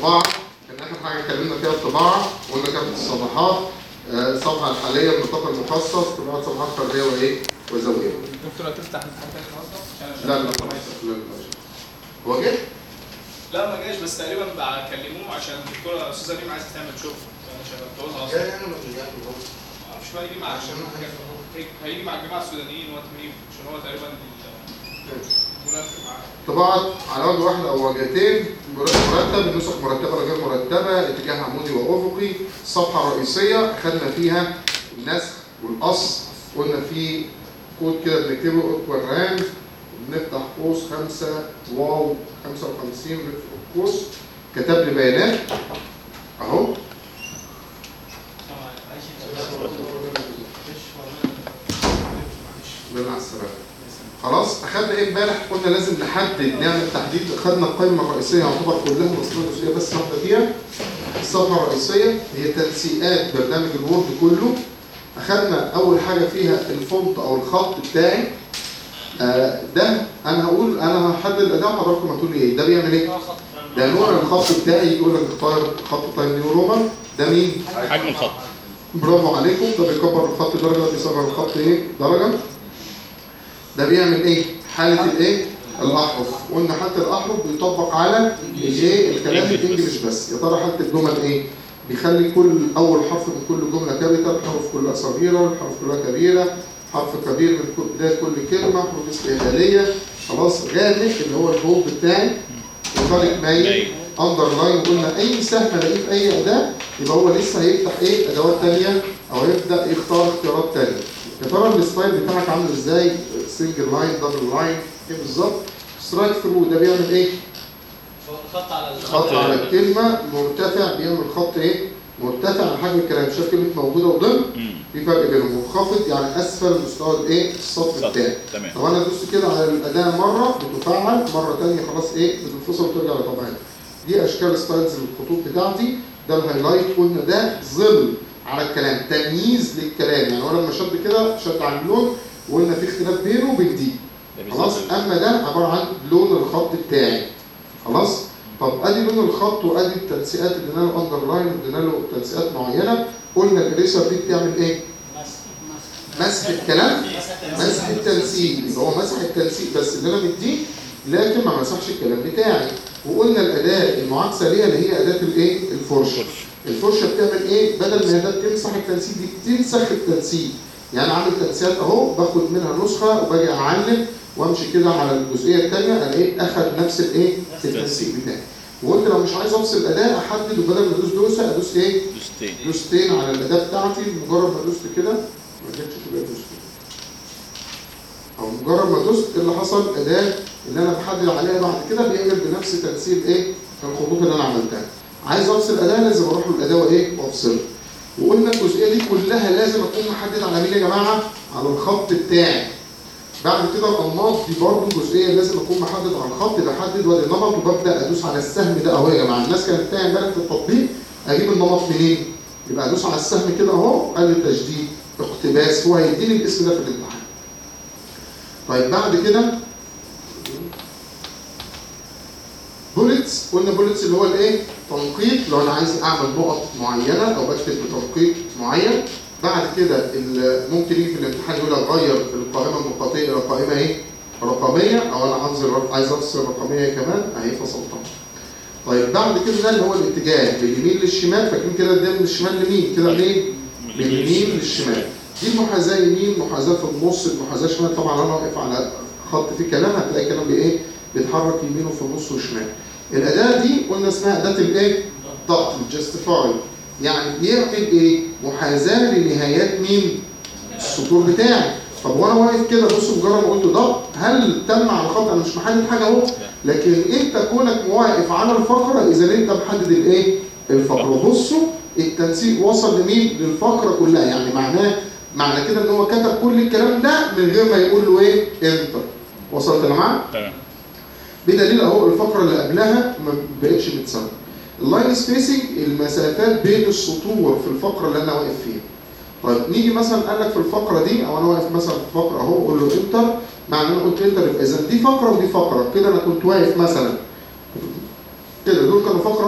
الطباعه كان اخر حاجه اتكلمنا فيها الطباعه وقلنا كافه الصفحات آه، الصفحه الحاليه النطاق المخصص طباعه صفحات فرديه وايه وزاويه دكتور هتفتح الفتاة النهارده عشان لا لا لا لا هو جه؟ لا ما جاش بس تقريبا بقى كلموه عشان الدكتوره استاذه ريم عايزه تعمل شغل عشان الجوازها اصلا جاي انا من جاي ما اعرفش بقى يجي مع عشان هيجي مع الجماعه السودانيين وقت ما يجي عشان هو تقريبا المنافق معاه طباعة على وجه واحد أو وجهتين مرتب النسخ مرتبة ولا غير مرتبة اتجاه عمودي وأفقي الصفحة الرئيسية خدنا فيها النسخ والقص قلنا في كود كده بنكتبه اكوال رام بنفتح قوس 5 واو 55 بنفتح قوس كتب لي بيانات اهو بالله على السلامة خلاص اخدنا ايه امبارح قلنا لازم نحدد نعمل تحديد خدنا القائمه الرئيسيه يعتبر كلها مصادر جزئيه بس واحده فيها الصفحه الرئيسيه هي تنسيقات برنامج الوورد كله اخدنا اول حاجه فيها الفونت او الخط بتاعي آه ده انا هقول انا هحدد الاداء وحضراتكم هتقولوا لي ايه ده بيعمل ايه ده نوع الخط بتاعي يقول لك اختار خط تايم نيو رومان ده مين حجم الخط برافو عليكم ده بيكبر الخط درجه بيصغر الخط ايه درجه ده بيعمل ايه حاله الايه الاحرف قلنا حاله الاحرف بيطبق على الايه الكلام English الانجليش بس يا ترى حاله الجمل ايه بيخلي كل اول حرف من كل جمله كابيتال الحروف كلها صغيره الحروف كلها كبيره حرف كبير من كل بدايه كل كلمه حروف استهلاليه خلاص غامق اللي هو البوب بتاعي وطارق مايل مايل. اندرلاين قلنا اي سهم الاقيه في اي اداه يبقى هو لسه هيفتح ايه ادوات ثانيه او هيبدا يختار اختيارات ثانيه يا ترى الستايل بتاعك عامل ازاي سنجل لاين دبل لاين ايه بالظبط سترايك ثرو ده بيعمل ايه خط على خط على الكلمه مرتفع بيعمل خط ايه مرتفع على حجم الكلام شايف كلمه موجوده وضمن مم. في فرق بينهم منخفض يعني اسفل مستوى الايه السطر سطر. بتاعي تمام لو انا دوست كده على الاداه مره بتفعل مره ثانيه خلاص ايه بتنفصل وترجع لطبيعتها دي اشكال ستايلز الخطوط بتاعتي ده الهايلايت قلنا ده ظل على الكلام تمييز للكلام يعني هو لما شد كده شد على اللون وقلنا في اختلاف بينه وبين دي ده خلاص بالظبط. اما ده عباره عن لون الخط بتاعي خلاص طب ادي لون الخط وادي التنسيقات اللي ادينا له اندرلاين وادينا له تنسيقات معينه قلنا الاريسر دي بتعمل ايه؟ مسح الكلام مسح التنسيق يبقى هو مسح التنسيق بس اللي انا مديه لكن ما مسحش الكلام بتاعي وقلنا الاداه المعاكسه ليها اللي هي اداه الايه الفرشه الفرشه بتعمل ايه بدل ما هي تمسح التنسيق دي تنسخ التنسيق يعني عامل تنسيقات اهو باخد منها نسخه وباجي اعلم وامشي كده على الجزئيه الثانيه الاقي اخد نفس الايه التنسيق بتاعي وقلت لو مش عايز افصل اداه احدد وبدل ما ادوس دوسه ادوس ايه دوستين دوستين على الاداه بتاعتي مجرد ما دوست كده ما جاتش تبقى دوست او مجرد ما دوست إيه اللي حصل الاداه اللي انا بحدد عليها بعد كده بيعمل بنفس تنسيق ايه الخطوط اللي انا عملتها عايز افصل اداه لازم اروح للاداه وايه وافصلها وقلنا الجزئيه دي كلها لازم اكون محدد على مين يا جماعه على الخط بتاعي بعد كده الانماط دي برضه جزئيه لازم اكون محدد على الخط بحدد وادي النمط وببدا ادوس على السهم ده اهو يا جماعه الناس كانت بتاعي امبارح في التطبيق اجيب النمط منين؟ يبقى ادوس على السهم كده اهو قال لي تجديد اقتباس هو هيديني الاسم ده في الامتحان. طيب بعد كده بوليتس قلنا بوليتس اللي هو الايه؟ تنقيط لو انا عايز اعمل نقط معينه او بكتب بتنقيط معين بعد كده ال- ممكن يجي في الامتحان يقول لك غير القائمه النقطيه الى قائمه ايه؟ رقميه او انا عايز عايز افصل رقميه كمان اهي فصلتها. طيب بعد كده ده اللي هو الاتجاه من اليمين للشمال فاكرين كده ده من الشمال لمين؟ كده منين؟ من اليمين للشمال. دي المحاذاه يمين محاذاه في النص المحاذاه شمال طبعا انا واقف على خط فيه كلام هتلاقي كلام بايه؟ بيتحرك يمين وفي النص وشمال. الاداه دي قلنا اسمها اداه الايه؟ ضغط الجستيفاي يعني بيعمل ايه؟ محاذاه لنهايات مين؟ السطور بتاعي طب وانا واقف كده بص مجرد ما قلت ضغط هل تم على الخط انا مش محدد حاجه اهو لكن انت كونك واقف على الفقره اذا انت محدد الايه؟ الفقره بصوا التنسيق وصل لمين؟ للفقره كلها يعني معناه معنى كده ان هو كتب كل الكلام ده من غير ما يقول له ايه؟ انتر وصلت يا جماعه؟ تمام بدليل اهو الفقره اللي قبلها ما بقتش متساويه. اللاين سبيسنج المسافات بين السطور في الفقره اللي انا واقف فيها. طيب نيجي مثلا قال لك في الفقره دي او انا واقف مثلا في فقره اهو اقول له انتر مع ان انا قلت انتر يبقى اذا دي فقره ودي فقره كده انا كنت واقف مثلا كده دول كانوا فقره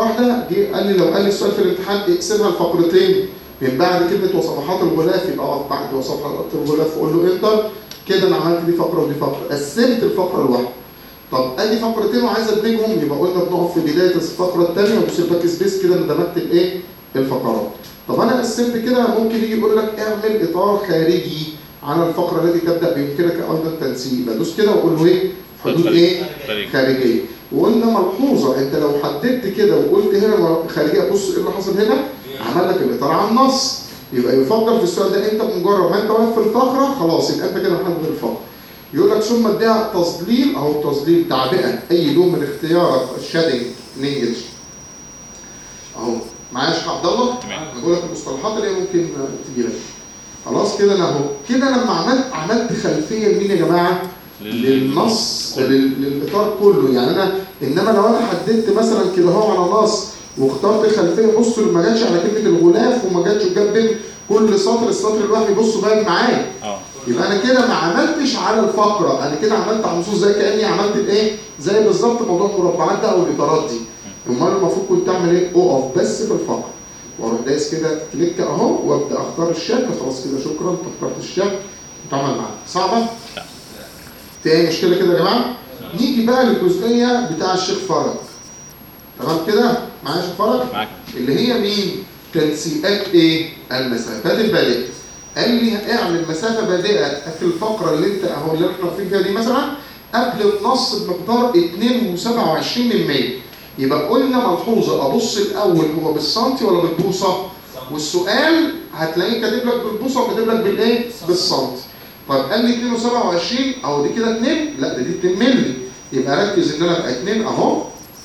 واحده جه قال لي لو قال لي السؤال في الامتحان اقسمها لفقرتين من بعد كلمه وصفحات الغلاف يبقى اقف بعد وصفحات الغلاف وقول له انتر كده انا عملت دي فقره ودي فقره قسمت الفقره الواحده طب ادي فقرتين وعايز ادمجهم يبقى قلنا بنقف في بدايه الفقره الثانيه وبص الباك سبيس كده انا دمجت الايه؟ الفقرات. طب انا قسمت كده ممكن يجي يقول لك اعمل اطار خارجي على الفقره التي تبدا بيمكنك ايضا تنسيق بدوس كده واقول له ايه؟ حدود ايه؟ خارجي خارجيه وقلنا ملحوظه انت لو حددت كده وقلت هنا خارجيه بص ايه اللي حصل هنا؟ عمل لك الاطار على النص يبقى يفضل في السؤال ده انت بمجرد ما انت واقف في الفقره خلاص يبقى انت كده محدد الفقره. يقول لك ثم اديها تظليل او تظليل تعبئه اي لون من اختيارك الشادنج نيجز اهو معايا يا شيخ عبد الله؟ تمام. انا بقول لك المصطلحات اللي هي ممكن تجي لك خلاص كده انا اهو كده لما عملت عملت خلفيه لمين يا جماعه؟ للنص لل- للاطار كله يعني انا انما لو انا حددت مثلا كده اهو على نص واخترت خلفيه بصوا ما جاتش على كلمه الغلاف وما جاتش جنب بين كل سطر السطر الوهمي بصوا باين معايا اه يبقى انا كده ما عملتش على الفقره انا كده عملت على النصوص زي كاني عملت الايه زي بالظبط موضوع المربعات ده او الاطارات دي امال المفروض كنت اعمل ايه اقف بس في الفقره واروح دايس كده كليك اهو وابدا اختار الشكل خلاص كده شكرا انت اخترت الشكل اتعمل معاك صعبه لا. في اي مشكله كده يا جماعه نيجي بقى للجزئيه بتاع الشيخ فرج تمام كده معايا يا شيخ فرج معاك اللي هي مين؟ تنسيقات ايه؟ المسافات البادئة. قال لي اعمل مسافة بادئة في الفقرة اللي انت اهو اللي احنا واقفين فيها دي مثلا قبل النص بمقدار 2.27 من 100. يبقى قلنا ملحوظة ابص الاول هو بالسنتي ولا بالبوصة؟ والسؤال هتلاقيه كاتب لك بالبوصة وكاتب لك بالايه؟ بالسنتي. طيب قال لي 2.27 اهو دي كده 2 لا ده دي 2 مللي يبقى ركز ان انا ابقى 2 اهو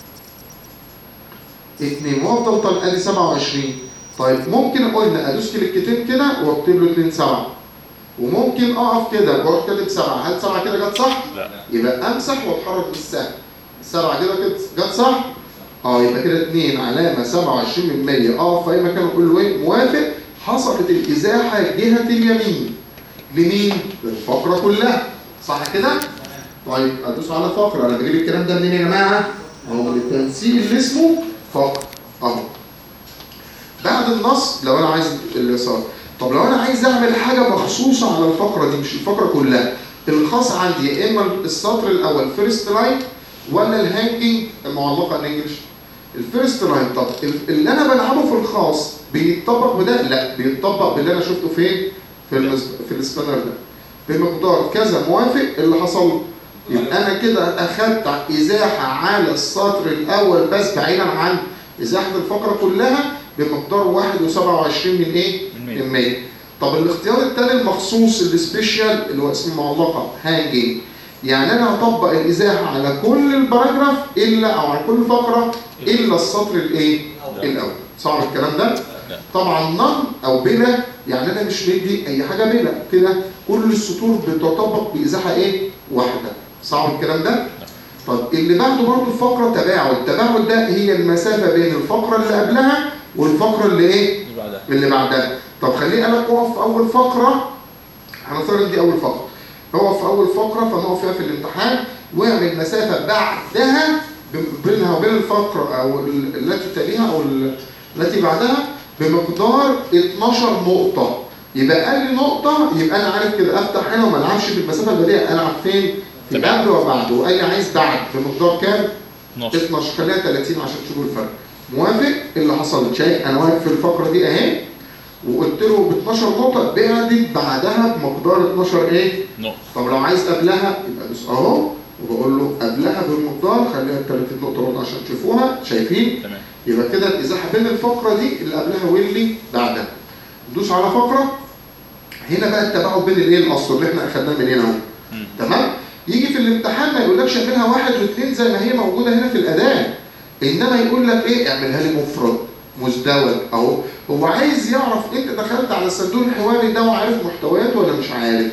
2 وافضل طالع ادي 27 طيب ممكن قلنا ادوس كليكتين كده واكتب له 2 7 وممكن اقف كده واروح كاتب 7 هل 7 كده جت صح؟ لا يبقى امسح واتحرك بالسهم السبعه كده كده جت صح؟ اه يبقى كده 2 علامه 27 من 100 اقف في اي مكان واقول له ايه؟ موافق حصلت الازاحه جهه اليمين لمين؟ للفقره كلها صح كده؟ طيب ادوس على فقره انا بجيب الكلام ده منين يا جماعه؟ اهو من التنسيق اللي اسمه فقره اهو بعد النص لو انا عايز اليسار طب لو انا عايز اعمل حاجه مخصوصه على الفقره دي مش الفقره كلها الخاص عندي يا اما السطر الاول فيرست لاين ولا الهانجنج المعلقه الانجلش الفيرست لاين طب ال- اللي انا بلعبه في الخاص بيتطبق بده لا بيتطبق باللي انا شفته فين في المس... في السبانر ده بمقدار كذا موافق اللي حصل يبقى انا كده اخدت ازاحه على السطر الاول بس بعيدا عن ازاحه الفقره كلها بمقدار 1.27 من ايه؟ من مية. من 100 طب الاختيار الثاني المخصوص السبيشال اللي هو اسمه معلقه هانجنج يعني انا هطبق الازاحه على كل الباراجراف الا او على كل فقره الا السطر الايه؟ الاول صعب الكلام ده؟ لا. طبعا نن او بلا يعني انا مش مدي اي حاجه بلا كده كل السطور بتطبق بازاحه ايه؟ واحده صعب الكلام ده؟ طب اللي بعده برضه الفقره تباعد، التباعد ده هي المسافه بين الفقره اللي قبلها والفقره اللي ايه؟ اللي بعدها اللي بعدها طب خليه قالك اقف في اول فقره هنفترض دي اول فقره اقف في اول فقره فنقف فيها في الامتحان واعمل مسافه بعدها ب- بينها وبين الفقره او ال- التي تليها او ال- التي بعدها بمقدار 12 نقطه يبقى قال لي نقطه يبقى انا عارف كده افتح هنا وما العبش في المسافه البديهه العب فين؟ في تمام. قبل وبعد وقال لي عايز بعد بمقدار كام؟ 12 12 خليها 30 عشان تشوفوا الفرق موافق اللي حصل شايف انا واقف في الفقره دي اهي وقلت له ب 12 نقطه بعدت بعدها بمقدار 12 ايه نقطة طب لو عايز قبلها يبقى دوس اهو وبقول له قبلها بالمقدار خليها 30 نقطه برضه عشان تشوفوها شايفين تمام يبقى كده الازاحه بين الفقره دي اللي قبلها واللي بعدها دوس على فقره هنا بقى التباعد بين الايه الاصل اللي احنا اخدناه من هنا اهو مم. تمام يجي في الامتحان ما يقولكش اعملها واحد واثنين زي ما هي موجوده هنا في الاداه انما يقول لك ايه اعملها لي مفرد مزدوج اهو هو عايز يعرف انت دخلت على الصندوق الحواري ده وعارف محتوياته ولا مش عارف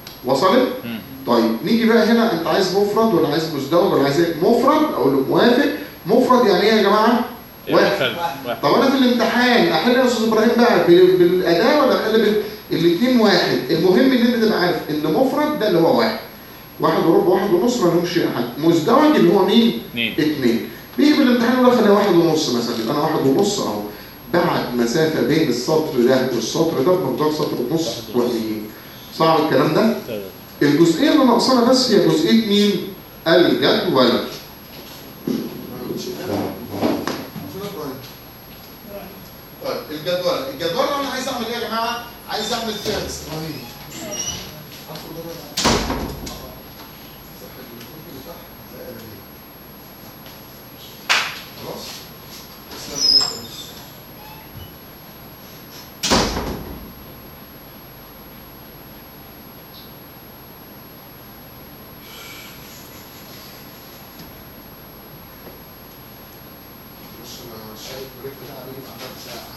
وصلت مم. طيب نيجي بقى هنا انت عايز مفرد ولا عايز مزدوج ولا عايز ايه مفرد اقول له موافق مفرد يعني ايه يا جماعه واحد فرد. واحد طب انا في الامتحان احل يا استاذ ابراهيم بقى بال- بالاداه ولا احل بال الاثنين واحد المهم ان انت تبقى عارف ان مفرد ده اللي هو واحد واحد وربع واحد ونص ما لهمش حد مزدوج اللي هو مين؟ اثنين اثنين بيجي الامتحان يقول لك انا واحد ونص مثلا يبقى انا واحد ونص اهو بعد مسافه بين السطر ده والسطر ده بمقدار سطر ونص وهميين صعب الكلام ده؟ الجزئيه اللي ناقصانا بس هي جزئيه مين؟ الجدول طيب الجدول الجدول انا عايز اعمل ايه يا جماعه؟ عايز اعمل فهرس خلاص؟ بص انا شايف بريك ده عامل بعدها ساعه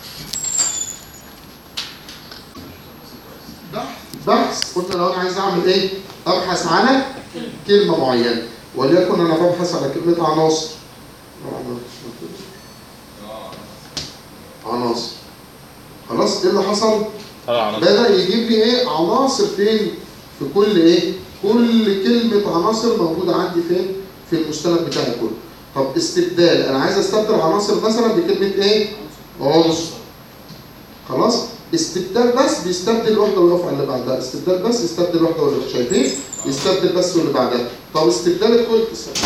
بحث بحث قلنا لو انا عايز اعمل ايه؟ ابحث على كلمه معينه وليكن انا ببحث على كلمه عناصر عناصر خلاص ايه اللي حصل؟ طبعا بدأ يجيب لي ايه عناصر فين في كل ايه كل كلمة عناصر موجودة عندي فين في المستند بتاعي كله طب استبدال انا عايز استبدل عناصر مثلا بكلمة ايه عنصر خلاص استبدال بس بيستبدل واحدة ويقف على اللي بعدها استبدال بس يستبدل واحدة واللي شايفين يستبدل بس واللي بعدها طب استبدال الكل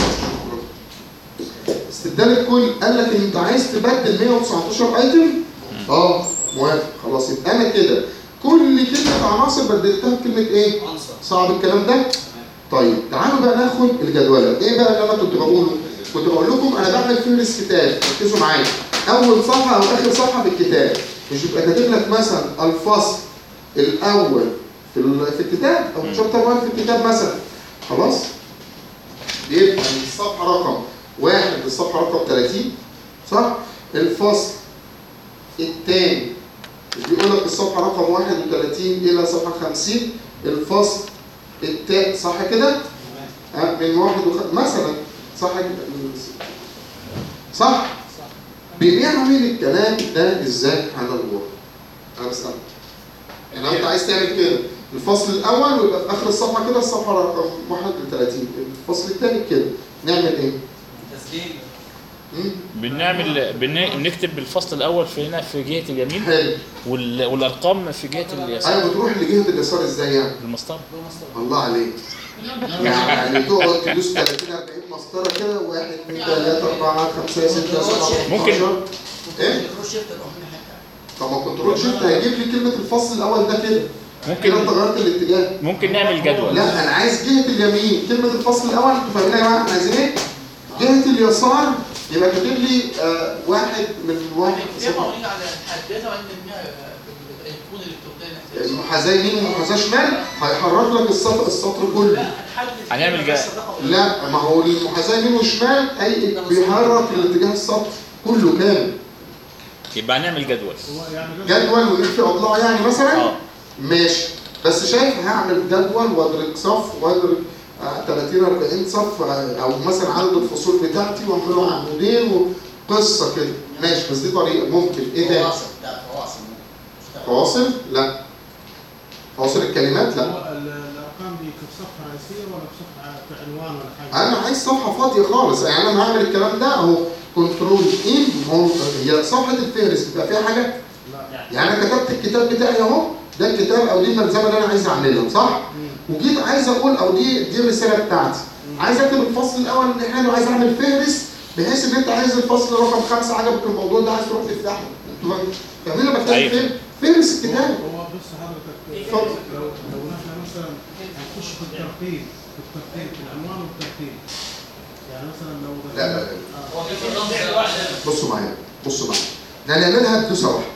استبدال الكل قال لك انت عايز تبدل 119 ايتم اه موافق خلاص يبقى انا كده كل كلمه عناصر بدلتها بكلمه ايه عنصر صعب الكلام ده طيب تعالوا بقى ناخد الجدوله ايه بقى اللي انا كنت بقوله كنت بقول لكم انا بعمل فهرس كتاب ركزوا معايا اول صفحه او اخر صفحه في الكتاب مش يبقى كاتب لك مثلا الفصل الاول في ال- في الكتاب او شابتر 1 في الكتاب مثلا خلاص بيبقى من الصفحه رقم واحد للصفحه رقم 30 صح الفصل الثاني بيقول لك الصفحه رقم 31 الى صفحه 50 الفصل التاء صح كده؟ آه، من واحد وخ... مثلا صح كده؟ صح؟ بنعمل الكلام ده ازاي على الورق؟ انا بسألك يعني لو انت عايز تعمل كده الفصل الاول ويبقى في اخر الصفحه كده الصفحه رقم 31 الفصل الثاني كده نعمل ايه؟ تسجيل مم؟ بنعمل بن- بنكتب الفصل الاول في هنا في جهه اليمين حلو وال- والارقام في جهه اليسار ايوه بتروح لجهه اليسار ازاي يعني؟ المسطره الله عليك يعني تقعد تدوس 30 40 مسطره كده 1 2 3 4 5 6 7 ممكن. 12 ايه؟ تخش شيفت تروح من حته طب ما كنترول شيفت هيجيب لي كلمه الفصل الاول ده كده كده انت ممكن غيرت الاتجاه ممكن نعمل جدول لا انا عايز جهه اليمين كلمه الفصل الاول انتوا فاهمين يا جماعه احنا عايزين ايه؟ جهه اليسار يبقى كاتب لي آه واحد من واحد ليه مواعيد على الحداثه وعند الكون الالكترونيه المحاذاه يمين ومحاذاه شمال هيحرك لك السطر السطر كله لا هنحدد هنعمل بس جا- الرقم لا ما هو المحاذاه يمين وشمال اي بيحرك الاتجاه السطر كله كامل يبقى هنعمل جدول جدول ويجيب فيه اضلاع يعني مثلا اه ماشي بس شايف هعمل جدول وادرك صف وادرك آه، 30 40 صف آه، او مثلا عدد الفصول بتاعتي واعمله عمودين وقصه كده ماشي بس دي طريقه ممكن ايه تاني؟ فواصل لا فواصل فواصل؟ لا فواصل الكلمات لا هو ال- الارقام دي في صفحه رئيسيه ولا في صفحه في عنوان ولا حاجه؟ انا عايز صفحه فاضيه خالص يعني انا هعمل الكلام ده اهو كنترول ان هو هي صفحه الفهرس بيبقى فيها حاجه لا يعني انا كتبت الكتاب بتاعي اهو ده الكتاب او دي الملزمه اللي انا عايز اعملها صح؟ وجيت عايز اقول او دي دي الرساله بتاعتي عايز اكتب الفصل الاول الامتحان وعايز اعمل فهرس بحيث ان انت عايز الفصل رقم خمسه عجبك الموضوع ده عايز تروح تفتحه انتوا فاهمين انا بتكلم أيوة. فين؟ فهرس الكتاب هو بص حضرتك اتفضل. لو لو احنا مثلا هنخش في الترتيب في الترتيب في العنوان والترتيب يعني مثلا لو لا لا لا آه. هو في الرمز واحد بصوا معايا بصوا معايا ده نعملها بدوسه واحده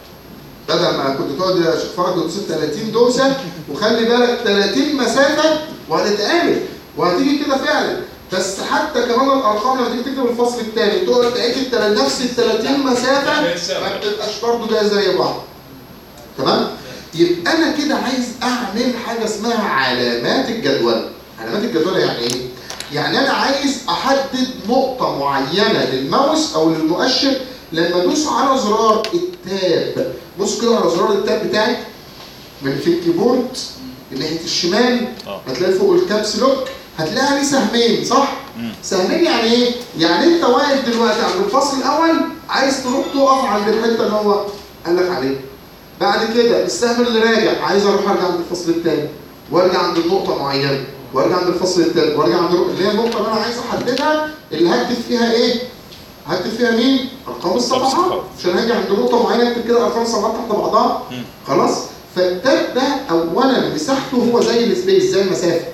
بدل ما كنت تقعد يا شيخ فرج تدوس 30 دوسه وخلي بالك 30 مسافه وهتتعمل وهتيجي كده فعلا بس حتى كمان الارقام لما تيجي تكتب الفصل الثاني تقعد تعيد التل- نفس ال 30 مسافه ما بتبقاش برضه جايه زي بعض تمام يبقى انا كده عايز اعمل حاجه اسمها علامات الجدول علامات الجدول يعني ايه يعني انا عايز احدد نقطه معينه للماوس او للمؤشر لما ادوس على زرار التاب بص كده على زرار التاب بتاعك من في الكيبورد من ناحيه الشمال اه هتلاقي فوق الكابس لوك هتلاقيها ليه سهمين صح؟ مم. سهمين يعني ايه؟ يعني انت واقف دلوقتي عند الفصل الاول عايز تروح تقف عند الحته اللي هو قال لك عليها. بعد كده السهم اللي راجع عايز اروح ارجع عند الفصل الثاني وارجع عند النقطه معينه وارجع عند الفصل الثالث وارجع عند النقطة- اللي هي النقطه اللي انا عايز احددها اللي هكتب فيها ايه؟ هكتب فيها مين؟ ارقام الصفحات الصفحات. عشان هاجي عند نقطه معينه اكتب كده ارقام الصفحات تحت بعضها مم. خلاص؟ فالتاب ده اولا مساحته هو زي السبيس زي المسافه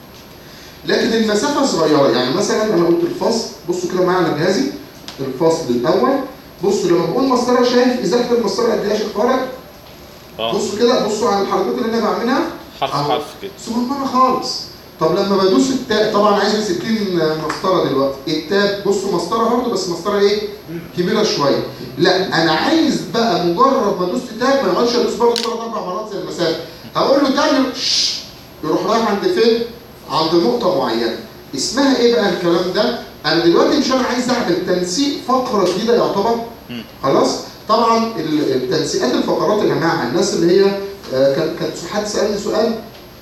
لكن المسافه صغيره يعني مثلا انا قلت الفصل بصوا كده معايا على جهازي الفصل الاول بصوا لما بقول مسطره شايف ازازه المسطره قد ايه يا شيخ طارق؟ اه بصوا كده بصوا على الحركات اللي انا بعملها حرف أهو. حرف كده صغننه خالص طب لما بدوس التاب طبعا عايز 60 مسطره دلوقتي التاب بصوا مسطره برضه بس مسطره ايه كبيره شويه لا انا عايز بقى مجرد ما ادوس تاب ما يقعدش ادوس برضه ثلاث اربع مرات زي المسافه اقول له تاني شش، يروح رايح عند فين عند نقطه معينه اسمها ايه بقى الكلام ده انا دلوقتي مش انا عايز اعمل تنسيق فقره جديده يعتبر مم. خلاص طبعا ال- التنسيقات الفقرات يا جماعه الناس اللي هي آه، كان كان حد سالني سؤال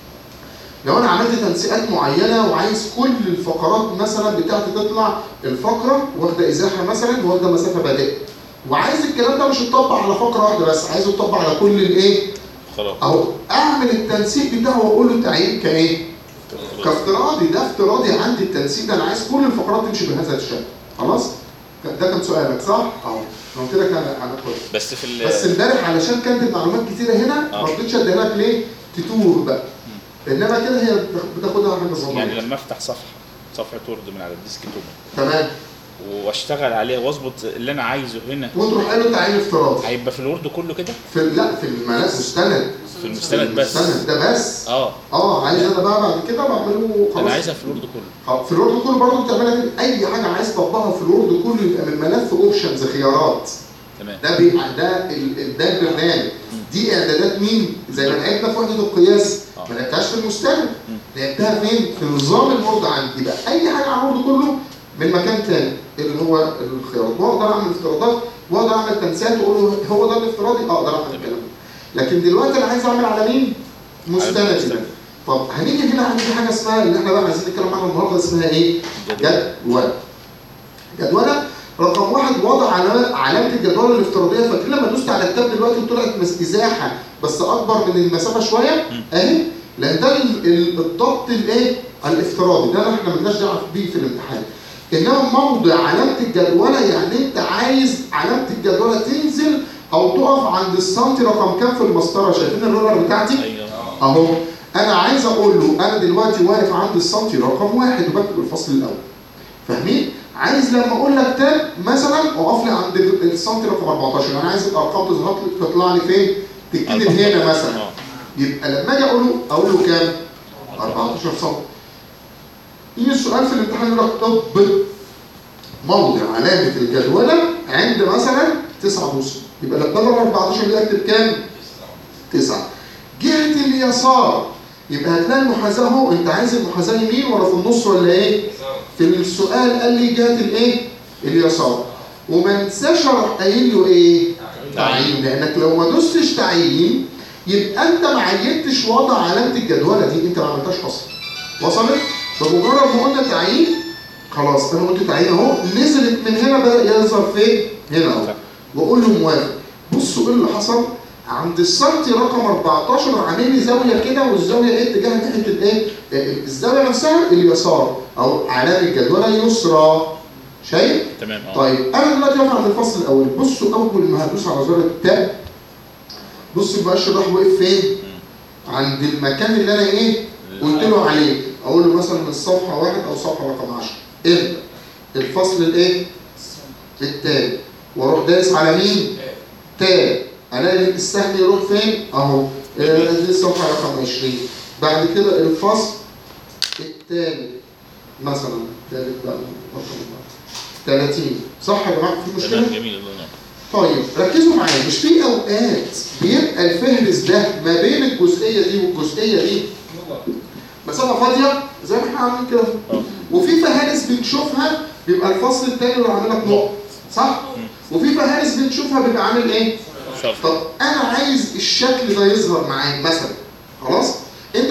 لو انا عملت تنسيقات معينه وعايز كل الفقرات مثلا بتاعتي تطلع الفقره واخده ازاحه مثلا واخده مسافه بادئه وعايز الكلام ده مش يتطبق على فقره واحده بس عايزه يتطبق على كل الايه خلاص اهو اعمل التنسيق بتاعه واقول له تعيين كايه كافتراضي ده افتراضي عندي التنسيق ده انا عايز كل الفقرات تمشي بهذا الشكل خلاص ده كان سؤالك صح اهو لو كده كان هناخد بس في ال بس امبارح علشان كانت المعلومات كتيره هنا آه. ما رضيتش اديها لك ليه تتوه بقى انما كده هي بتاخدها حاجه صغيره يعني لما افتح صفحه صفحه وورد من على الديسك توب تمام واشتغل عليها واظبط اللي انا عايزه هنا وتروح قايل له تعيين افتراضي هيبقى في الوورد كله كده في لا في الملف مستند في المستند بس المستند ده بس اه اه عايز انا بقى بعد كده بعمله خلاص انا عايزها في الوورد كله آه، في الوورد كله برضه بتعملها كده. اي حاجه عايز تطبقها في الوورد كله يبقى من ملف اوبشنز خيارات تمام ده بيبقى ده ال- ده البرنامج دي اعدادات مين؟ زي ما لعبنا في وحده القياس آه. ما لعبتهاش في المستند لعبتها فين؟ في نظام الوورد عندي يبقى اي حاجه على الوورد كله من مكان تاني اللي هو الخيارات واقدر اعمل افتراضات واقدر اعمل تنسيقات واقول له هو ده الافتراضي اقدر اعمل الكلام ده لكن دلوقتي انا عايز اعمل على مين؟ مستند المستند. طب هنيجي هنا عندي حاجه اسمها اللي احنا بقى عايزين نتكلم عنها النهارده اسمها ايه؟ جدول جدولة رقم واحد وضع علامة علامة الجدولة الافتراضية فاكرين لما دوست على التاب دلوقتي وطلعت مس- مساحة بس أكبر من المسافة شوية أهي لأن ده ال- ال- الضبط الإيه؟ الافتراضي ده احنا مالناش دعوة بيه في الامتحان إنما موضع علامة الجدولة يعني أنت عايز علامة الجدولة تنزل أو تقف عند السنتي رقم كام في المسطرة شايفين الرولر بتاعتي؟ ايوه اهو انا عايز اقول له انا دلوقتي واقف عند السنتي رقم واحد وبكتب الفصل الاول فاهمين؟ عايز لما اقول لك تاب مثلا اقف لي عند ال- السنتي رقم 14 انا عايز الارقام تظهر لي تطلع لي فين؟ تتكتب هنا مثلا اه يبقى لما اجي اقول له اقول له كام؟ 14 سم يجي السؤال في الامتحان يقول لك طب موضع علامة الجدولة عند مثلا 9 بوصة يبقى لما بدل 14 دي اكتب كام؟ 9 جهة اليسار يبقى هتلاقي المحاذاة اهو انت عايز المحاذاة يمين ولا في النص ولا ايه؟ في السؤال قال لي جهة الايه؟ اليسار وما انساش اروح قايل له ايه؟ تعيين لانك لو ما دوستش تعيين يبقى انت ما عينتش وضع علامه الجدوله دي انت ما عملتهاش اصلا وصلت؟ بمجرد ما قلنا تعيين خلاص انا قلت تعيين اهو نزلت من هنا بدا يظهر فين؟ هنا اهو واقول له موافق بصوا ايه اللي حصل؟ عند السنتي رقم 14 عامل لي زاويه كده والزاويه ايه اتجاه ناحيه الايه؟ الزاويه نفسها اليسار او علامه جدوله يسرى شايف؟ تمام اه طيب انا دلوقتي واقف عند الفصل الاول بصوا اول ما هدوس على زر التاب بص المؤشر راح واقف فين؟ عند المكان اللي انا ايه؟ قلت له عليه اقول له مثلا الصفحه واحد او صفحه رقم 10 ابدا الفصل الايه؟ التاني واروح دايس على مين؟ تاب الاقي السهم يروح فين؟ اهو آه، دي الصفحه رقم 20 بعد كده الفصل الثاني مثلا ثالث بقى رقم 30 صح يا جماعه في مشكله؟ تمام جميل الله ينور طيب ركزوا معايا مش في اوقات بيبقى الفهرس ده ما بين الجزئيه دي والجزئيه دي مسافه فاضيه زي ما احنا عاملين كده اه وفي فهارس بنشوفها بيبقى الفصل الثاني اللي عامل لك نقط صح؟ وفي فهارس بنشوفها بيبقى عامل ايه؟ شرط طب انا عايز الشكل ده يظهر معاك مثلا خلاص؟ انت في الامتحان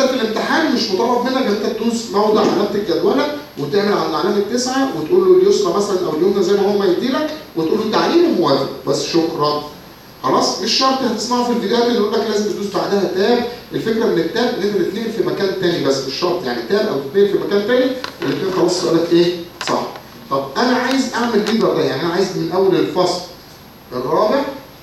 الامتحان مش مطالب منك ان انت تدوس موضع علامه الجدوله وتعمل عند علامه تسعه وتقول له اليسرى مثلا او اليمنى زي ما هو ما يديلك وتقول له تعليم وموافق بس شكرا خلاص مش شرط هتسمعه في الفيديوهات اللي يقول لك لازم تدوس بعدها تاب الفكره ان التاب ان انت تتنقل في مكان تاني بس مش شرط يعني تاب او تتنقل في مكان تاني الاثنين خلاص سؤالك ايه صح طب انا عايز اعمل ليدر ده يعني انا عايز من اول الفصل الرابع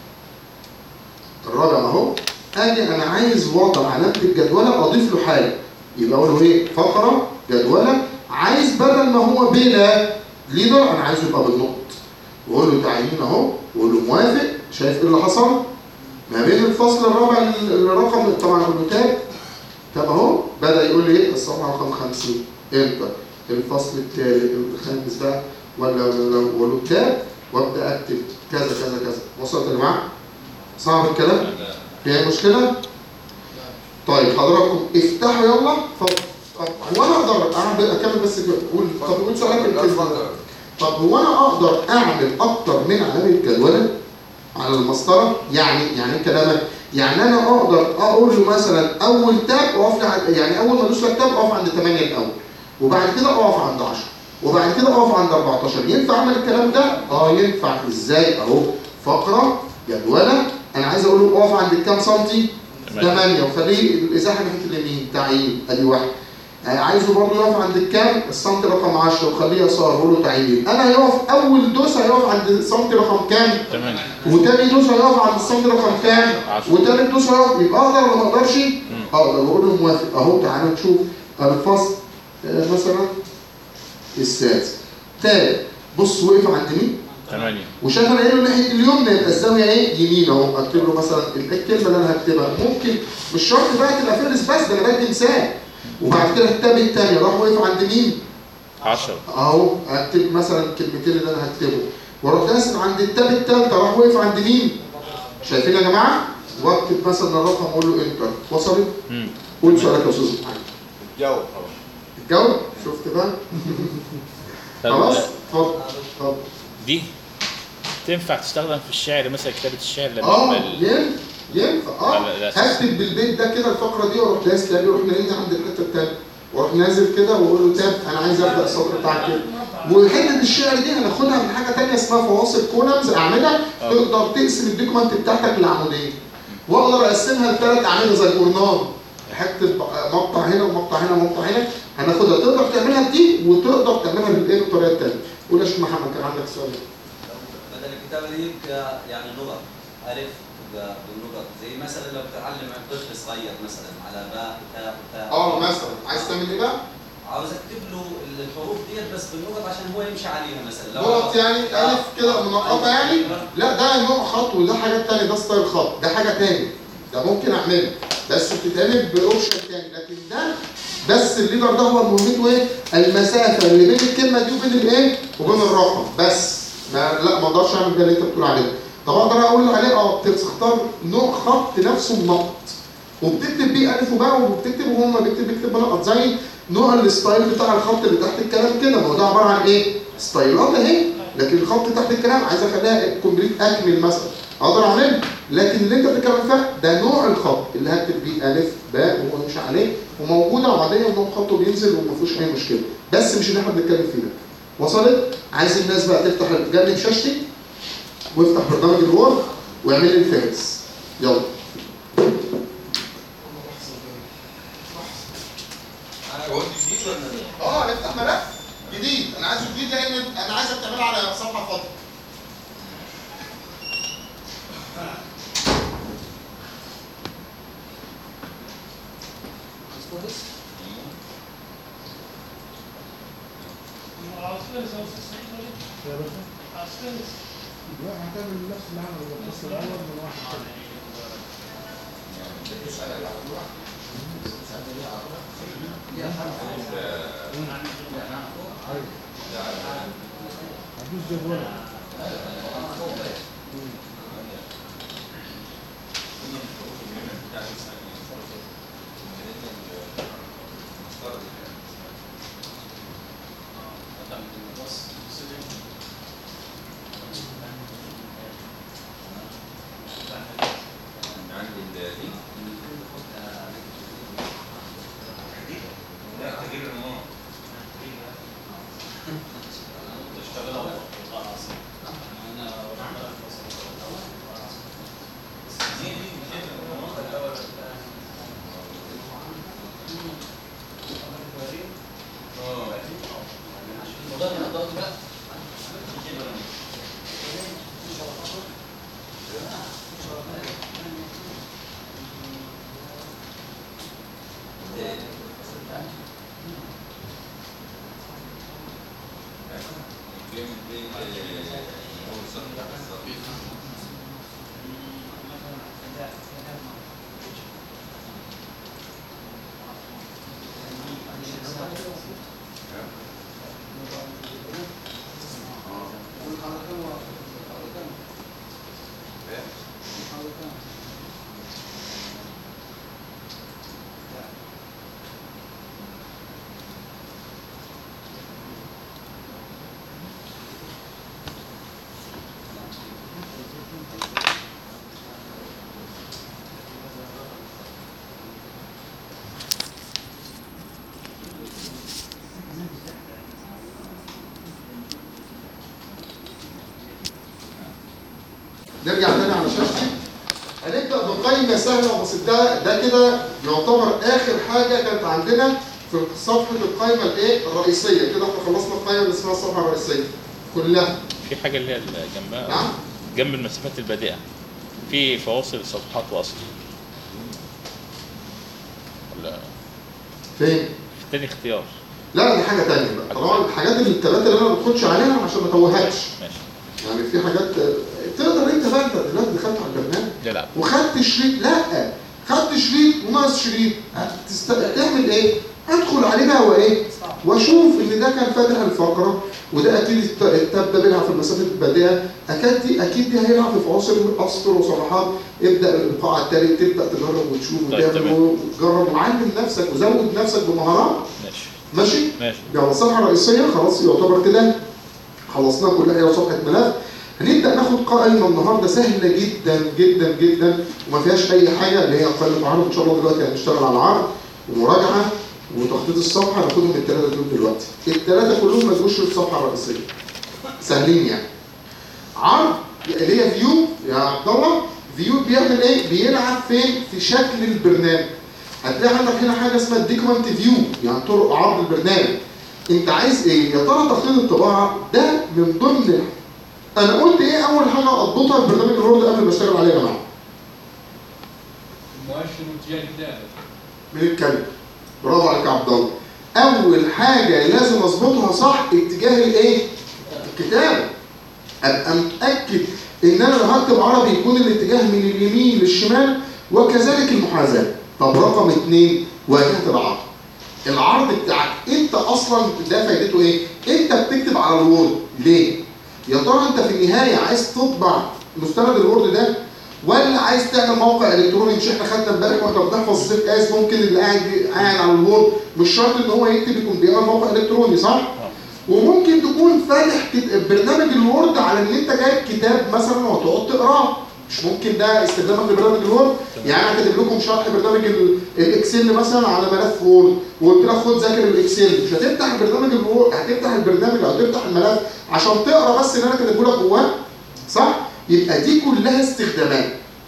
الرابع اهو اجي انا عايز وضع علامه الجدوله اضيف له حاجه يبقى اقول له ايه فقره جدوله عايز بدل ما هو بلا ليدر انا عايزه يبقى بالنقط واقول له تعيين اهو واقول له موافق شايف ايه اللي حصل ما بين الفصل الرابع ال- الرقم طبعا اقول له تاب تاب اهو بدا يقول لي ايه الصفحه رقم 50 انتر الفصل الثالث الخامس بقى ولا ولا اقول له تاب وابدا اكتب كذا كذا كذا وصلت يا جماعه صعب الكلام فيها مشكله طيب حضراتكم افتحوا يلا طب طب هو انا اقدر اعمل اكمل بس كده. قول طب قول سؤالك الكلمه طب هو انا اقدر اعمل اكتر من علامه جدوله على المسطره يعني يعني إيه كلامك يعني انا اقدر اقول له مثلا اول تاب اقف لي عند- يعني اول ما ادوس لك تاب اقف عند 8 الاول وبعد كده اقف عند 10 وبعد كده اقف عند 14 ينفع اعمل الكلام ده اه ينفع ازاي اهو فقره جدوله انا عايز اقول له اقف عند كام سنتي 8 وخليه الازاحه ناحيه اليمين تعيين ادي واحد آه، عايزه برضه يقف عند الكام السنتي رقم 10 وخليه يسار بقول له تعيين انا هيقف اول دوس هيقف عند السنتي رقم كام تمام وتاني دوس هيقف عند السنتي رقم كام عشرة. وتالت دوس هيقف يبقى اقدر ولا ما اقدرش اقدر بقول له موافق اهو تعالى نشوف الفصل آه، مثلا السادس تالت بص وقف عند مين ثمانية وشايف انا قايل له ناحيه اليمنى يبقى الزاويه ايه يمين اهو اكتب له مثلا الكلمه اللي انا هكتبها ممكن مش شرط بقى تبقى فارس بس ده انا بدي مثال وبعد كده التاب الثانيه راح واقف عند مين عشرة اهو اكتب مثلا الكلمتين اللي انا هكتبه واروح داس عند التاب الثالثه راح واقف عند مين شايفين يا جماعه واكتب مثلا الرقم واقول له انتر وصلت مم. قول سؤالك يا استاذ محمد الجو طبعا الجو شفت بقى طب خلاص اتفضل اتفضل دي تنفع تستخدم في الشعر مثلا كتابة الشعر لما اه يبقى ال- ينفع ينفع اه لا، لا، لا. هكتب بالبيت ده كده الفقره دي واروح داس تاني واروح نازل عند الحته التانيه واروح نازل كده واقول له تاب انا عايز ابدا السطر بتاعك كده وحته الشعر دي هناخدها من حاجه تانيه اسمها فواصل كولمز اعمده تقدر تقسم الدوكمنت بتاعتك لعمودين واقدر اقسمها لثلاث اعمده زي الجورنال حته مقطع هنا ومقطع هنا ومقطع هنا هناخدها تقدر تعملها بدي وتقدر تعملها بالايه بالطريقه الثانيه قول يا شيخ محمد كان عندك سؤال بدل الكتابه دي ك- يعني لغه الف تبقى باللغه زي مثلا لو بتعلم عن طفل صغير مثلا على باء تاء تاء اه مثلا عايز تعمل ايه بقى؟ عاوز اكتب له الحروف ديت بس باللغه عشان هو يمشي عليها مثلا لو غلط يعني الف كده منقطه يعني لا ده نوع خط وده حاجه تانية ده ستايل خط ده حاجه تاني ده ممكن اعمله بس بتتعمل باوبشن تاني لكن ده بس الليدر ده هو مهمته ايه؟ المسافه اللي بين الكلمه دي وبين الايه؟ وبين الرقم بس ما لا ما اقدرش اعمل ده اللي انت بتقول عليه طب اقدر اقول عليه اه بتختار نوع خط نفسه النقط وبتكتب بيه الف وباء وبتكتب وهو ما بيكتب بيكتب بنقط زي نوع الستايل بتاع الخط اللي تحت الكلام كده ما هو ده عباره عن ايه؟ ستايلات اهي لكن الخط تحت الكلام عايز اخليها كومبليت اكمل مثلا اقدر اعمله لكن اللي انت بتتكلم فيها ده نوع الخط اللي هكتب بيه الف باء وهو يمشي عليه وموجوده وعاديه ونوع خطه بينزل وما فيهوش اي مشكله بس مش اللي احنا بنتكلم فيه ده وصلت؟ عايز الناس بقى تفتح جنب شاشتي وافتح برنامج الوورد واعمل لي الفارس يلا انا قلت جديد ولا اه نفتح ملف جديد انا عايزه جديد لان انا عايزك تعملها على صفحه فاضيه يا باشا لا هتعمل نفس اللي عمله الفصل الاول من واحد تاني هدوس جدول عندي دي نرجع تاني على شاشتي هنبدا بقائمه سهله وبسيطه ده ده كده يعتبر اخر حاجه كانت عندنا في صفحه القائمه الايه الرئيسيه كده احنا خلصنا القائمه اللي اسمها الصفحه الرئيسيه كلها في حاجه اللي هي اللي جنبها نعم جنب المسافات البادئه في فواصل صفحات وصل ولا فين؟ في تاني اختيار لا دي حاجه تانيه بقى طبعا الحاجات اللي الثلاثه اللي انا ما بدخلش عليها عشان ما توهكش ماشي يعني في حاجات تقدر انت بقى انت دلوقتي دخلت على البرنامج نلعب وخدت شريط لا خدت شريط وناقص شريط هتست... تعمل ايه؟ ادخل عليه بقى وايه؟ واشوف ان ده كان فاتح الفقره وده اكيد الت- التاب ده بيلعب في المسافه البادئه اكيد دي اكيد دي هيلعب في فواصل اسطر وصفحات ابدا القاع التالت تبدا تجرب وتشوف طيب، وتعمل تمام. وتجرب وعلم نفسك وزود نفسك بمهارات ماشي ماشي؟ ماشي يعني الصفحه الرئيسيه خلاص يعتبر كده خلصناها كلها هي صفحه ملف هنبدا ناخد قائمه النهارده سهله جدا جدا جدا وما فيهاش اي حاجه اللي هي قائمه عرض ان شاء الله دلوقتي هنشتغل على العرض ومراجعه وتخطيط الصفحه هناخدهم الثلاثه دول دلوقتي الثلاثه كلهم ما جوش في الصفحه الرئيسيه سهلين يعني عرض اللي هي فيو يا عبد الله فيو بيعمل ايه؟ بيلعب فين؟ في شكل البرنامج هتلاقي عندك هنا حاجه اسمها الديكومنت فيو يعني طرق عرض البرنامج انت عايز ايه؟ يا ترى تخطيط الطباعه ده من ضمن انا قلت ايه اول حاجه اضبطها في برنامج الوورد قبل ما اشتغل عليه يا جماعه؟ المؤشر واتجاه الكتابه من الكلمه برافو عليك يا عبد الله اول حاجه لازم اظبطها صح اتجاه الايه؟ الكتابه ابقى متاكد ان انا لو هكتب عربي يكون الاتجاه من اليمين للشمال وكذلك المحاذاه طب رقم اثنين واجهه العرض العرض بتاعك انت اصلا ده فايدته ايه؟ انت بتكتب على الوورد ليه؟ يا ترى انت في النهايه عايز تطبع مستند الوورد ده ولا عايز تعمل موقع الكتروني مش احنا خدنا امبارح واحنا بنحفظ سيف اس ممكن اللي قاعد قاعد على الوورد مش شرط ان هو يكتب يكون بيعمل موقع الكتروني صح؟ وممكن تكون فاتح كت- برنامج الوورد على ان انت جايب كتاب مثلا وتقعد تقراه مش ممكن ده استخدامك لبرنامج الوورد يعني انا كاتب لكم شرح برنامج ال- الاكسل مثلا على ملف وورد وقلت لك خد ذاكر الاكسل مش هتفتح برنامج الوورد هتفتح البرنامج او تفتح الملف عشان تقرا بس اللي انا كاتبه لك جواه صح يبقى دي كلها استخدامات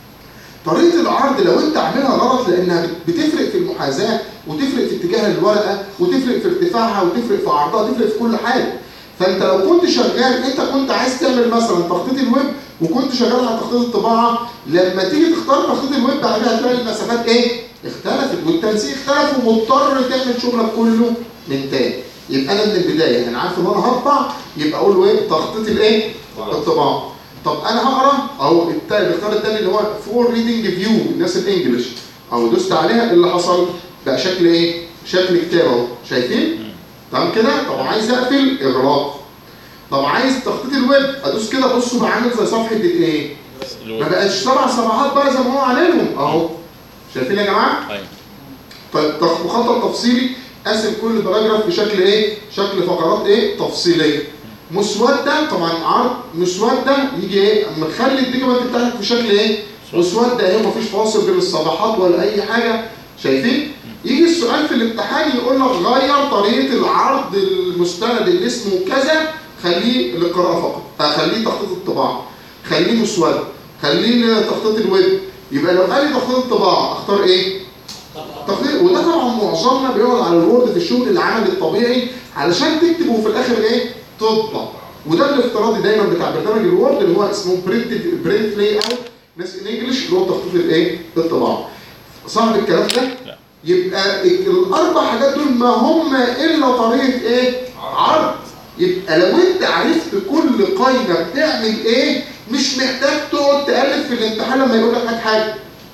طريقه العرض لو انت عاملها غلط لانها بتفرق في المحاذاه وتفرق في اتجاه الورقه وتفرق في ارتفاعها وتفرق في عرضها تفرق في كل حاجه فانت لو كنت شغال انت كنت عايز تعمل مثلا تخطيط الويب وكنت شغال على تخطيط الطباعه لما تيجي تختار تخطيط الويب بعد كده هتلاقي المسافات ايه؟ اختلفت والتنسيق اختلف ومضطر تعمل شغلك كله من تاني يبقى انا من البدايه انا عارف ان انا هطبع يبقى اقول له ايه؟ تخطيط الايه؟ الطباعه طب انا هقرا اهو التا- الاختيار الثاني اللي هو فور ريدنج فيو الناس الانجليش اهو دوست عليها اللي حصل بقى شكل ايه؟ شكل كتاب اهو شايفين؟ تمام كده؟ طب عايز اقفل اغلاق طب عايز تخطيط الويب ادوس كده بصوا بقى عامل زي صفحه الايه؟ ما الوورد بقتش سبع صفحات بقى زي ما هو عاملهم اهو شايفين يا جماعه؟ ايوه طيب تخ- مخطط تفصيلي قاسم كل باراجراف بشكل ايه؟ شكل فقرات ايه؟ تفصيليه. مسوده طبعا عرض مسوده يجي ايه؟ مخلي الديكومنت بتاعك في شكل ايه؟ مسوده اهي مفيش فاصل بين الصفحات ولا اي حاجه شايفين؟ يجي السؤال في الامتحان يقول لك غير طريقه العرض المستند اللي اسمه كذا خليه للقراءه فقط، آه، خليه تخطيط الطباعه، خليه مسود، خليه تخطيط الويب، يبقى لو قال لي تخطيط الطباعه اختار ايه؟ تقدير وده طبعا معظمنا بيقعد على الوورد في الشغل العملي الطبيعي علشان تكتب وفي الاخر ايه؟ تطبع وده الافتراضي دايما بتاع برنامج الوورد اللي هو اسمه برنت برنت لاي اوت ناس ان انجلش اللي هو تخطيط الايه؟ الطباعه. صعب الكلام ده؟ لا. يبقى ال- الاربع حاجات دول ما هم الا طريقه ايه؟ عرض يبقى لو انت عرفت كل قايمه بتعمل ايه مش محتاج تقعد تالف في الامتحان لما يقول لك هات حاجه.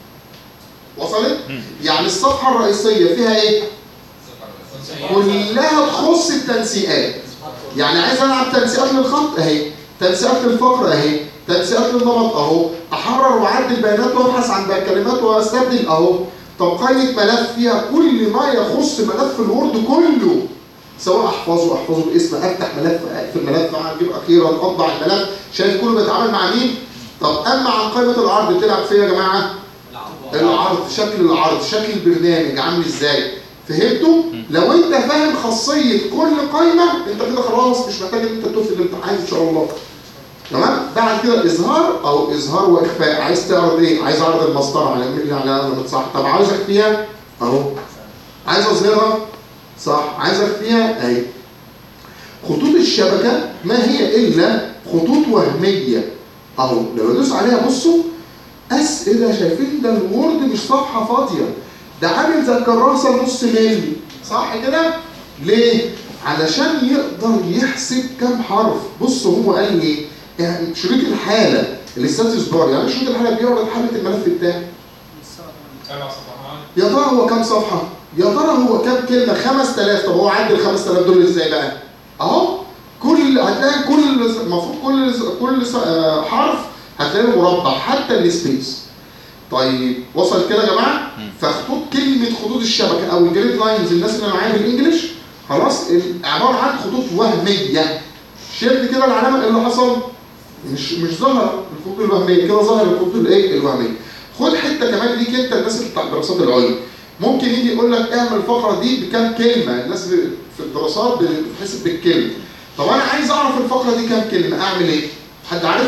وصلت؟ يعني الصفحه الرئيسيه فيها ايه؟ كلها تخص التنسيقات يعني عايز العب تنسيقات للخط اهي تنسيقات للفقره اهي تنسيقات للنمط اهو احرر واعدل بيانات وابحث عن كلمات واستبدل اهو طب قائمه ملف فيها كل ما يخص ملف الوورد كله سواء احفظه احفظه باسم افتح ملف في الملف اجيب اخيرا اطبع الملف شايف كله بيتعامل مع مين طب اما عن قائمه العرض بتلعب فيها يا جماعه العرض شكل العرض شكل البرنامج عامل ازاي فهمتوا لو انت فاهم خاصيه كل قائمه انت كده خلاص مش محتاج ان انت تدوس في الامتحان ان شاء الله تمام بعد كده اظهار او اظهار واخفاء عايز تعرض ايه عايز اعرض المسطره على يمين على علامه صح طب عاوز اخفيها اهو عايز اظهرها صح عايز اخفيها اهي خطوط الشبكه ما هي الا خطوط وهميه اهو لما ادوس عليها بصوا اسئله شايفين ده الوورد مش صفحه فاضيه ده عامل زي الكراسه نص ملي صح كده ليه علشان يقدر يحسب كام حرف بص هو قال لي يعني شريط الحاله الستاتس بار يعني شريط الحاله بيعرض حاله الملف بتاعي سبع صفحات يا ترى هو كام صفحه يا ترى هو كام كلمه 5000 طب هو عدى ال 5000 دول ازاي بقى اهو كل هتلاقي كل المفروض كل كل س- آه، حرف هتلاقي مربع حتى السبيس طيب وصل كده يا جماعه فخطوط كلمه خطوط الشبكه او الجريد لاينز الناس اللي معايا بالانجلش خلاص ال- عباره عن خطوط وهميه شلت كده العلامه إيه اللي حصل مش مش ظهر الخطوط الوهميه كده ظهر الخطوط الايه الوهميه خد حته كمان ليك انت الناس اللي بتاع الدراسات العليا ممكن يجي يقول لك اعمل الفقره دي بكام كلمه الناس ب- في الدراسات بتحسب بالكلمه طب انا عايز اعرف الفقره دي كام كلمه اعمل ايه حد عارف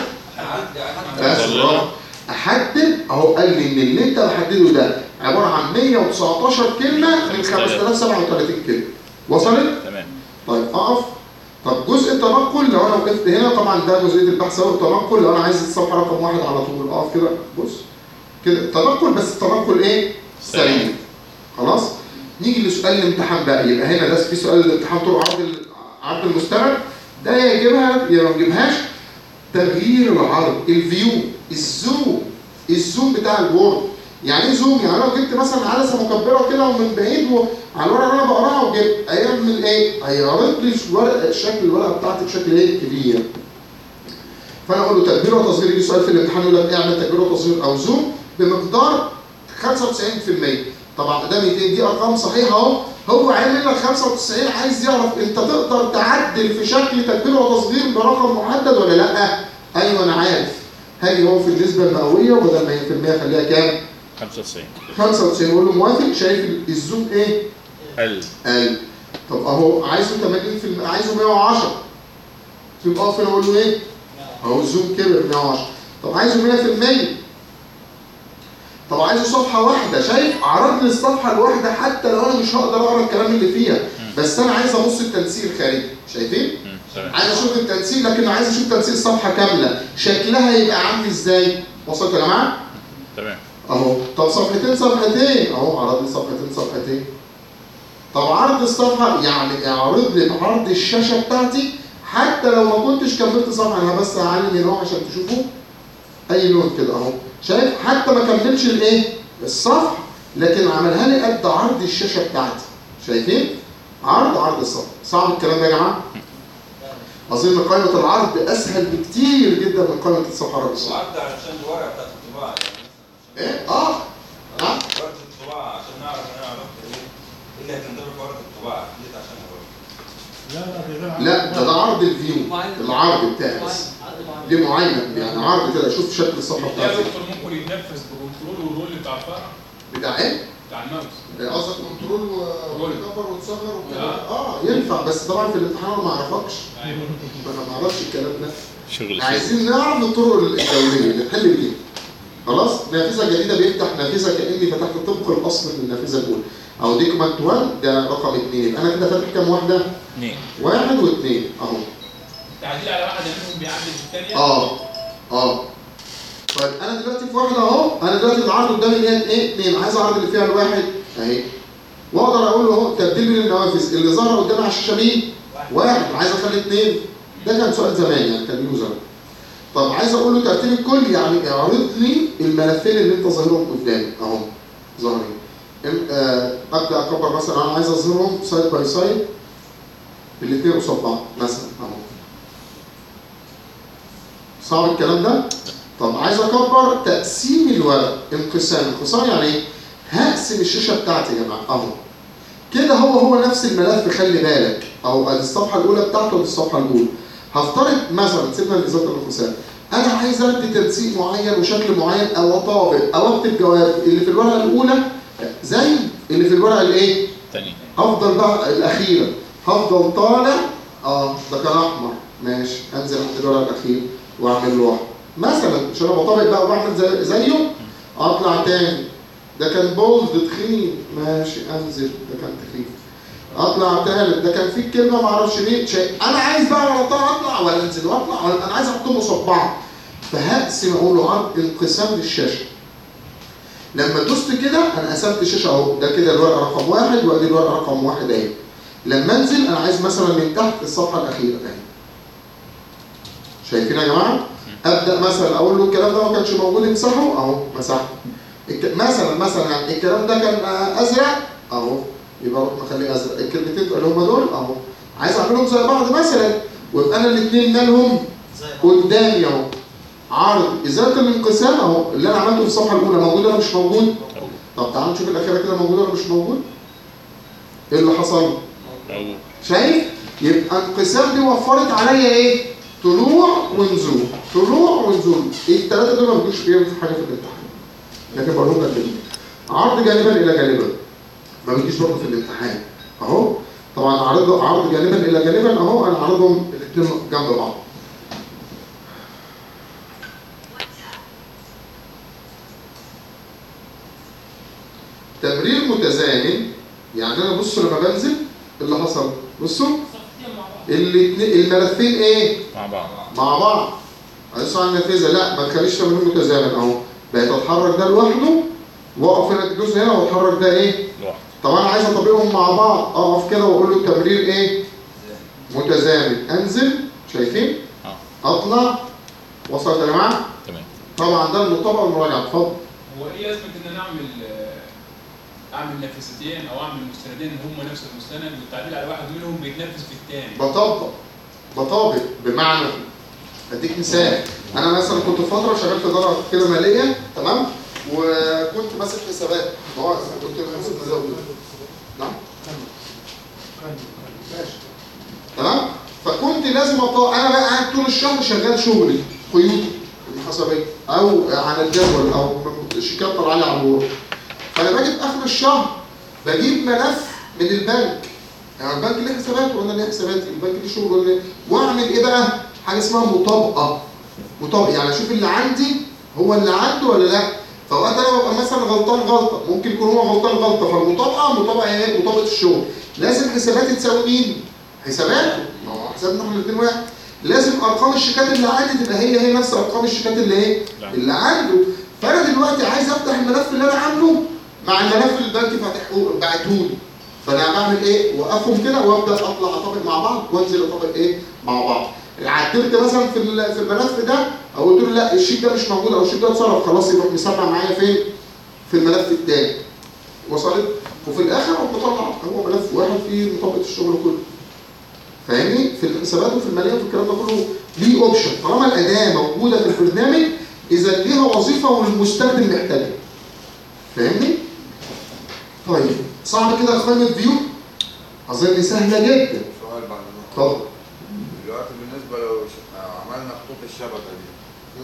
بس ضللها. برافو. احدد اهو قال لي ان اللي انت محدده ده عباره عن 119 كلمه من 5037 كلمه وصلت تمام طيب اقف طب جزء التنقل لو انا وقفت هنا طبعا ده جزئيه البحث هو التنقل لو انا عايز الصفحه رقم واحد على طول اقف كده بص كده التنقل بس التنقل ايه؟ سريع خلاص؟ نيجي لسؤال الامتحان بقى يبقى هنا ده في سؤال الامتحان طرق عرض ال- عرض المستند ده يا يجيبها يا ما يجيبهاش تغيير العرض الفيو الزوم الزوم بتاع الوورد يعني ايه زوم؟ يعني لو جبت مثلا عدسه مكبره كده ومن بعيد و- على الورقه اللي انا بقراها وجبت هيعمل ايه؟ هيعرض لي الورقه شكل الورقه بتاعتي بشكل ايه؟ كبير. فانا اقول له تكبير وتصغير يجي سؤال في الامتحان يقول لك اعمل تكبير وتصغير او زوم بمقدار 95% طبعا ده 200 دي ارقام صحيحه اهو هو عامل لك 95 عايز يعرف انت تقدر تعدل في شكل تكبير وتصغير برقم محدد ولا لا؟ ايوه انا عارف هاجي هو في النسبه المئويه وبدل ما هي 100% خليها كام؟ 95 95 يقول له موافق شايف الزوم ايه؟ ال قال طب اهو عايزه 80% عايزه 110 يبقى اقف هنا اقول له ايه؟ اهو الزوم كبر 110 طب عايزه 100% طب عايزه صفحه واحده شايف عرض لي الصفحه الواحده حتى لو انا مش هقدر اقرا الكلام اللي فيها بس انا عايز ابص التنسيق خارجي شايفين؟ مم، تمام عايز اشوف التنسيق لكن عايز اشوف تنسيق الصفحه كامله شكلها يبقى عامل ازاي؟ وصلت يا جماعه؟ تمام اهو طب صفحتين صفحتين اهو عرض لي صفحتين صفحتين طب عرض الصفحه يعني اعرض لي بعرض الشاشه بتاعتي حتى لو ما كنتش كملت صفحه انا بس هعلم هنا عشان تشوفوا اي لون كده اهو شايف حتى ما كملش الايه الصفحه لكن عملها لي قد عرض الشاشه بتاعتي شايفين عرض عرض الصفحه صعب الكلام ده يا جماعه اظن قائمه العرض اسهل بكتير جدا من قائمه الصفحه الرئيسيه وعدى علشان الورقه بتاعت الطباعه يعني ايه اه نعم ورقه الطباعه عشان نعرف انا عرفت ايه ايه اللي هتنضرب في ورقه الطباعه جيت عشان اقول لا لا ده غير عن- لا ده ده عرض الفيو العرض بتاعي بس دي معينه يعني عرض كده شوف شكل الصفحه يا بتاعتي دكتور ممكن يتنفذ بكنترول والرول بتاع الفرع بتاع ايه؟ بتاع الماوس قصدك كنترول و- وتكبر وتصغر وكده آه. اه ينفع بس طبعا في الامتحان انا ما اعرفكش ايوه انا ما اعرفش الكلام ده شغل شغل عايزين نعرف الطرق الدوليه اللي نحل بيها خلاص نافذه جديده بيفتح نافذه كاني فتحت طبق الاصل من النافذه الاولى او ديكمنت 1 ده رقم اثنين يبقى انا كده فاتح كام واحده؟ اثنين واحد واثنين اهو تعديل على واحده منهم بيعدل في الثانيه اه اه طيب انا دلوقتي في واحده اهو انا دلوقتي العرض قدامي اللي هي ايه؟ اثنين عايز اعرض اللي فيها الواحد اهي واقدر اقول له اهو تبديل بين النوافذ اللي ظهر قدامي على الشاشه مين؟ واحد عايز اخلي اثنين ده كان سؤال زمان يعني كان له زمان طب عايز اقول له ترتيب الكل يعني اعرض لي الملفين اللي انت ظاهرهم قدامي اهو ظاهرين ام- آه، ابدا اكبر مثلا انا عايز اظهرهم سايد باي سايد الاثنين قصاد بعض مثلا اهو صعب الكلام ده؟ طب عايز اكبر تقسيم الورق انقسام انقسام يعني ايه؟ هقسم الشاشه بتاعتي يا جماعه اهو كده هو هو نفس الملف خلي بالك اهو ادي الصفحه الاولى بتاعته ودي الصفحه الاولى هفترض مثلا سيبنا لازاله الانقسام انا عايز ادي تنسيق معين وشكل معين او اطابق او اكتب جواب اللي في الورقه الاولى زي اللي في الورقه الايه؟ تاني افضل بقى الاخيره هفضل طالع اه ده كان احمر ماشي انزل عند الورقه الاخير واعمل له واحد مثلا مش انا بطبق بقى وبعمل زي زيه اطلع تاني ده كان بولد تخين ماشي انزل ده كان تخين اطلع تالت ده كان فيه كلمه ما اعرفش ليه شيء انا عايز بقى ولا اطلع اطلع ولا انزل واطلع ولا انا عايز احطهم قصاد بعض فهقسم اقول له عرض انقسام للشاشه لما دوست كده انا قسمت الشاشه اهو ده كده الورقه رقم واحد وادي الورقه رقم واحد اهي لما انزل انا عايز مثلا من تحت الصفحه الاخيره اهي شايفين يا جماعه؟ ابدا مثلا اقول له الكلام ده ما كانش موجود امسحه اهو مسحته الك- مثلا مثلا يعني الكلام ده كان آه، ازرق اهو يبقى اروح مخليه ازرق الكلمتين اللي هم دول اهو عايز اعملهم زي بعض مثلا ويبقى انا الاثنين مالهم زي بعض. قدامي اهو عرض ازاله الانقسام اهو اللي انا عملته في الصفحه الاولى موجود ولا مش موجود؟ طب تعالوا نشوف الاخيره كده موجود ولا مش موجود؟ ايه اللي حصل؟ موجود شايف؟ يبقى انقسام دي وفرت عليا ايه؟ طلوع ونزول طلوع ونزول إيه الثلاثه دول ما بيجوش فيهم في حاجه في الامتحان لكن بقولهم لك كده عرض جانبا الى جانبا ما بيجيش برضه في الامتحان اهو طبعا عرض عرض جانبا الى جانبا اهو انا عرضهم الاثنين جنب بعض تمرير متزامن يعني انا بصوا لما بنزل إيه اللي حصل بصوا الاثنين الملفين ايه مع بعض مع بعض هنسمع عن النافذه لا ما تخليش تمرير متزامن اهو بقيت اتحرك ده لوحده واقف هنا تدوس هنا واتحرك ده ايه لوحده طب انا عايز اطبقهم مع بعض اقف كده واقول له التمرير ايه متزامن انزل شايفين اه اطلع وصلت يا جماعه تمام طبعا ده المطابقه والمراجعه اتفضل هو ايه لازمه ان انا اعمل آه، اعمل نافذتين او اعمل مستندين هم نفس المستند والتعديل على واحد منهم بيتنفذ في الثاني بطبق بطابق بمعنى اديك مثال انا مثلا كنت فتره شغال في اداره كده ماليه تمام وكنت ماسك حسابات ما هو كنت ماسك مزود نعم ماشي تمام فكنت لازم أطلع انا بقى قاعد طول الشهر شغال شغلي قيودي المحاسبيه او على الجدول او شيكات طالعه لي على الورق فانا باجي في اخر الشهر بجيب ملف من البنك يعني البنك ليه حسابات وانا ليه حسابات البنك ليه شغل وانا ليه واعمل ايه بقى حاجه اسمها مطابقه مطابقه يعني اشوف اللي عندي هو اللي عنده ولا لا فوقت انا ببقى مثلا غلطان غلطه ممكن يكون هو غلطان غلطه فالمطابقه مطابقه ايه مطابقه الشغل لازم حساباتي تساوي مين حساباته ما هو حسابنا احنا الاثنين واحد لازم ارقام الشيكات اللي عندي تبقى هي هي نفس ارقام الشيكات اللي ايه لا. اللي عنده فانا دلوقتي عايز افتح الملف اللي انا عامله مع الملف اللي البنك فاتحه بعتهولي فانا بعمل ايه واقفهم كده وابدا اطلع اطبق مع بعض وانزل اطبق ايه مع بعض عدلت مثلا في ال- في الملف ده او قلت له لا الشيك ده مش موجود او الشيك ده اتصرف خلاص يروح مسمع معايا فين في الملف الثاني وصلت وفي الاخر اروح بطلع هو ملف واحد فيه مطابقه الشغل كله فاهمني في الحسابات وفي الماليه وفي الكلام ده كله ليه اوبشن طالما الاداه موجوده في البرنامج اذا ليها وظيفه والمستخدم محتاجها فاهمني طيب صعب كده قائمه فيو اظن سهله جدا سؤال بعد ما اتفضل دلوقتي بالنسبة لو ش- عملنا خطوط الشبكة دي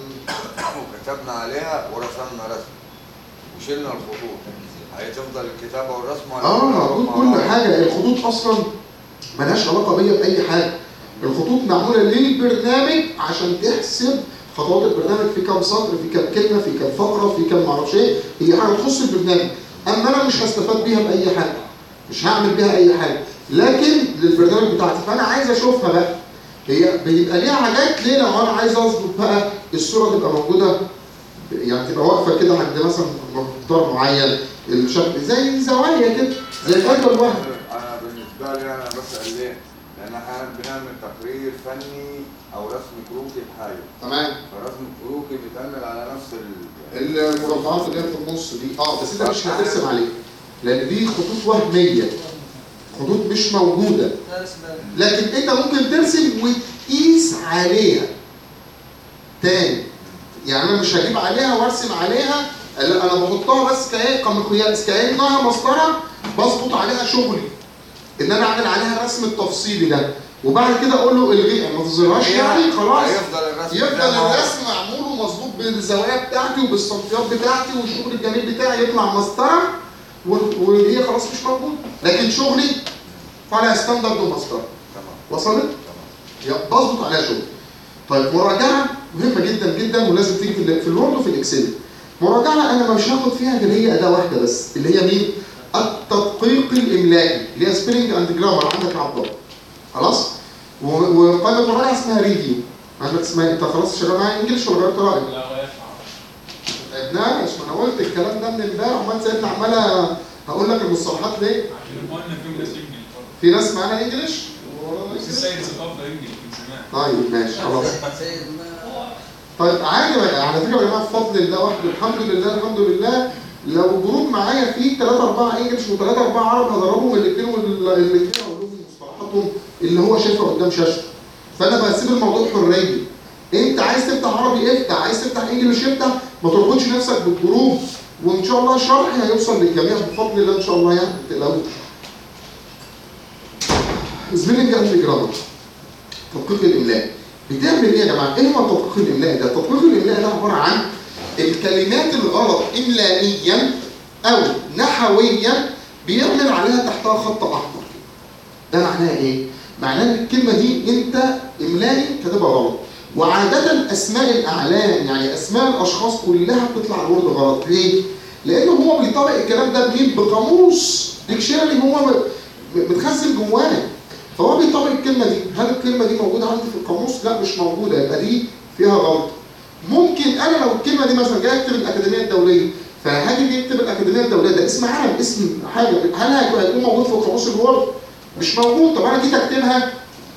وكتبنا عليها ورسمنا رسم وشلنا الخطوط هتفضل الكتابة والرسم ولا اه كلها موجود مع كل بعض؟ حاجه الخطوط اصلا ملهاش علاقه بيا باي حاجه الخطوط معموله للبرنامج عشان تحسب خطوات البرنامج في كام سطر في كام كلمه في كام فقره في كام معرفش ايه هي حاجه تخص البرنامج اما انا مش هستفاد بيها باي حاجه مش هعمل بيها اي حاجه لكن للبرنامج بتاعتي فانا عايز اشوفها بقى هي بيبقى ليها حاجات ليه لو انا عايز اظبط بقى الصوره تبقى موجوده يعني تبقى واقفه كده عند مثلا مقدار معين الشكل زي زوايا كده زي الجدول الواحد انا بالنسبة لي انا بسأل ليه؟ لان احيانا بنعمل تقرير فني او رسم كروكي بحاجة تمام فالرسم الكروكي بيتعمل على نفس ال المربعات اللي هي في النص دي اه بس انت مش هترسم عليه لان دي خطوط وهميه خطوط مش موجوده لكن انت ممكن ترسم وتقيس عليها تاني يعني انا مش هجيب عليها وارسم عليها لا انا بحطها بس كايه كمقياس كانها مسطره بظبط عليها شغلي ان انا اعمل عليها الرسم التفصيلي ده وبعد كده اقول له الغيها ما تظهرهاش يعني خلاص هيفضل الرسم يفضل زي ما هو. الرسم معمول ومظبوط بالزوايا بتاعتي وبالصنفيات بتاعتي والشغل الجميل بتاعي يطلع مسطره و- وهي خلاص مش موجوده لكن شغلي طالع ستاندرد ومسطره تمام وصلت؟ تمام يبقى بظبط عليها شغل طيب مراجعه مهمه جدا جدا ولازم تيجي في ال- في الوورد وفي الاكسل مراجعه انا مش هاخد فيها غير هي اداه واحده بس اللي هي مين التدقيق الاملائي اللي هي سبيلنج اند جرامر عندك يا عبد الله خلاص و- وقائمه مراجعه اسمها ريفيو عندك اسمها انت خلاص شغال معايا انجلش ولا غيرت رايك؟ لا غير ابناء مش ما انا قلت الكلام ده من امبارح وما سيدنا عمال هقول لك المصطلحات ليه؟ عشان قلنا في ناس انجلش في ناس معانا انجلش؟ بس السيد ثقافه انجلش من زمان طيب ماشي خلاص طيب عادي بقى على فكره يا جماعه بفضل الله وحده الحمد لله الحمد لله لو جروب معايا فيه 3 4 انجلش و3 4 عرب هضربهم الاثنين والاثنين اقول لهم مصطلحاتهم اللي هو شايفها قدام شاشته فانا بسيب الموضوع حريه انت عايز تفتح عربي افتح عايز تفتح انجلش افتح ما تربطش نفسك بالجروب وان شاء الله شرحي هيوصل للجميع بفضل الله ان شاء الله يعني ما تقلقوش سبيلنج اند جرامر تدقيق الاملاء بتعمل ايه يا جماعه؟ ايه هو التدقيق الاملائي ده؟ التدقيق الاملائي ده عباره عن الكلمات الغلط املائيا او نحويا بيعمل عليها تحتها خط احمر ده معناه ايه؟ معناه ان الكلمه دي انت املائي كاتبها غلط وعاده اسماء الاعلام يعني اسماء الاشخاص كلها بتطلع الورد غلط ليه؟ لانه هو بيطبق الكلام ده بمين؟ بقاموس ديكشنري هو م- متخزن جواه فهو بيطبق الكلمه دي هل الكلمه دي موجوده عندي في القاموس لا مش موجوده يبقى دي فيها غلط ممكن انا لو الكلمه دي مثلا جاي اكتب الاكاديميه الدوليه فهاجي يكتب الاكاديميه الدوليه ده اسم عالم اسم حاجه هل هيكون هيكون موجود في القاموس الوورد مش موجود طب انا جيت اكتبها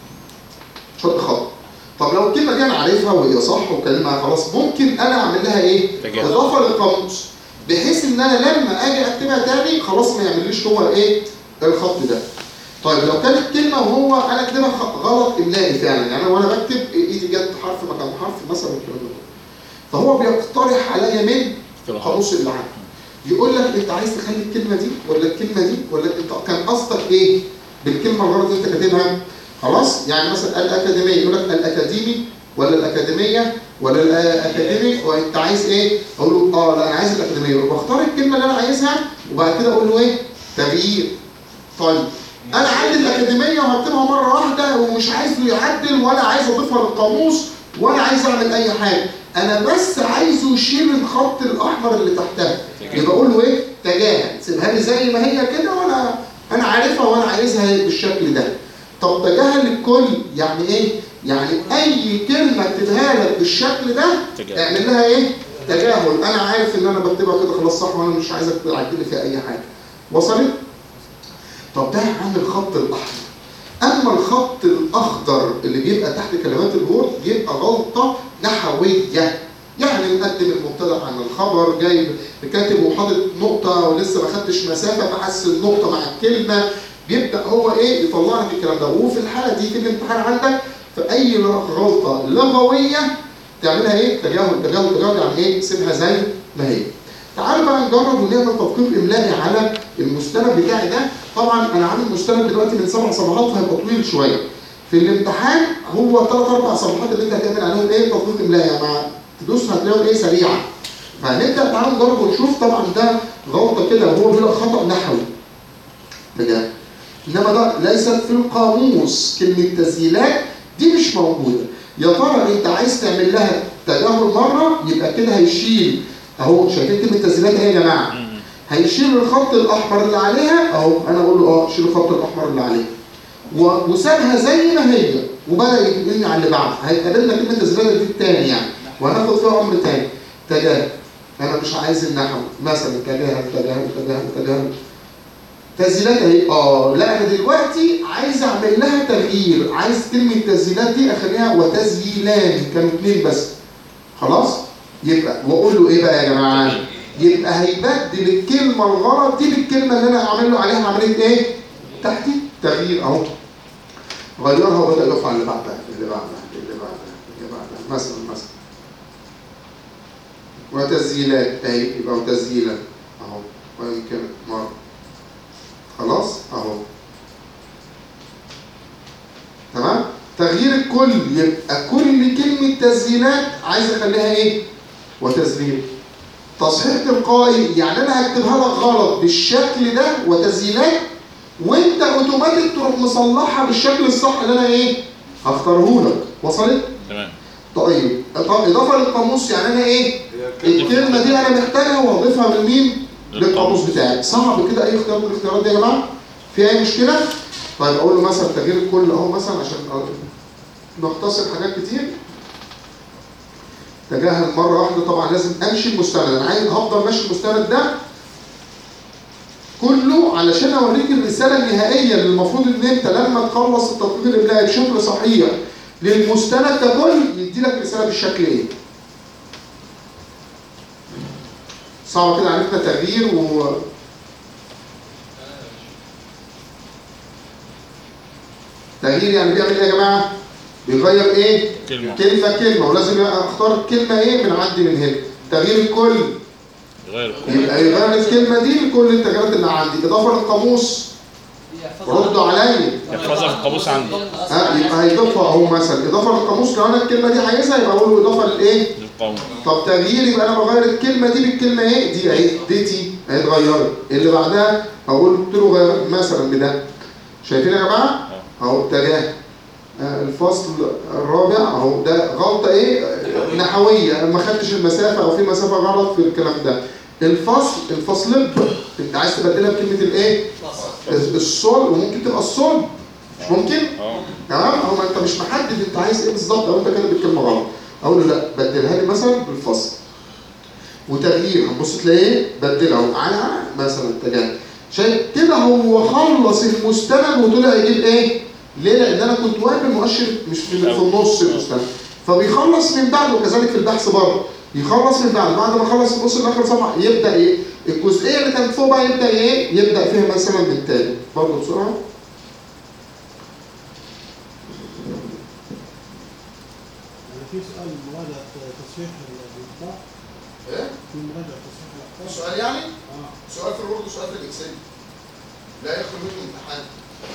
شط خط طب لو الكلمه دي انا عارفها وهي صح وكلمه خلاص ممكن انا اعمل لها ايه تجاهل. اضافه للقاموس بحيث ان انا لما اجي اكتبها تاني خلاص ما يعمليش هو ايه الخط ده طيب لو كانت كلمه وهو انا كاتبها خ- غلط املائي فعلا يعني وانا بكتب ايدي جت حرف مكان حرف مثلا والكلام ده فهو بيقترح عليا من قاموس العام يقول لك انت عايز تخلي الكلمه دي ولا الكلمه دي ولا انت كان قصدك ايه بالكلمه الغلط اللي انت كاتبها خلاص يعني مثلا الاكاديميه يقول لك الاكاديمي ولا الاكاديميه ولا الاكاديمي وانت عايز ايه اقول له اه لا انا عايز الاكاديميه وبختار الكلمه اللي انا عايزها وبعد كده اقول له ايه تغيير طيب انا عندي الاكاديميه وهكتبها مره واحده ومش عايز له يعدل ولا عايز اضيفها للقاموس ولا عايز اعمل اي حاجه انا بس عايزه يشيل الخط الاحمر اللي تحتها يبقى اقول له ايه تجاهل سيبها لي زي ما هي كده وانا انا عارفها وانا عايزها بالشكل ده طب تجاهل الكل يعني ايه يعني اي كلمه اكتبها لك بالشكل ده تجاهل. اعمل لها ايه تجاهل انا عارف ان انا بكتبها كده خلاص صح وانا مش عايزك تعدل لي فيها اي حاجه وصلت طب ده عامل الخط الاحمر اما الخط الاخضر اللي بيبقى تحت كلمات الوورد بيبقى غلطه نحويه يعني مقدم المبتدا عن الخبر جايب كاتب وحاطط نقطه ولسه ما خدتش مسافه فحس النقطه مع الكلمه بيبدا هو ايه يطلع لك الكلام ده وفي الحاله دي في الامتحان عندك في اي غلطه لغويه تعملها ايه؟ تجاهل تجاهل تجاهل يعني ايه؟ سيبها زي ما هي. تعالوا بقى نجرب ونعمل تدقيق املائي على المستند بتاعي ده طبعا انا عامل مستند دلوقتي من سبع صفحات فهيبقى طويل شويه في الامتحان هو ثلاث اربع صفحات اللي انت هتعمل عليهم ايه تدقيق املائي يعني مع تدوس هتلاقيهم ايه سريعه فهنبدا تعالوا نجرب ونشوف طبعا ده غلطه كده وهو بيقول لك خطا نحوي بجد انما ده ليست في القاموس كلمه تسجيلات دي مش موجوده يا ترى انت عايز تعمل لها تجاهل مره يبقى كده هيشيل اهو شايفين كلمه تسجيلات اهي يا جماعه هيشيل الخط الاحمر اللي عليها اهو انا اقول له اه شيل الخط الاحمر اللي عليها و- وسابها زي ما هي وبدا يتبني على اللي بعده هيتقابلنا كلمه تسجيلات دي التاني يعني وهناخد فيها امر تاني تجاهل انا مش عايز النحو مثلا تجاهل تجاهل تجاهل تجاهل تسجيلات اهي اه لا انا دلوقتي عايز اعمل لها تغيير عايز كلمه تسجيلات دي اخليها وتسجيلان كانوا اثنين بس خلاص يبقى واقول له ايه بقى يا جماعه يبقى هيبدل الكلمه الغلط دي بالكلمه اللي انا اعمل له عليها عمليه ايه تحديد تغيير اهو غيرها وبدا يقف على اللي بعدها اللي بعدها اللي بعدها اللي بعدها مثلا مثلا وتسجيلات اهي يبقى وتسجيلا اهو ويمكن مره خلاص اهو تمام تغيير الكل يبقى كل كلمة تسجيلات عايز اخليها ايه وتسجيل تصحيح تلقائي يعني انا هكتبها لك غلط بالشكل ده وتسجيلات وانت اوتوماتيك تروح مصلحها بالشكل الصح اللي انا ايه هختاره لك وصلت تمام طيب طب اضافه للقاموس يعني انا ايه هي الكلمة الكلمه دي انا محتاجها واضيفها من مين للقاموس. للقاموس بتاعي صعب كده اي اختيار من الاختيارات دي يا جماعه في اي مشكله طيب اقول له مثلا تغيير الكل اهو مثلا عشان نختصر حاجات كتير تجاهل مره واحده طبعا لازم امشي المستند انا عايز هفضل ماشي المستند ده كله علشان اوريك الرساله النهائيه اللي المفروض ان انت لما تخلص التطبيق الاملائي بشكل صحيح للمستند ككل يدي لك رساله بالشكل ايه صعب كده عرفنا تغيير و تغيير يعني بيعمل ايه يا جماعه؟ بيغير ايه؟ كلمة كلمه كلمه ولازم اختار الكلمه ايه من عندي من هنا تغيير الكل غير الكل يبقى يغير الكلمه دي لكل التغييرات اللي عندي اضافه للقاموس ردوا عليا يحفظها في القاموس عندي ها يبقى هيضيفها اهو مثلا اضافه للقاموس لو انا الكلمه دي عايزها يبقى اقول له اضافه للايه؟ للقاموس طب تغيير يبقى انا بغير الكلمه دي بالكلمه ايه؟ دي اهي ديتي اهي اتغيرت اللي بعدها اقول قلت له غير مثلا بده شايفين يا جماعه؟ اهو تجاه آه، الفصل الرابع اهو ده غلطه ايه؟ آه، نحويه ما خدتش المسافه او في مسافه غلط في الكلام ده الفصل الفصل انت عايز تبدلها بكلمه الايه؟ الصلب وممكن تبقى الصلب مش ممكن؟ اه تمام هو ما انت مش محدد انت عايز ايه بالظبط او انت كاتب الكلمه غلط اقول له لا بدلها لي مثلا بالفصل وتغيير هنبص تلاقيه بدلها اهو على مثلا تجاه شايف كده هو خلص المستند وطلع يجيب ايه؟ ليه؟ لان انا كنت واقف المؤشر مش في, في النص المستند فبيخلص من بعد وكذلك في البحث برضه يخلص من بعد بعد ما خلص يبص لاخر صفحه يبدا ايه؟ الجزئيه اللي كانت فوق بقى يبدا ايه؟ يبدا فيها مثلا من تاني برضه بسرعه يعني في سؤال مراجعة تصحيح الأخطاء ايه؟ في مراجعة تصحيح الأخطاء سؤال يعني؟ اه سؤال في الوورد وسؤال في الاكسل لا يخلو منه امتحان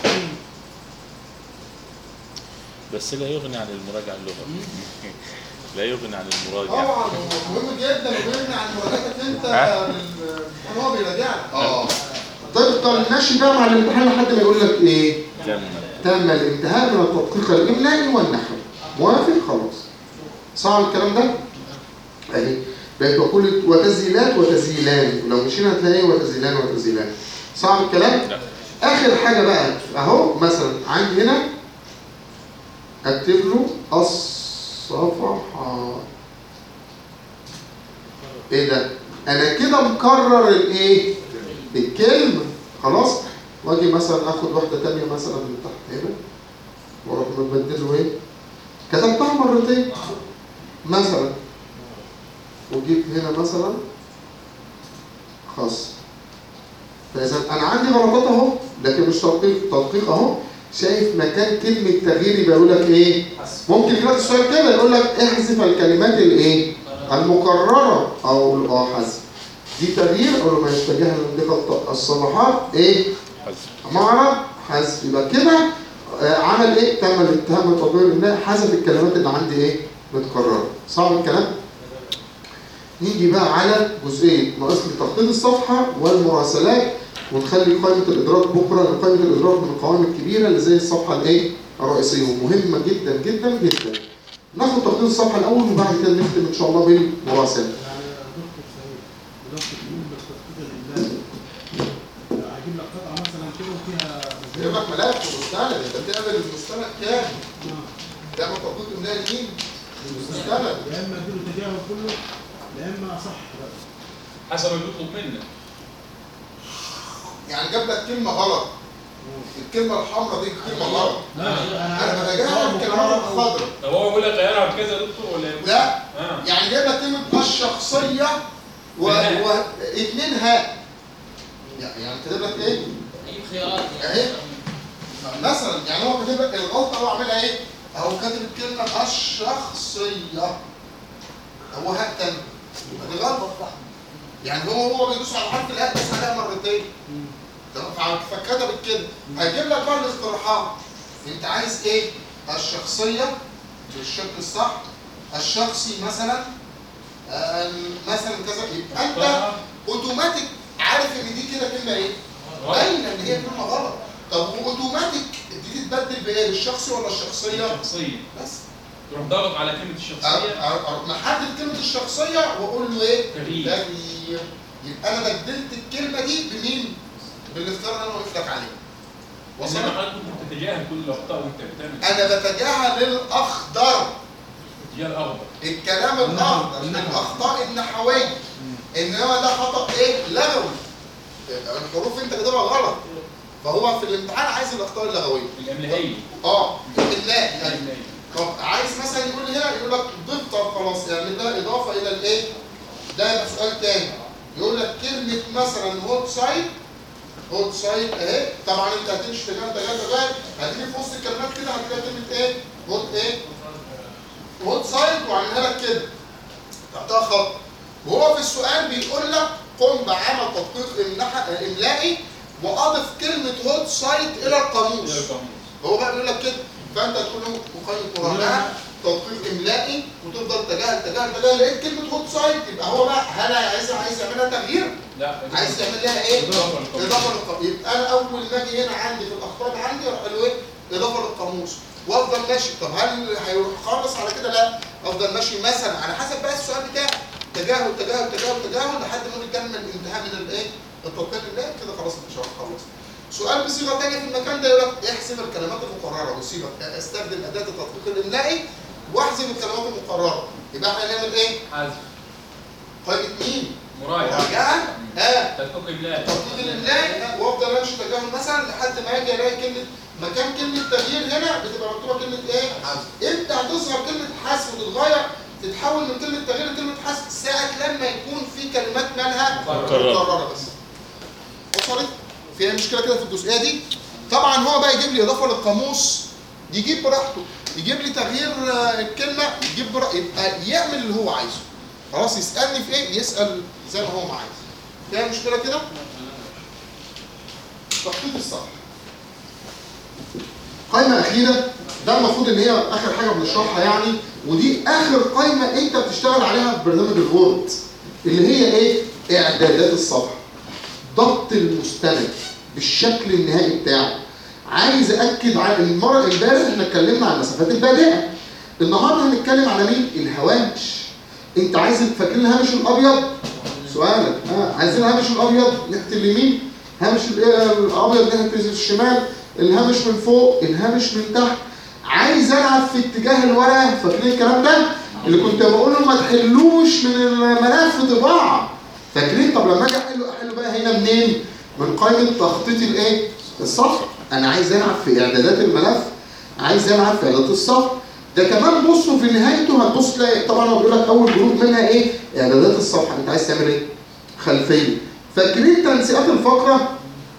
بس لا يغني عن المراجعة اللغوي لا يغني عن المراجعة طبعا هو مهم جدا وبيغني عن مراجعتك انت ها؟ للامتحان هو بيراجعك اه تفضل ماشي بقى مع الامتحان لحد ما يقول لك ايه؟ تم تم الانتهاء من التدقيق الاملائي والنحوي موافق خلاص صعب الكلام ده؟ اهي بقت وكل وتزييلات وتزييلان ولو مشينا هتلاقي وتزييلان وتزييلان صعب الكلام؟ لا اخر حاجه بقى اهو مثلا عندي هنا اكتب له الصفحه ايه ده انا كده مكرر الايه الكلمه خلاص واجي مثلا اخد واحده تانية مثلا من تحت هنا واروح مبدله ايه كتبتها مرتين مثلا وجيت هنا مثلا خاص فاذا انا عندي غلطات اهو لكن مش تدقيق تدقيق اهو شايف مكان كلمه تغيير يبقى يقول لك ايه ممكن يجي لك السؤال كده يقول لك احذف الكلمات الايه المكرره او اه حذف دي تغيير او ما يتجاه لمنطقه الصفحات ايه حذف معرض حذف يبقى كده آه، عمل ايه تم الانتهاء من تطوير الاناء حذف الكلمات اللي عندي ايه متكرره صعب الكلام نيجي بقى على جزئيه ناقص لي تخطيط الصفحه والمراسلات ونخلي قائمه الادراك بكره لأن قائمه الادراك من القوائم الكبيره اللي زي الصفحه الايه الرئيسيه ومهمه جدا جدا جدا ناخد تخطيط الصفحه الاول وبعد كده نختم ان شاء الله بالمراسلات يعني دكتور سعيد دكتور تقول بالتدقيق الإملائي أجيب لك قطعة مثلا كده وفيها يجيب لك ملف ومستند انت بتعمل المستند كام آه. تعمل تخطيط املائي لمين المستند يا إما أديله تجاهل كله يا إما صح بقى حسب اللي بيطلب منك يعني جاب لك كلمه غلط الكلمه الحمراء دي كلمه غلط لا انا بتجاهل الكلمات الخضراء طب هو بيقول لك غيرها بكذا يا دكتور ولا يقول- لا اه يعني جايب لك كلمه الشخصيه و... بناء. و... اتنين هاء يعني يعني كاتب لك ايه اجيب خيارات أهي. مثلا يعني هو كاتب لك الغلطه هو عاملها ايه اهو كاتب الكلمه الشخصيه هو هاء تاني يبقى دي غلطه يعني هو هو بيدوس على حرف الهاء بس عليها مرتين تمام فع- فكتب كده هيجيب لك بقى الاقتراحات انت عايز ايه الشخصيه بالشكل الصح الشخصي مثلا آم، مثلا كذا يبقى انت اوتوماتيك عارف ان دي كده كلمه ايه باينه ان هي كلمه غلط طب واوتوماتيك دي تتبدل بايه بالشخصي ولا الشخصيه شخصية بس تروح ضاغط على كلمه أ- الشخصيه أ- أ- محدد كلمه الشخصيه واقول له ايه؟ تغيير. تغيير يبقى انا بدلت الكلمه دي بمين؟ بالاختيار اللي انا واقف لك عليه وصلت؟ انما حضرتك كنت بتتجاهل كل الاخطاء وانت بتعمل انا بتجاهل الاخضر الاتجاه الاخضر الكلام الاخضر الاخطاء النحويه انما ده خطا ايه لغوي الحروف انت كاتبها غلط فهو في الامتحان عايز الاخطاء اللغويه الاملائيه اه الاملاء يعني الاملائيه طب عايز مثلا يقول لي هنا يقول لك ضيف طب خلاص يعني ده اضافه الى الايه ده يبقى سؤال تاني يقول لك كلمه مثلا هوت سايد هوت سايد اهي طبعا انت هتمشي تجاه تجاه تجاه هتيجي في وسط الكلمات كده هتلاقي كلمه ايه هوت ايه هوت سايد وعاملها لك كده تحتها خط وهو في السؤال بيقول لك قم بعمل تدقيق إملاح- املائي واضف كلمه هوت سايد الى القاموس الى القاموس هو بقى بيقول لك كده فانت تقول له مقيم مراجعه تدقيق املائي وتفضل تجاهل تجاهل تجاهل لقيت كلمه هوت سايد يبقى هو بقى هل عايز عايز يعملها تغيير؟ لا عايز يعمل لها ايه؟ اضافه للقاموس اضافه للقاموس يبقى انا اول ما اجي هنا عندي في الاخطاء اللي عندي اروح له ايه؟ اضافه للقاموس وافضل ماشي طب هل هيروح خالص على كده؟ لا افضل ماشي مثلا على حسب بقى السؤال بتاعي تجاهل تجاهل تجاهل تجاهل لحد ما نكمل الانتهاء من الايه؟ التطبيق الله كده خلاص انت مش هتخلص. سؤال بصيغه ثانيه في المكان ده يقول لك احسب الكلمات المقرره والصيغه استخدم اداه التطبيق الاملائي واحسب الكلمات المقرره يبقى احنا هنعمل ايه؟ حذف قائمه مين؟ مراجعه مراجعه ها تدقيق املائي تطبيق الاملاء وافضل امشي تجاهل مثلا لحد ما اجي الاقي كلمه مكان كلمه تغيير هنا بتبقى مكتوبه كلمه ايه؟ حذف. امتى هتظهر كلمه حذف وتتغير تتحول من كلمه تغيير لكلمه حذف ساعه لما يكون في كلمات منها مكررة. مكرره بس. وصلت؟ فيها مشكله كده في الجزئيه دي؟ طبعا هو بقى يجيب لي اضافه للقاموس يجيب براحته يجيب لي تغيير آه، الكلمه يجيب براحته يبقى يعمل اللي هو عايزه خلاص يسالني في ايه؟ يسال زي ما هو ما عايز. فيها مشكله كده؟ تخطيط الصح قائمة أخيرة ده المفروض إن هي آخر حاجة بنشرحها يعني ودي آخر قائمة أنت بتشتغل عليها في برنامج الوورد اللي هي إيه؟ إعدادات الصفحة ضبط المستند بالشكل النهائي بتاعه عايز أكد على المرة امبارح إحنا اتكلمنا عن المسافات البادئة النهارده هنتكلم على مين؟ الهوامش أنت عايز فاكرين الهامش الأبيض؟ سؤالك ها عايزين الهامش الأبيض ناحية اليمين هامش ال- الأبيض ناحية الشمال الهامش من فوق الهامش من تحت عايز العب في اتجاه الورقه فاكرين الكلام ده اللي كنت بقول له ما تحلوش من الملف طباعه فاكرين طب لما اجي احله احله بقى هنا منين من قائمه تخطيط الايه الصفحه انا عايز العب في اعدادات الملف عايز العب في اعدادات الصفحه ده كمان بصوا في نهايته هتبص تلاقي طبعا هو بيقول لك اول جروب منها ايه اعدادات الصفحه انت عايز تعمل ايه خلفيه فاكرين تنسيقات الفقره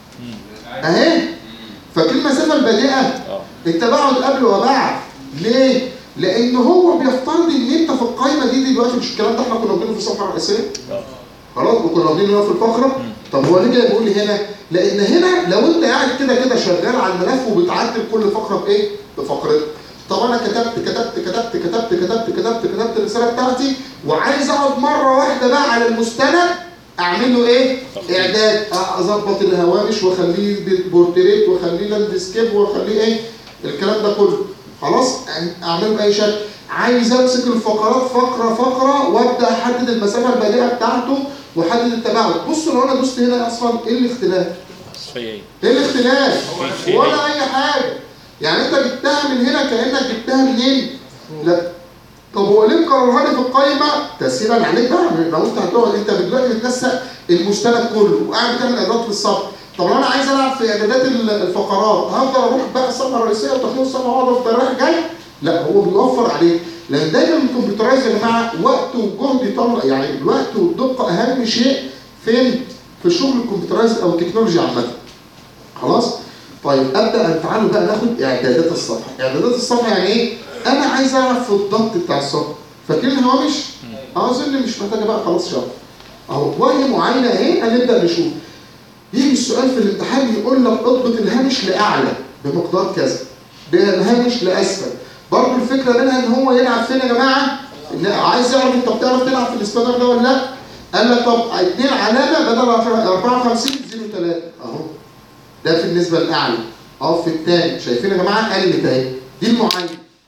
اهي فاكرين المسافه البادئه اه انت بقعد قبل وبعد ليه؟ لان هو بيفترض ان انت في القائمه دي دلوقتي مش الكلام ده احنا كنا واخدينه في الصفحه الرئيسيه اه خلاص وكنا واخدينه هنا في الفقره طب هو ليه جاي بيقول لي هنا؟ لان هنا لو انت قاعد كده كده شغال على الملف وبتعدل كل فقره بايه؟ بفقرتها طب انا كتبت كتبت كتبت كتبت كتبت كتبت كتبت الرساله بتاعتي وعايز اقعد مره واحده بقى على المستند اعمل له ايه؟ اعداد اظبط الهوامش واخليه بورتريت واخليه لاندسكيب واخليه ايه؟ الكلام ده كله خلاص اعمله باي شكل عايز امسك الفقرات فقره فقره وابدا احدد المسافه البادئه بتاعته واحدد التباعد بصوا لو انا دوست هنا اصلا ايه الاختلاف؟ صفيين ايه الاختلاف؟ في- في- ولا اي حاجه يعني انت جبتها من هنا كانك جبتها منين؟ لا طب هو ليه مكررها لي في القايمه تسهيلا عليك بقى لو انت هتقعد انت دلوقتي بتنسق المستند كله وقاعد بتعمل اعدادات للصف طب لو انا عايز العب في اعدادات ال- الفقرات هفضل اروح بقى الصفحه الرئيسيه وتخلص الصفحه واقعد افضل رايح جاي لا هو بيوفر عليك لان دايما الكمبيوترايز يا جماعه وقت وجهد يطلع يعني الوقت والدقه اهم شيء فين؟ في شغل الكمبيوترايز او التكنولوجيا عامه خلاص طيب ابدا تعالوا بقى ناخد اعدادات الصفحه اعدادات الصفحه يعني ايه انا عايز اعرف في الضغط بتاع الصفحه فاكرين الهوامش اظن مش محتاجه بقى خلاص شرح اهو وجه معينه اهي هنبدا نشوف يجي السؤال في الامتحان يقول لك اضبط الهامش لاعلى بمقدار كذا بالهامش لاسفل برضه الفكره منها ان هو يلعب فين يا جماعه إن عايز يعرف انت بتعرف تلعب في الاسبانر ده ولا لا قال لك طب اتنين علامه بدل 54 زيرو 3 اهو ده بالنسبه للاعلى اه في الثاني شايفين يا جماعه قلت اهي دي المعين طب انا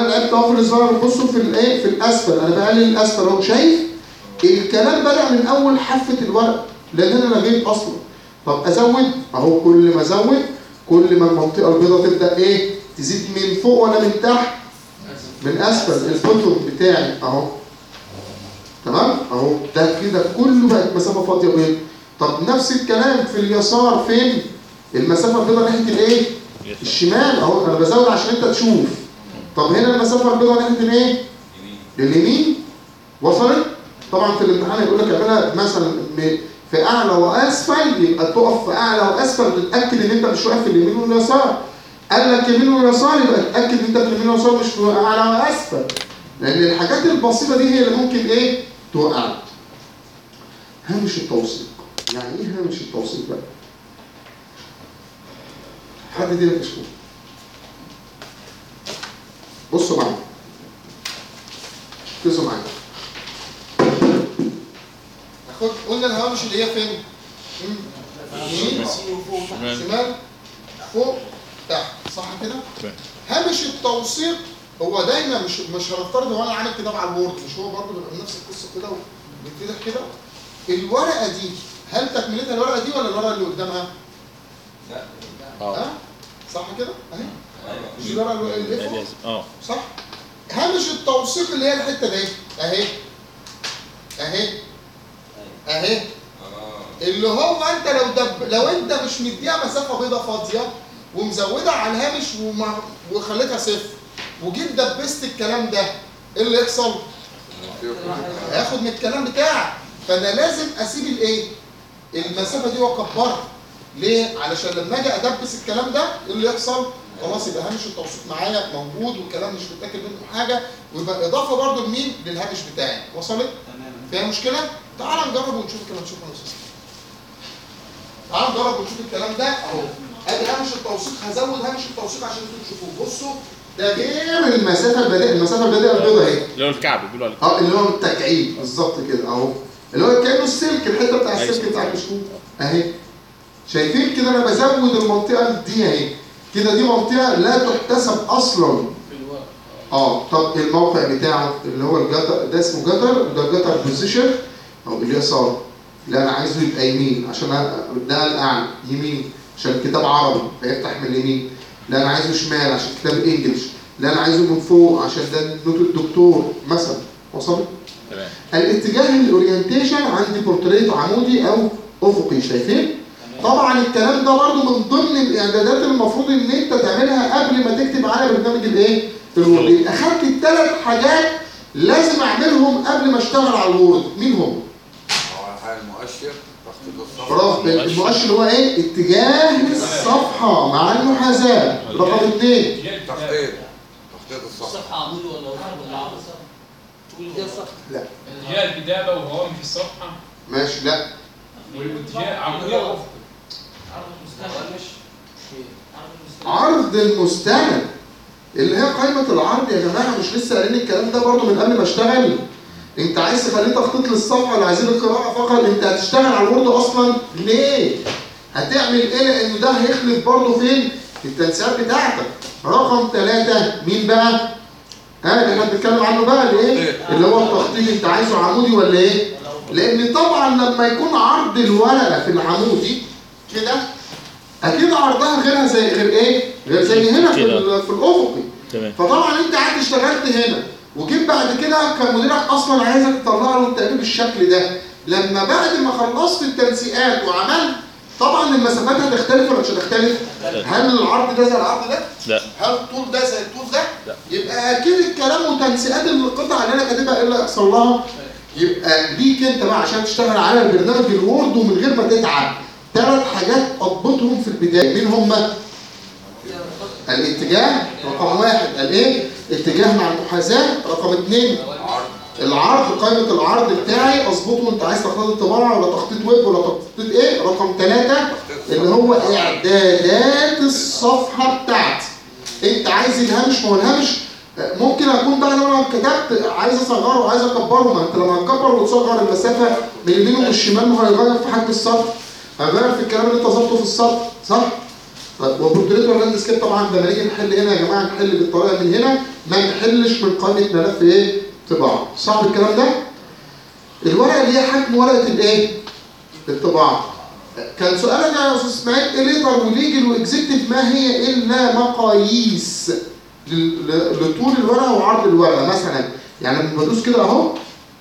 انا لعبت اهو في الصغير بصوا في الايه في الاسفل انا بقلل الاسفل اهو شايف الكلام بدأ من اول حافه الورق لان انا لغيت اصلا طب ازود اهو كل ما ازود كل ما المنطقه البيضاء تبدا ايه تزيد من فوق ولا من تحت من اسفل البوتوم بتاعي اهو تمام اهو ده كده كله بقت مسافه فاضيه بيض طب نفس الكلام في اليسار فين المسافه البيضاء ناحيه الايه الشمال اهو انا بزود عشان انت تشوف طب هنا المسافه البيضاء ناحيه الايه لليمين وصلت طبعا في الامتحان يقول لك اعملها مثلا م- في اعلى واسفل يبقى تقف في اعلى واسفل تتاكد ان انت مش واقف في اليمين واليسار قال لك يمين ويسار يبقى اتاكد ان انت في اليمين واليسار مش في اعلى واسفل لان الحاجات البسيطه دي هي اللي ممكن ايه توقعك هامش التوثيق يعني ايه هامش التوثيق بقى حد دي لك اشكو بصوا معايا ركزوا معايا ناخد قلنا الهوامش اللي هي فين؟ مم. يمين شمال. شمال فوق تحت صح كده؟ تمام. هامش التوثيق هو دايما مش مش هنفترض هو انا عامل كتاب على الوورد مش هو برضه بيبقى نفس القصه كده وبيتفتح كده الورقه دي هل تكملتها الورقه دي ولا الورقه اللي قدامها؟ اه ها؟ صح كده؟ اهي مش الورقه اللي اللي ده فوق لازم اه صح؟ هامش التوثيق اللي هي الحته دي اهي اهي اهي اللي هو انت لو دب لو انت مش مديها مسافه بيضاء فاضيه ومزودها على الهامش وما وخليتها صفر وجيت دبست الكلام ده ايه اللي يحصل؟ هياخد من الكلام بتاعك فانا لازم اسيب الايه؟ المسافه دي واكبرها ليه؟ علشان لما اجي ادبس الكلام ده ايه اللي يحصل؟ خلاص يبقى هامش التوثيق معايا موجود والكلام مش متاكد منه حاجه ويبقى اضافه برضو لمين؟ للهامش بتاعي وصلت؟ فيها مشكله؟ تعال نجرب ونشوف الكلام شوف يا استاذ تعال نجرب ونشوف الكلام ده اهو ادي هامش التوثيق هزود هامش التوثيق عشان انتوا تشوفوه بصوا ده غير المسافه البديهيه المسافه البديهيه البيضاء اهي اللي هو الكعب بيقولوا عليه اه اللي هو التكعيب بالظبط كده اهو اللي هو كانه السلك الحته بتاع أيوة. السلك بتاع المشكوك اهي شايفين كده انا بزود المنطقه دي اهي كده دي منطقه لا تحتسب اصلا في الورق اه طب الموقع بتاعه اللي هو الجدر ده اسمه جدر وده جدر بوزيشن او اليسار لا انا عايزه يبقى يمين عشان أ- ده الاعلى يمين عشان الكتاب عربي فيفتح من اليمين لا انا عايزه شمال عشان كتاب انجلش لا انا عايزه من فوق عشان ده نوت الدكتور مثلا وصلت تمام الاتجاه الاورينتيشن عندي بورتريت عمودي او افقي شايفين طبعا الكلام ده برضو من ضمن الاعدادات اللي المفروض ان انت تعملها قبل ما تكتب على برنامج الايه الوورد يبقى اخدت الثلاث حاجات لازم اعملهم قبل ما اشتغل على الوورد مين هم اول حاجه المؤشر تخطيط الصفحه برافو المؤشر اللي هو ايه اتجاه الصفحه مع المحاذاه رقم اثنين تخطيط تخطيط الصفحه الصفحه عمودي ولا افقي ولا عرض اتجاه الصف لا اتجاه الكتابه وهوامش الصفحه ماشي لا والاتجاه عمودي او افقي عرض المستند مش عرض المستند عرض المستند اللي هي قائمة العرض يا جماعة مش لسه قايلين الكلام ده برضو من قبل ما اشتغل انت عايز تخليه تخطيط للصفحة ولا عايزين القراءة فقط انت هتشتغل على الوورد اصلا ليه؟ هتعمل ايه لانه ده هيخلف برضو فين؟ في التنسيقات بتاعتك رقم ثلاثة مين بقى؟ ها اللي احنا بنتكلم عنه بقى اللي ايه؟ اللي هو التخطيط انت عايزه عمودي ولا ايه؟ لان طبعا لما يكون عرض الورقة في العمودي كده اكيد عرضها غيرها زي غير ايه؟ غير زي هنا في كده. ال- في الافقي تمام فطبعا انت قاعد اشتغلت هنا وجيت بعد كده كان مديرك اصلا عايزك تطلع له التقرير بالشكل ده لما بعد ما خلصت التنسيقات وعملت طبعا المسافات هتختلف ولا مش هتختلف؟ هل العرض ده زي العرض ده؟ لا هل الطول ده زي الطول ده؟ لا. يبقى اكيد الكلام وتنسيقات القطع اللي انا كاتبها ايه اللي هيحصل لها؟ يبقى ليك انت بقى عشان تشتغل على البرنامج الوورد ومن غير ما تتعب ثلاث حاجات اضبطهم في البدايه مين هم؟ الاتجاه رقم واحد الايه؟ اتجاه مع المحاذاه رقم اثنين العرض قائمه العرض بتاعي اظبطه انت عايز تخطيط طباعه ولا تخطيط ويب ولا تخطيط ايه؟ رقم ثلاثه اللي هو اعدادات الصفحه بتاعتي انت عايز الهامش ما هو الهامش آه، ممكن اكون بقى لو انا كتبت عايز اصغره وعايز اكبره ما انت لما تكبر وتصغر المسافه من اليمين ومن الشمال ما هو هيغير في حجم السطر هيغير في الكلام اللي انت ظبطه في السطر صح؟ طيب وبورتريت ولا لاندسكيب طبعا لما نيجي نحل هنا يا جماعه نحل بالطريقه من هنا ما نحلش من قائمه ملف ايه؟ طباعه صعب الكلام ده؟ الورقه اللي هي حجم ورقه الايه؟ الطباعه كان سؤالك يا استاذ اسماعيل ايه ليتر وليجل واكزيكتيف ما هي الا مقاييس لل- ل- لطول الورقه وعرض الورقه مثلا يعني لما بدوس كده اهو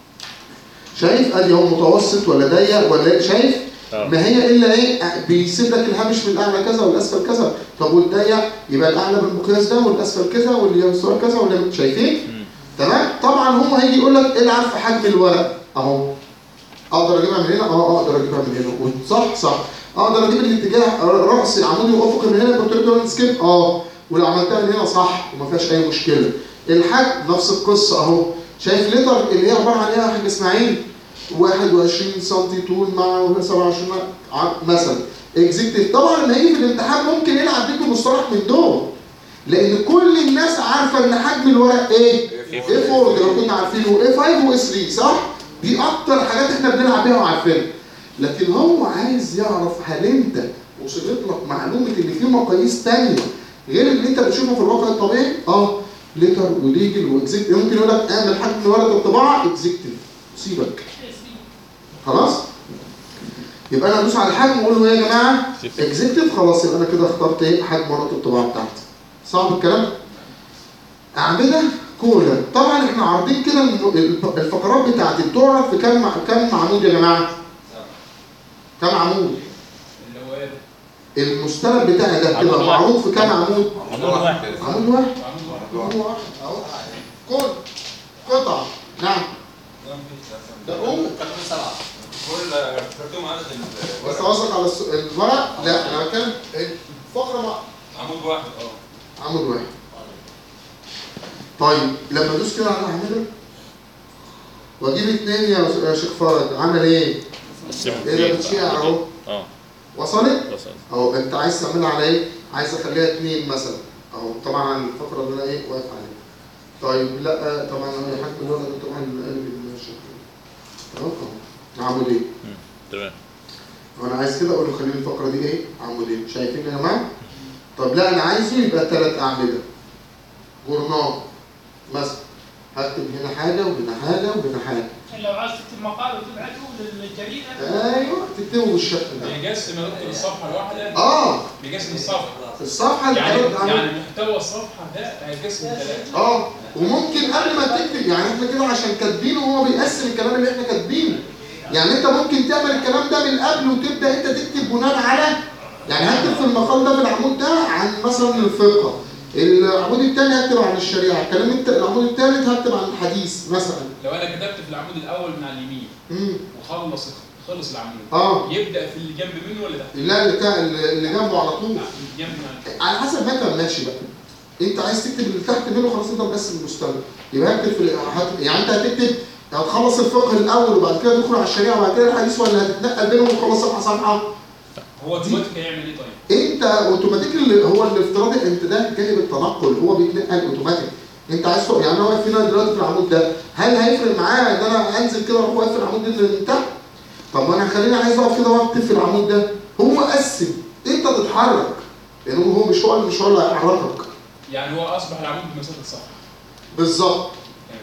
شايف ادي اهو متوسط ولا ضيق ولا إيه؟ شايف اه ما هي الا ايه بيسيب لك الهامش من الاعلى كذا والاسفل كذا طب والضيق يبقى الاعلى بالمقياس ده والاسفل كذا واللي يسار كذا واللي شايفين مم. تمام طبعا هو هيجي يقول لك العب في حجم الورق اهو اقدر اجيبها من هنا اه اقدر اجيبها من هنا صح صح اقدر اجيب الاتجاه راسي عمودي وافقي من هنا كنت سكيب اه ولو عملتها من هنا صح وما فيهاش اي مشكله الحجم نفس القصه اهو شايف لتر اللي هي عباره عن ايه يا حاج اسماعيل 21 سم طول مع 27 ع- مثلا اكزيكتيف طبعا لما يجي في الامتحان ممكن يلعب بيكم مصطلح من دول لان كل الناس عارفه ان حجم الورق ايه؟ ايه 4 لو كنا عارفينه ايه 5 وايه 3 صح؟ دي اكتر حاجات احنا بنلعب بيها وعارفينها لكن هو عايز يعرف هل انت وصلت لك معلومه ان في مقاييس تانية غير اللي انت بتشوفه في الواقع الطبيعي اه ليتر وليجل واكزيكتيف ممكن يقول لك اعمل حجم ورقه الطباعه اكزيكتيف سيبك خلاص يبقى انا ادوس على الحجم واقول له ايه يا جماعه اكزيكتيف خلاص يبقى انا كده اخترت ايه حجم ورقه الطباعه بتاعتي صعب الكلام اعمده كولا طبعا احنا عارضين كده الم- الف- الفقرات بتاعتي بتعرض في كام ع- كام عمود يا جماعه كام عمود اللي هو ايه المستند بتاعي ده عمود كده واحد. معروض في كام عمود عمود واحد عمود واحد عمود واحد عمود واحد اهو كل قطعه نعم ده قوم تقريبا سبعه كل كرتون عدد ال- بس قصدك على الس- الورق لا انا بتكلم الفقره مع عمود واحد اه عمود واحد طيب لما ادوس كده على اعمده واجيب اتنين يا يا شيخ فرج عمل ايه؟ قسمه ايه ده اتنين. بتشيع اهو اه وصلت؟ وصل اهو انت عايز تعملها على ايه؟ عايز اخليها اتنين مثلا اهو طبعا الفقره اللي انا ايه واقف عليها طيب لا طبعا انا حجم الورقه ده طبعا قلب الشكل اهو اهو عمودين مم. تمام وانا عايز كده اقول له خليني الفقره دي ايه؟ عمودين شايفين يا جماعه؟ طب لا انا عايزه يبقى ثلاث اعمده جورنال مثلا هكتب هنا حاجه وهنا حاجه وهنا حاجه لو عايز تكتب مقال وتبعته للجريده ايوه تكتبه بالشكل ده بيقسم يا دكتور الصفحه الواحده اه بيقسم الصفحه الصفحه اللي يعني حضرتك عامل- يعني محتوى الصفحه ده هيتقسم ثلاثه اه وممكن قبل ما تكتب يعني احنا كده عشان كاتبينه هو بيقسم الكلام اللي احنا كاتبينه يعني انت ممكن تعمل الكلام ده من قبل وتبدا انت تكتب بناء على يعني هكتب في المقال ده في العمود ده عن مثلا الفقه العمود الثاني هكتب عن الشريعه الكلام الت- العمود الثالث هكتب عن الحديث مثلا لو انا كتبت في العمود الاول من على اليمين امم وخلص خلص العمود اه يبدا في اللي جنب منه ولا تحت؟ لا اللي بتاع اللي جنبه على طول اللي جنب من على حسب ما انت ماشي بقى انت عايز تكتب اللي تحت منه خلاص انت مقسم المستوى يبقى هكتب في ال- هت- يعني انت هتكتب هتخلص الفقه الاول وبعد كده تدخل على الشريعه وبعد كده الحديث ولا هتتنقل بينهم وتخلص صفحه صفحه هو اوتوماتيك هيعمل ايه طيب؟ انت اوتوماتيك اللي هو الافتراضي انت ده جانب التنقل هو بيتنقل اوتوماتيك انت عايز تق- يعني انا واقف هنا دلوقتي في العمود ده هل هيفرق معايا ان انا انزل كده واروح واقف في العمود ده من تحت؟ طب ما انا خليني عايز اقف كده واكتب في العمود ده هو قسم انت تتحرك لان هو مش هو مش هو اللي هيحركك يعني هو اصبح العمود بمسافه الصفحه بالظبط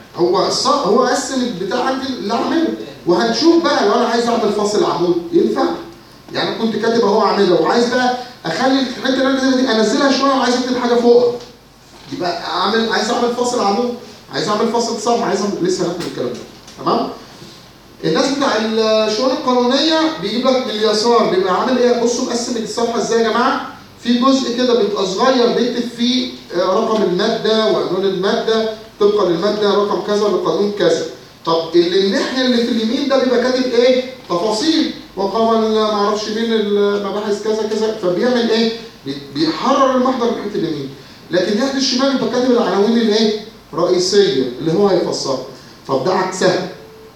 هو الص... هو قسم البتاع عندي اللي اعمله وهنشوف بقى لو انا عايز اعمل فاصل عمود ينفع يعني انا كنت كاتب اهو اعمله وعايز بقى اخلي الحته اللي انا كاتبها دي انزلها شويه وعايز اكتب حاجه فوقها يبقى اعمل عايز اعمل فاصل عمود عايز اعمل فاصل صف عايز اعمل لسه هناخد الكلام ده تمام الناس بتاع الشؤون القانونيه بيجيب لك من اليسار بيبقى عامل ايه بصوا مقسم الصفحه ازاي يا جماعه في جزء كده بيبقى صغير بيكتب فيه آه، رقم الماده وعنوان الماده طبقا للماده رقم كذا لقانون كذا طب اللي الناحيه اللي في اليمين ده بيبقى كاتب ايه تفاصيل وقام ال- ما اعرفش مين المباحث كذا كذا فبيعمل ايه بي- بيحرر المحضر ناحيه اليمين لكن ناحيه الشمال بيبقى كاتب العناوين الايه رئيسيه اللي هو هيفسرها طب ده عكسها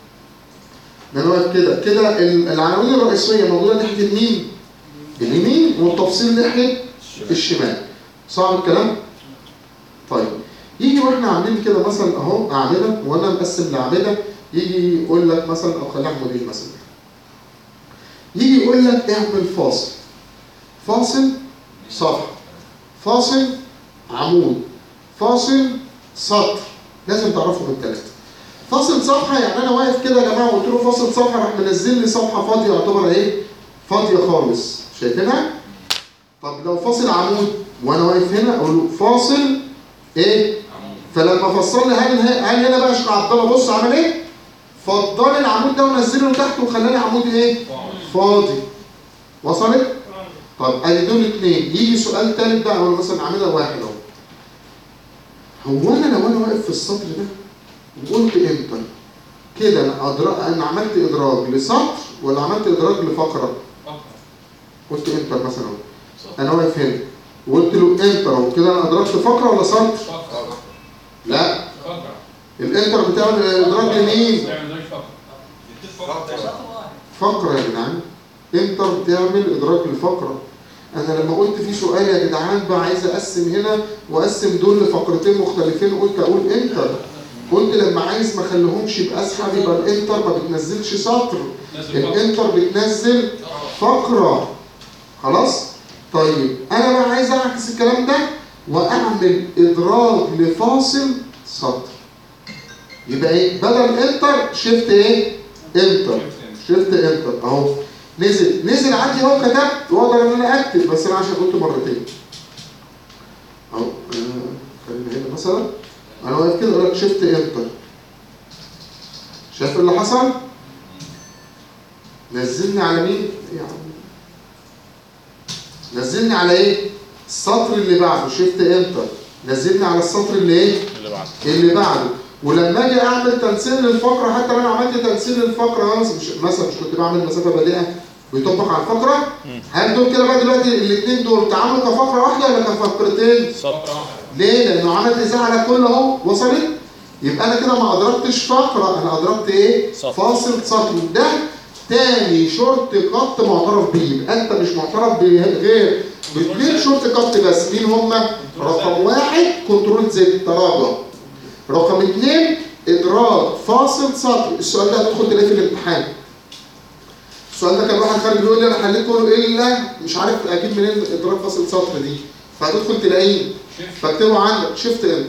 ده أنا واقف كده كده ال- العناوين الرئيسيه موجوده ناحيه اليمين اليمين والتفصيل ناحيه الشمال صعب الكلام طيب يجي واحنا عاملين كده مثلا اهو اعمده وانا مقسم الاعمده يجي يقول لك مثلا او خليها عمودين مثلا يجي يقول لك اعمل فاصل فاصل صفحه فاصل عمود فاصل سطر لازم تعرفوا من الثلاثه فاصل صفحه يعني انا واقف كده يا جماعه وقلت له فاصل صفحه راح منزل لي صفحه فاضيه يعتبر ايه فاضيه خالص شايفينها طب لو فاصل عمود وانا واقف هنا اقول له فاصل ايه فلما فصل لي هل هل هنا بقى شيخ عبد الله بص عمل ايه فضل العمود ده ونزله تحت وخلاني عمود ايه فاضي وصلت طب ادي دول اثنين يجي سؤال ثالث بقى ولا مثلا عاملها واحد اهو هو انا لو انا واقف في السطر ده وقلت انتر كده انا أدرا... انا عملت ادراج لسطر ولا عملت ادراج لفقره قلت انتر مثلا اهو انا واقف هنا وقلت له انتر اهو كده انا ادركت فقره ولا سطر لا الانتر بتعمل ادراج لمين فقره يا جدعان انتر بتعمل ادراج للفقره انا لما قلت في سؤال يا جدعان بقى عايز اقسم هنا واقسم دول لفقرتين مختلفين قلت اقول انتر قلت لما عايز ما اخليهمش يبقى اسحب يبقى الانتر ما بتنزلش سطر الانتر بتنزل فقره خلاص طيب انا بقى عايز اعكس الكلام ده واعمل ادراج لفاصل سطر يبقى ايه بدل انتر شيفت ايه انتر شيفت انتر اهو نزل نزل عندي اهو كتبت واقدر ان انا اكتب بس انا عشان قلت مرتين اهو آه، خلينا هنا مثلا انا واقف كده اقول لك شيفت انتر شايف اللي حصل نزلني على مين يا عم نزلني على ايه السطر اللي بعده شيفت انتر نزلني على السطر اللي ايه اللي بعده اللي بعده ولما اجي اعمل تنسيق للفقره حتى لو انا عملت تنسيق للفقره مثلا مش مثلا مش كنت بعمل مسافه بادئه بيطبق على الفقره هل دول كده بقى دلوقتي الاثنين دول تعاملوا كفقره واحده ولا كفقرتين؟ سطر ليه؟ لانه عمل اذاعه على كل اهو وصلت يبقى انا كده ما ادركتش فقره انا ادركت ايه؟ سطر. فاصل سطر ده تاني شورت كات معترف بيه يبقى انت مش معترف بيه غير باثنين شورت كات بس مين هما؟ رقم واحد كنترول زد تراجع رقم اثنين ادراك فاصل سطر السؤال ده هتدخل تلاقيه في الامتحان السؤال ده كان واحد خارج بيقول لي انا حليت كله الا مش عارف اجيب منين ادراك فاصل سطر دي فهتدخل تلاقيه فاكتبه عندك شفت انت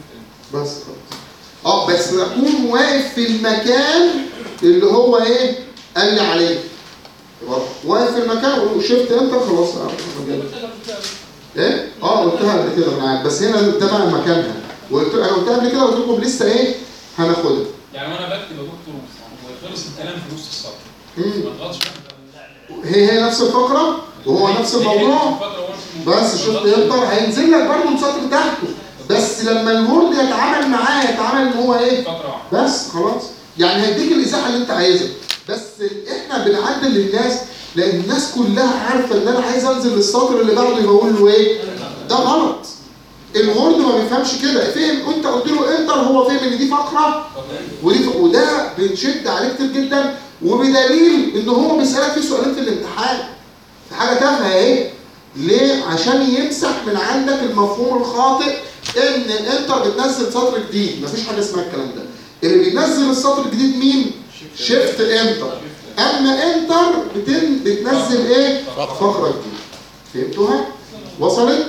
بس خلاص اه بس اكون واقف في المكان اللي هو ايه قال لي عليه واقف في المكان وشفت انت خلاص آه، أنا جاي. ايه اه قلتها قبل كده انا عارف بس هنا ده بقى مكانها وقلت انا قلتها قبل كده قلت لكم لسه ايه هناخدها يعني وانا بكتب يا دكتور وخلص الكلام في نص السطر مم. ما تغلطش هي هي نفس الفقره وهو نفس الموضوع بس شفت يقدر هينزل لك برضه السطر تحته بس لما الورد يتعامل معاه يتعامل ان هو ايه فتره واحده بس خلاص يعني هيديك الازاحه اللي انت عايزها بس احنا بنعدل للناس لان الناس كلها عارفه ان انا عايز انزل للسطر اللي بعده يبقى اقول له ايه ده غلط الورد ما بيفهمش كده فهم انت قلت له انتر هو فهم ان دي فقره ودي ف... وده بنشد عليه كتير جدا وبدليل ان هو بيسالك في سؤالين في الامتحان في حاجه تافهه ايه ليه عشان يمسح من عندك المفهوم الخاطئ ان انتر بتنزل سطر جديد مفيش حاجه اسمها الكلام ده اللي بينزل السطر الجديد مين شيفت انتر اما انتر بتن... بتنزل ايه فقره جديده فهمتوها وصلت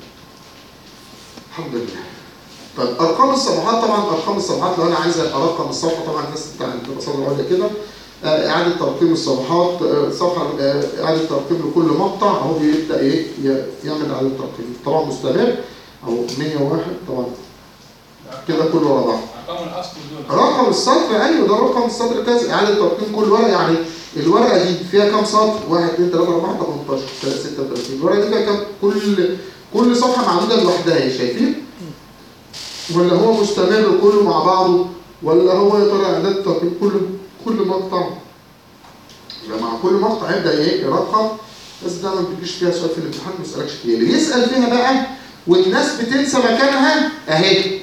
الحمد لله طيب ارقام الصفحات طبعا ارقام الصفحات لو انا عايز ارقم الصفحه طبعا الناس بتاع الدراسات العليا كده آه، اعاده ترقيم الصفحات آه، صفحه آه، اعاده ترقيم لكل مقطع اهو بيبدا ايه ي- يعمل اعاده ترقيم طبعا مستمر اهو 101 طبعا كده كله ورا بعض ارقام الاصل دول رقم السطر ايوه ده رقم السطر كذا اعاده ترقيم كل ورقه يعني الورقه دي فيها كام سطر 1 2 3 4 18 36 الورقه دي فيها كام كل كل صفحه معدوده لوحدها شايفين ولا هو مستمر كله مع بعضه ولا هو يا ترى اعداد ترقيم كل كل مقطع يبقى مع كل مقطع يبدا ايه يرقم بس ده ما بيجيش فيها سؤال في الامتحان ما يسالكش فيها اللي بيسال فيها بقى والناس بتنسى مكانها اهي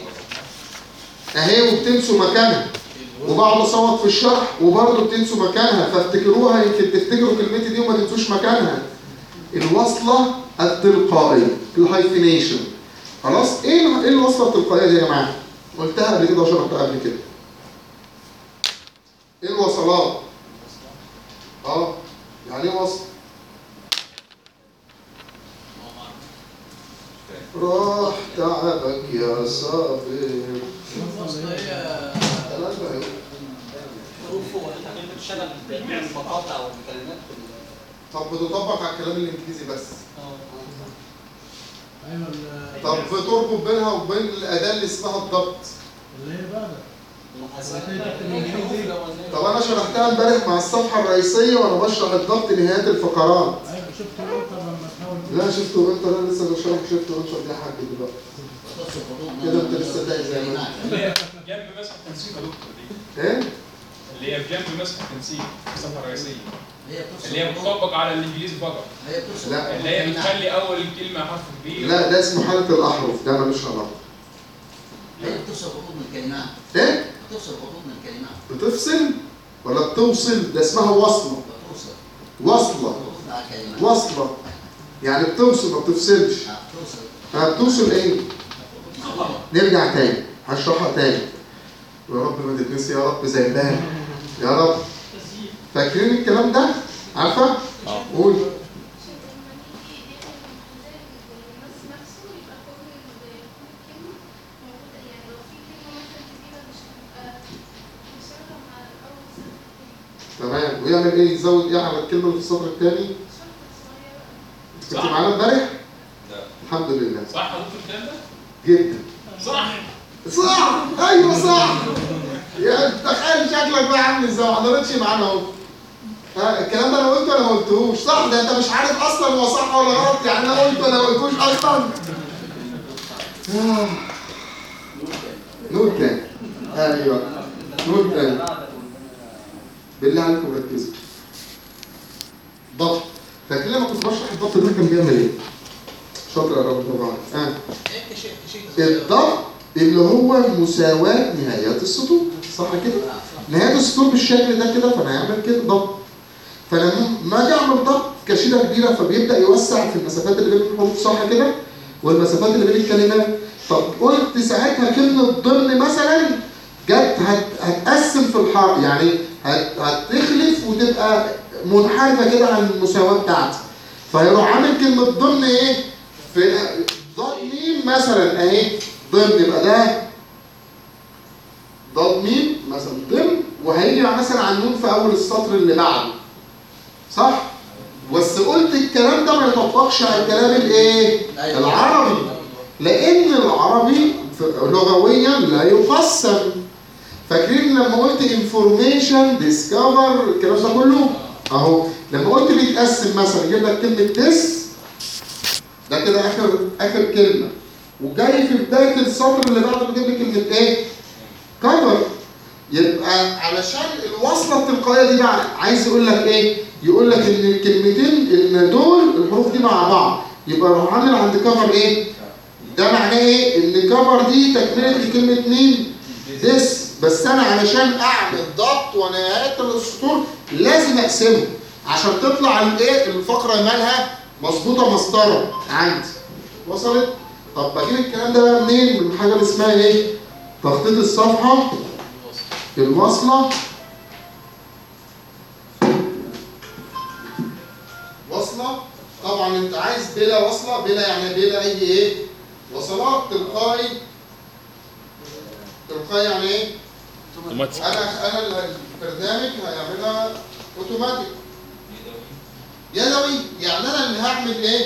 اهي وبتنسوا مكانها وبقعد اصوت في الشرح وبرضه بتنسوا مكانها فافتكروها يمكن تفتكروا كلمتي دي وما تنسوش مكانها الوصله التلقائيه الهايفينيشن خلاص ايه ال- ايه الوصله التلقائيه دي يا جماعه قلتها قبل كده وشرحتها قبل كده ايه الوصلات اه يعني ايه وصل تعبك يا صابر اصل هي ثلاث عيون. حروف هو انت بتشتغل بالمقاطع والكلمات طب بتطبق على الكلام الانجليزي بس ايوه ال- طب بتربط بينها وبين الاداه اللي اسمها الضبط اللي هي بعد طب انا شرحتها امبارح مع الصفحه الرئيسيه وانا بشرح الضبط نهايات الفقرات ايوه شفت الانتر لما تحاول لا شفتوا انت انا لسه بشرح شفت انشر دي حاجه دلوقتي كده انت لسه دايق زي ما انت. اللي هي جنب مسح تنسيق يا دكتور دي ايه اللي هي بجنب مسح تنسيق الصفحه الرئيسيه هي بتوصل اللي هي بتطبق على الانجليزي فقط هي بتوصل لا. اللي هي بتخلي اول الكلمه حرف كبير لا ده اسمه حاله الاحرف ده انا مش هعرفه هي بتوصل خطوط من الكلمات ايه بتوصل خطوط من الكلمات بتفصل ولا بتوصل ده اسمها وصله بتوصل وصله خطوط على الكلمات وصله يعني بتوصل ما بتفصلش آه، بتوصل ها بتوصل ايه نرجع تاني هشرحها تاني يا رب ما تتنسي يا رب زي امبارح يا رب فاكرين الكلام ده عارفه اه قول تمام ويعمل ايه يزود ايه على الكلمه اللي في السطر الثاني كنت صح. معانا امبارح لا. الحمد لله صح يا دكتور الكلام ده؟ جدا صح صح ايوه صح يا تخيل شكلك بقى عامل ازاي ما حضرتش معانا اهو ها، الكلام ده انا قلته ولا ما قلتهوش صح ده انت مش عارف اصلا هو صح ولا غلط يعني انا قلته ولا ما قلتوش اصلا آه. نقول تاني ايوه نقول تاني بالله عليكم ركزوا ضبط فاكرين لما كنت بشرح الضبط ده كان بيعمل ايه؟ شاطر يا رب طبعا اه ايه كشيء كشيء الضبط اللي هو مساواة نهايات السطور صح كده؟ نهايات السطور بالشكل ده كده فانا هعمل كده ضبط فلما اجي اعمل ضبط كشيده كبيره فبيبدا يوسع في المسافات اللي بين الحروف صح كده؟ والمسافات اللي بين الكلمات طب قلت ساعتها كلمه ضمن مثلا جت هت... هتقسم في الحرف يعني هت... هتخلف وتبقى منحرفه كده عن المساواه بتاعتي فيروح عامل كلمه ضمن ايه؟ في ضاد ميم مثلا اهي ضمن يبقى ده ضاد ميم مثلا ضمن وهيجي مع مثلا على النون في اول السطر اللي بعده صح؟ بس قلت الكلام ده ما يطبقش على الكلام الايه؟ العربي لان العربي ف- لغويا لا يقسم فاكرين لما قلت انفورميشن ديسكفر الكلام ده كله اهو لما قلت بيتقسم مثلا يجيب لك كلمه ديس ده كده اخر اخر كلمه وجاي في بدايه السطر اللي بعده بيجيب لي كلمه ايه؟ كفر يبقى علشان الوصله التلقائيه دي بقى عايز يقول لك ايه؟ يقول لك ان الكلمتين ان دول الحروف دي مع بعض يبقى روح عامل عند كفر ايه؟ ده معناه ايه؟ ان كفر دي تكمله لكلمه مين؟ ديس بس انا علشان اعمل ضبط ونهايات السطور لازم اقسمه عشان تطلع الايه؟ الفقره مالها مظبوطه مسطره عندي وصلت؟ طب بجيب الكلام ده بقى منين؟ من حاجه اللي اسمها ايه؟ تخطيط الصفحه الوصله وصله طبعا انت عايز بلا وصله بلا يعني بلا اي ايه؟ وصلات تلقائي تلقائي يعني ايه؟ اوتوماتيك انا انا اللي- البرنامج هيعملها اوتوماتيك يدوي يعني انا اللي هعمل ايه؟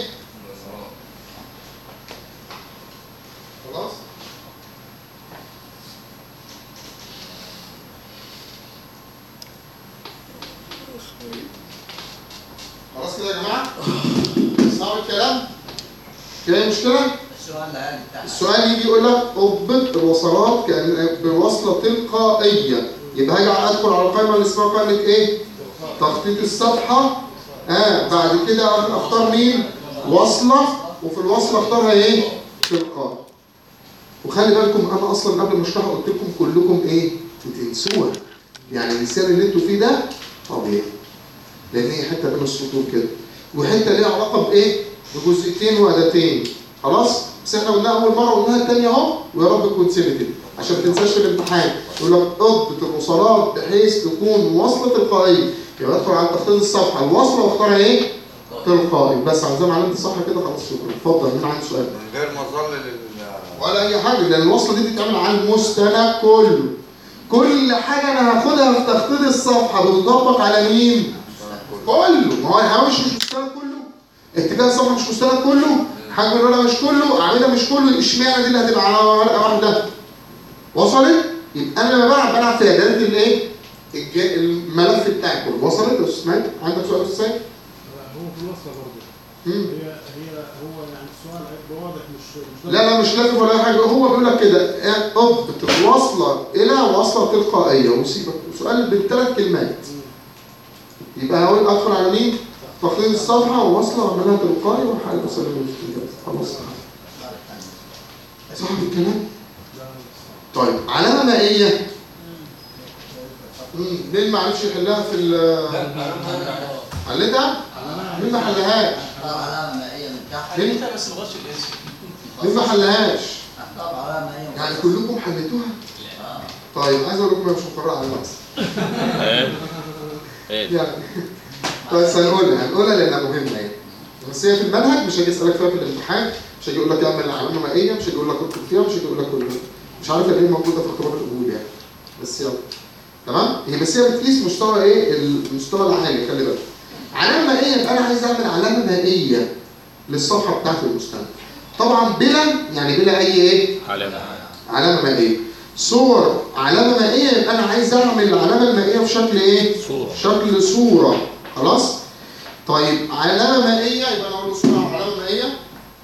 خلاص؟ خلاص كده يا جماعه؟ صعب الكلام؟ في مشكله؟ السؤال العالي بتاعها السؤال يجي يقول لك اضبط الوصلات كان بوصله تلقائيه يبقى هاجي ادخل على القائمه اللي اسمها قائمه ايه؟ تخطيط الصفحه اه بعد كده اختار مين؟ وصله وفي الوصله اختارها ايه؟ تلقائي وخلي بالكم انا اصلا قبل ما اشرحها قلت لكم كلكم ايه؟ بتنسوها يعني اللسان اللي انتوا فيه ده طبيعي لان هي حته بين السطور كده وحته ليها علاقه بايه؟ بجزئيتين واداتين خلاص؟ بس احنا قلناها اول مره وقلناها الثانيه اهو ويا رب تكون ثبتت عشان ما تنساش في الامتحان يقول لك اضبط الوصلات بحيث تكون وصله تلقائيه يبقى ادخل على تخطيط الصفحه الوصله واختارها ايه؟ تلقائي بس عايزين علامه الصح كده خلاص شكرا اتفضل مين عنده سؤال؟ من غير ما اظلل ال- ولا اي حاجه لان الوصله دي بتتعمل على المستند كله كل حاجه انا هاخدها في تخطيط الصفحه بتطبق على مين؟ كله ما هو الهامش مش مستند كله اتجاه الصفحه مش مستند كله حجم الورقه مش كله اعمده مش كله اشمعنى دي اللي هتبقى على ورقه واحده وصلت يبقى انا لما بلعب بلعب في اعدادات الايه الج- الملف بتاعي كله وصلت يا استاذ اسماعيل عندك سؤال يا استاذ سيد؟ هو في الوصله برضه مم. هي هي هو يعني السؤال هيبقى واضح مش مش لا لا مش لازم ولا أي حاجه هو بيقول لك كده اضبط واصله الى وصله تلقائيه وسيبك سؤال بالثلاث كلمات يبقى هقول ادخل على مين؟ تخطيط الصفحه ووصله واعملها تلقائي وحل مسألة الاستنجاز خلاص صاحب الكلام؟ طيب علامه مائيه مم، ليه ما عرفش يحلها في ال حلتها؟ مين ما حلهاش؟ اختار علامه مائيه من تحت ليه؟ انت بس بغش الاسم مين ما حلهاش؟ اختار علامه مائيه من يعني تحت. كلكم حلتوها؟ آه. طيب عايز اقول لكم أنا مش مقرر على نفسي ايه ايه يعني بس هنقولها هنقولها لانها مهمه يعني بس هي في المنهج مش هيجي يسالك فيها في الامتحان مش هيجي يقول لك اعمل علامه مائيه مش هيجي يقول لك اكتب فيها مش هيجي يقول لك كل مش عارف قد ايه موجوده في اختبار القبول يعني بس يلا تمام هي بس هي بتقيس مستوى ايه المستوى العالي خلي بالك علامه مائيه يبقى انا عايز اعمل علامه مائيه للصفحه بتاعت المستند طبعا بلا يعني بلا اي ايه علامة علامه مائيه صور علامه مائيه يبقى انا عايز اعمل العلامه المائيه في شكل ايه صورة شكل صورة خلاص طيب علامة مائية يبقى أنا أقول له صورة أو علامة مائية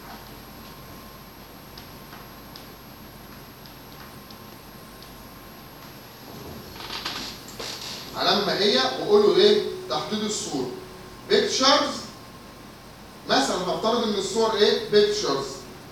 علامة مائية وأقول له إيه تحديد الصورة pictures مثلا هفترض إن الصور إيه pictures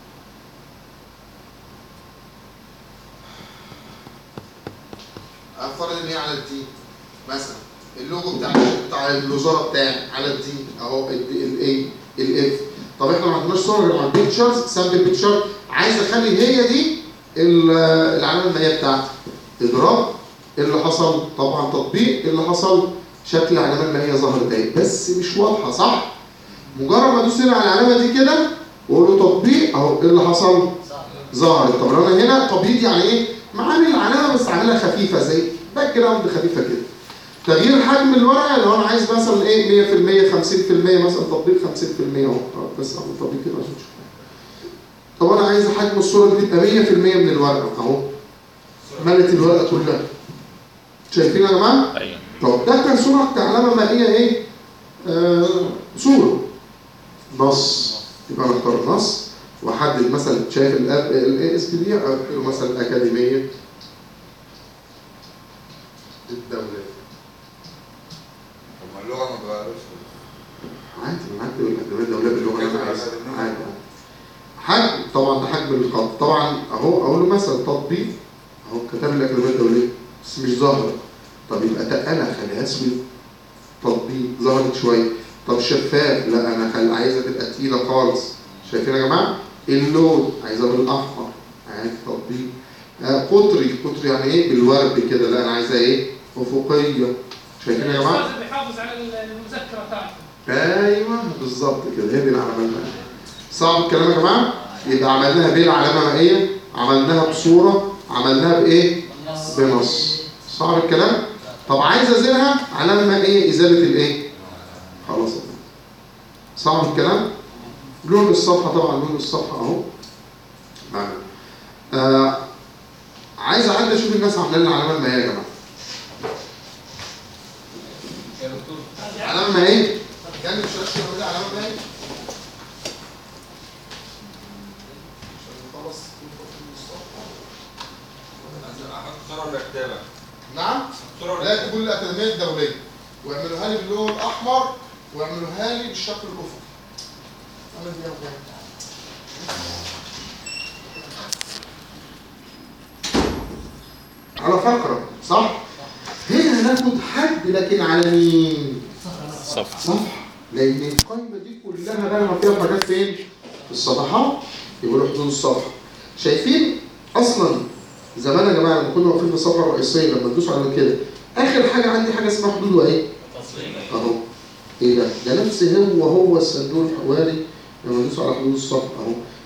هفترض إن هي على الدين مثلا اللوجو بتاع بتاع الوزاره بتاعي على الدين اهو الاي الاف طب احنا ما عندناش صور غير على البيكتشرز سامبل بيكتشر عايز اخلي هي دي ال- العلامه المائيه بتاعتي اضراب إيه اللي حصل طبعا تطبيق إيه اللي حصل شكل العلامه المائيه ظهرت اهي بس مش واضحه صح مجرد ما ادوس هنا على العلامه دي كده واقول له تطبيق اهو ايه اللي حصل ظهرت طب لو انا هنا تبييض يعني ايه معامل العلامه بس عاملها خفيفه زي باك جراوند خفيفه كده تغيير حجم الورقه لو انا عايز مثلا ايه 100% 50% مثلا تطبيق 50% اهو آه، بس اعمل تطبيق كده عشان تشوف طب انا عايز حجم الصوره دي تبقى 100% من الورقه اهو ملت الورقه كلها شايفين يا جماعه؟ ايوه طب ده كان صوره كعلامه مائيه ايه؟ آه صوره نص يبقى انا اختار نص واحدد مثلا شايف الاي اس بي دي اقول له مثلا اكاديميه الدوله طب ما اللغه ما اتغيرتش عادي انا هكتب الاكاديميه الدوليه باللغه اللي انا عايزها عادي حجم طبعا ده حجم الخط طبعا اهو اقول له مثلا تطبيق اهو كتب لي الاكاديميه الدوليه بس مش ظاهره طب يبقى تقلها خليها اسود تطبيق ظهرت شويه طب شفاف لا انا خل... عايزها تبقى تقيله خالص شايفين يا جماعه اللون عايزها بالاحمر عادي تطبيق آه قطري قطري يعني ايه بالورد كده لا انا عايزها ايه افقيه شايفين يا جماعه الاستاذ بيحافظ على المذكره بتاعته ايوه بالظبط كده هي دي العلامه المائيه صعب الكلام يا جماعه يبقى عملناها بايه العلامه مائيه عملناها بصوره عملناها بايه بنص صعب الكلام طب عايز ازيلها علامه مائيه ازاله الايه خلاص صعب الكلام لون الصفحه طبعا لون الصفحه اهو معنا. آه عايز اعدي اشوف الناس عامله لنا العلامه المائيه يا جماعه يا دكتور علامه مائيه كان مش هشتغل على علامه مائيه عشان خلاص احط صوره ولا كتابه؟ نعم صوره ولا لا كتابه؟ تقول الأكاديمية الدولية واعملوها لي باللون الأحمر واعملوها لي بالشكل الأفقي. أعمل دي أهو. على فقرة صح؟ هنا هناخد حد لكن على مين؟ صف صح لأن القايمة دي كلها بقى ما فيها حاجات فين؟ في الصفحات يقولوا حدود الصفحة. شايفين أصلا زمان يا جماعة لما كنا واقفين في الصفحة الرئيسية لما تدوسوا على كده آخر حاجة عندي حاجة اسمها حدود وإيه؟ اهو ايه ده؟ ده نفس هو هو الصندوق الحواري لما ندوس على حدود الصف اهو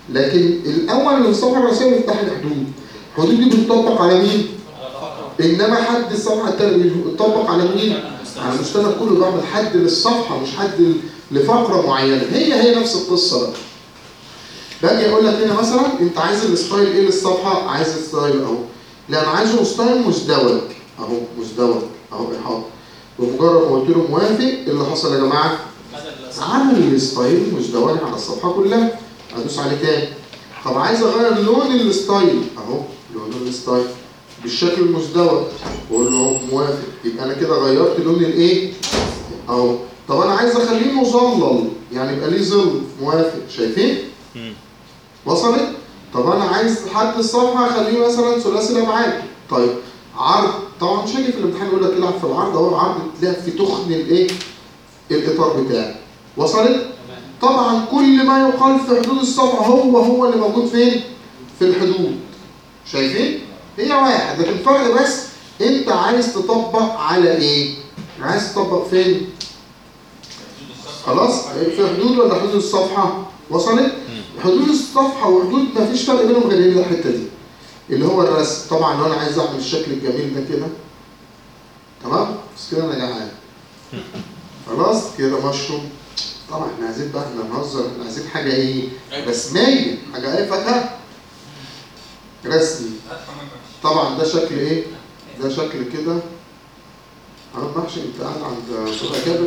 لكن الاول اللي في الصفحه الرئيسيه بيفتح الحدود الحدود دي بتطبق على مين؟ انما حد الصفحه الثانيه بيطبق على مين؟ على المستند كله بعمل حد للصفحه مش حد لفقره معينه هي هي نفس القصه بقى باجي اقول لك هنا مثلا انت عايز الستايل ايه للصفحه؟ عايز الستايل اهو لا انا عايزه ستايل مزدوج اهو مزدوج اهو احاط بمجرد ما قلت له موافق إيه اللي حصل يا جماعه؟ عمل الستايل مزدوج على الصفحه كلها ادوس عليه تاني طب عايز اغير لون الستايل اهو لون الستايل بالشكل المزدوج واقول له اهو موافق يبقى انا كده غيرت لون الايه؟ اهو طب انا عايز اخليه مظلل يعني يبقى ليه ظل موافق شايفين؟ مم. وصلت؟ طب انا عايز حد الصفحه اخليه مثلا ثلاثي الابعاد طيب عرض طبعا مش هيجي في الامتحان يقول لك العب في العرض اهو العرض تلاقي في تخن الايه؟ الاطار بتاعي وصلت؟ طبعا كل ما يقال في حدود الصفحه هو هو اللي موجود فين؟ في الحدود شايفين؟ هي واحد لكن الفرق بس انت عايز تطبق على ايه؟ عايز تطبق فين؟ خلاص؟ في حدود ولا حدود الصفحه؟ وصلت؟ حدود الصفحه وحدود ما فيش فرق بينهم غير هي الحته دي اللي هو الرسم طبعا لو انا عايز اعمل الشكل الجميل ده كده تمام؟ بس كده انا جعان خلاص كده مشروم طبعا احنا عايزين بقى احنا نهزر احنا عايزين حاجه ايه؟ رسميه حاجه ايه فاكهه؟ رسمي طبعا ده شكل ايه؟ ده شكل كده عم محشي انت قاعد عند صوت كابر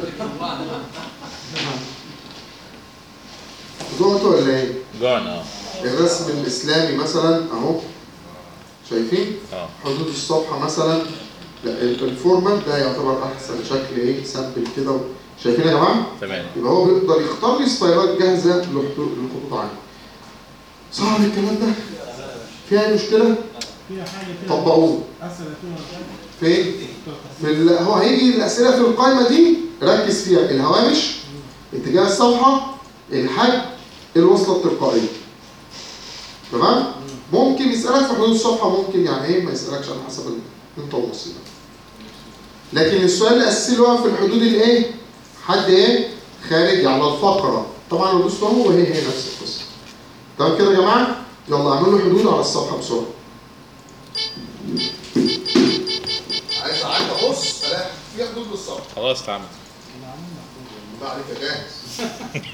جوعت ولا ايه؟ جوعنا اه الرسم الاسلامي مثلا اهو شايفين؟ اه حدود الصفحه مثلا لا الفورمال ده يعتبر احسن شكل ايه؟ سامبل كده و- شايفين يا جماعه؟ تمام يبقى هو بيقدر يختار لي ستايلات جاهزه للخطوط للخطوط عندي. صعب الكلام ده؟ فيها أي مشكله؟ فيها حاجه كده طبقوه اسئله فيها فين؟ في ال... هو هيجي الاسئله في القائمه دي ركز فيها الهوامش اتجاه الصفحه الحجم الوصله التلقائيه تمام؟ ممكن يسالك في حدود الصفحه ممكن يعني ايه ما يسالكش على حسب ال- انت ونصيبك لكن السؤال الاساسي اللي هو في الحدود الايه؟ حد ايه؟ خارجي على الفقره طبعا لو دوست هو هي هي نفس القصه تمام كده يا جماعه؟ يلا اعملوا حدود على الصفحه بسرعه عايز عايز ابص الاقي في حدود للصفحه خلاص اتعمل الله عليك يا جاهز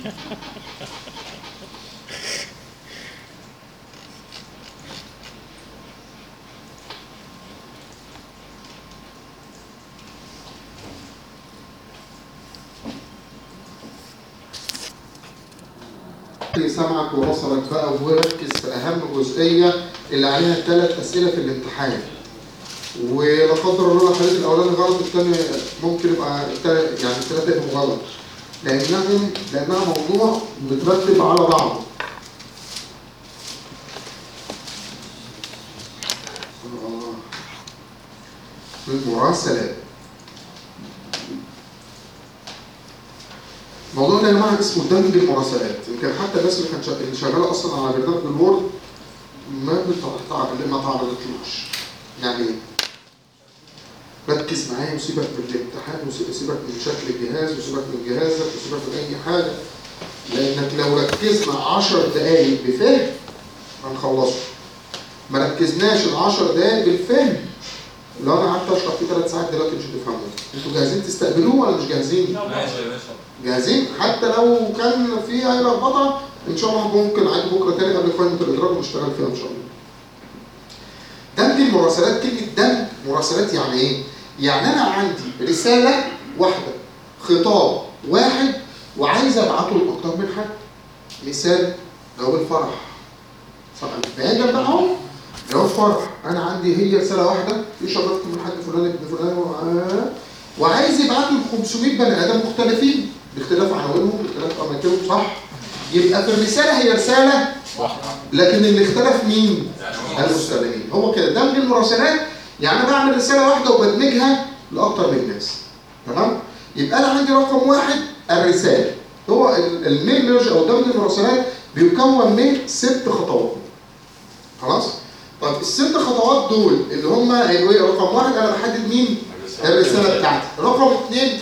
سمعك وبصرك بقى وركز في اهم جزئيه اللي عليها ثلاث اسئله في الامتحان ولا قدر الله لو حليت الاولاني غلط الثاني ممكن يبقى التا- يعني الثلاثه يبقوا غلط لانهم لانها موضوع مترتب على بعضه آه. المراسلات الموضوع ده يا جماعه اسمه دمج المراسلات يمكن حتى الناس اللي كانت شا- اللي شغاله اصلا على برنامج الوورد ما بتع- ما تعرضتلوش يعني ايه؟ ركز معايا وسيبك من الامتحان وسيبك من شكل الجهاز وسيبك من جهازك وسيبك من اي حاجه لانك لو ركزنا 10 دقائق بفهم هنخلصه ما ركزناش ال 10 دقائق بالفهم لو انا قعدت اشرح فيه ثلاث ساعات دلوقتي مش هتفهموه انتوا جاهزين تستقبلوه ولا مش جاهزين؟ ماشي يا باشا جاهزين حتى لو كان في اي لخبطه ان شاء الله ممكن عادي بكره تاني قبل قائمه الادراك ونشتغل فيها ان شاء الله. دمج المراسلات كلمه دمج مراسلات يعني ايه؟ يعني انا عندي رساله واحده خطاب واحد وعايز ابعته لاكتر من حد. مثال جو الفرح. صح بعيدا بقى اهو جو الفرح انا عندي هي رساله واحده في شرفت من حد فلان ابن فلان و- وعايز يبعته ل 500 بني ادم مختلفين باختلاف عناوينهم باختلاف اماكنهم صح يبقى في الرساله هي رساله لكن اللي اختلف مين؟ المستخدمين هو كده دمج المراسلات يعني انا بعمل رساله واحده وبدمجها لاكثر من ناس تمام؟ يبقى انا عندي رقم واحد الرساله هو ال- الميل ميرج او دمج المراسلات بيكون من ست خطوات خلاص؟ طب الست خطوات دول اللي هم هيبقوا ايه؟ رقم واحد انا بحدد مين؟ الرساله بتاعتي رقم اثنين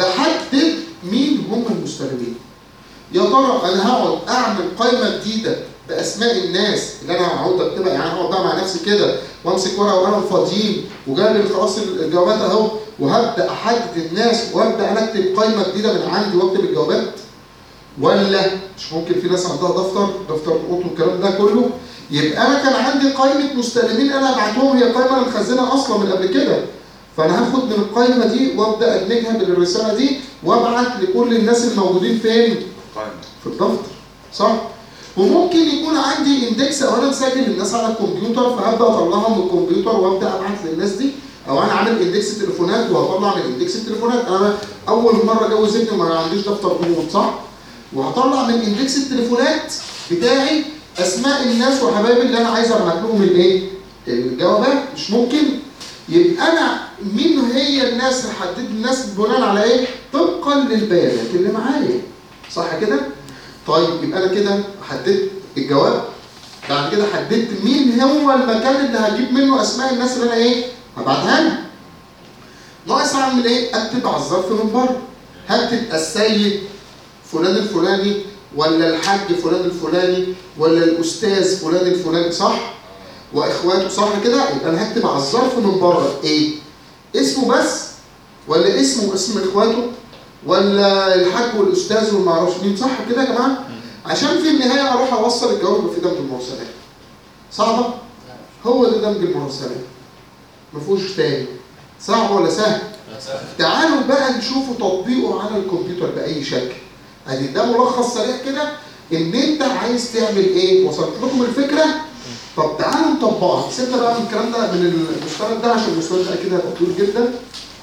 بحدد مين هم المستخدمين يا ترى انا هقعد اعمل قائمه جديده باسماء الناس اللي انا هقعد اكتبها يعني انا هقعد بقى مع نفسي كده وامسك ورقه وقلم فاضيين وجايب لي خلاص الجوابات اهو وهبدا احدد الناس وابدا انا اكتب قائمه جديده من عندي واكتب الجوابات ولا مش ممكن في ناس عندها دفتر دفتر نقوط والكلام ده كله يبقى انا كان عندي قائمه مستلمين انا ابعتهم هي قائمه انا مخزنها اصلا من قبل كده فانا هاخد من القائمه دي وابدا ادمجها بالرساله دي وابعت لكل الناس الموجودين فين قائمة في الدفتر صح وممكن يكون عندي اندكس او انا مسجل الناس على الكمبيوتر فهبدا اطلعهم من الكمبيوتر وابدا ابعت للناس دي او انا عامل اندكس تليفونات وهطلع من اندكس التليفونات انا اول مره اجوز ابني وما عنديش دفتر قروض صح وهطلع من اندكس التليفونات بتاعي اسماء الناس وحبايبي اللي انا عايز ابعت لهم الايه الجوابات مش ممكن يبقى انا مين هي الناس هحدد الناس بناء على ايه طبقا للبيانات اللي معايا صح كده طيب يبقى انا كده حددت الجواب بعد كده حددت مين هو المكان اللي هجيب منه اسماء الناس اللي انا ايه هبعتها له ناقص اعمل ايه اكتب على الظرف من بره هكتب السيد فلان الفلاني ولا الحاج فلان الفلاني ولا الاستاذ فلان الفلاني صح واخواته صح كده يبقى انا هكتب على الظرف من بره ايه اسمه بس ولا اسمه واسم اخواته ولا الحاج والاستاذ وما اعرفش مين صح كده يا جماعه عشان في النهايه اروح اوصل الجواب في دمج المرسلات صعبه هو ده دمج المرسلات ما فيهوش تاني صعب ولا سهل تعالوا بقى نشوفوا تطبيقه على الكمبيوتر باي شكل ادي ده ملخص سريع كده ان انت عايز تعمل ايه وصلت لكم الفكره طب تعالوا نطبقها سيبنا بقى من الكلام ده من المستند ده عشان المستند ده اكيد هيبقى طويل جدا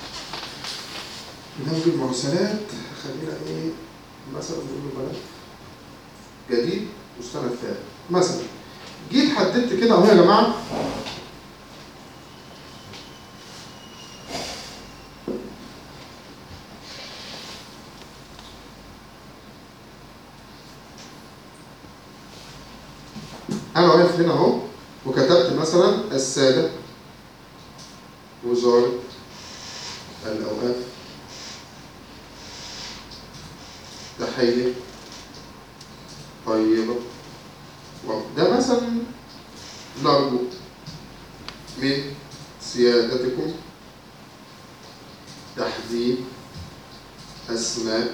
دمج المرسلات خلينا ايه مثلا نقول له بلد جديد مستند ثاني مثلا جيت حددت كده اهو يا جماعه انا واقف هنا اهو وكتبت مثلا الساده وزاره الاوقاف تحيه طيبه وده مثلا نرجو من سيادتكم تحديد اسماء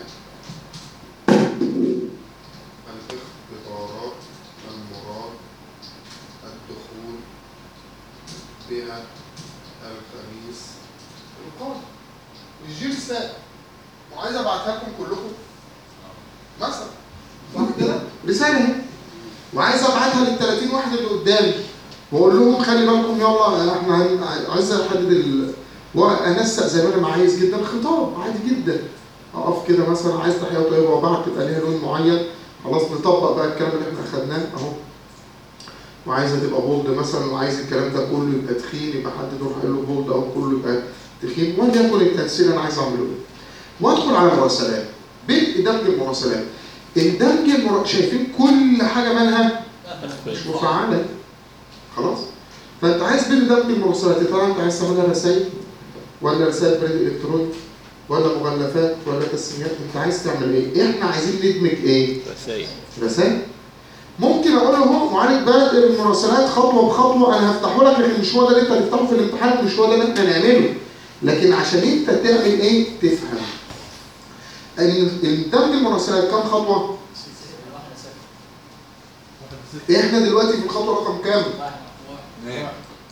الاختبارات المراد الدخول بها الخميس القادم ويجي رسالة وعايز ابعتها لكم كلكم مثلا صح كده؟ رسالة اهي وعايز ابعتها لل 30 واحد اللي قدامي واقول لهم خلي بالكم يلا احنا هن- عايز احدد ال وانسق زي ما انا ما عايز جدا خطاب عادي جدا اقف كده مثلا عايز تحيه طيبه وبعت تبقى ليها لون معين خلاص نطبق بقى الكلام اللي احنا اخدناه اهو وعايزه تبقى بولد مثلا وعايز الكلام ده كله يبقى تخين يبقى حد يروح قال له بولد او كله يبقى تخين وليكن التنسيق اللي انا عايز اعمله ايه وادخل على المراسلات بدء دمج المراسلات الدمج المر... شايفين كل حاجه منها مش مفعله خلاص فانت عايز بدء دمج المراسلات يا ترى انت عايز تعملها رسائل ولا رسائل بريد الكتروني ولا مغلفات ولا تسميات انت عايز تعمل ايه احنا عايزين ندمج ايه رسائل رسائل ممكن اقول له معالج بدء المراسلات خطوه بخطوه انا هفتحه لك لكن مش هو ده اللي انت هتفتحه في الامتحان مش هو ده اللي احنا نعمله لكن عشان انت تعمل ايه تفهم ال- الدمج المراسلات كام خطوه احنا دلوقتي في الخطوه رقم كام اثنين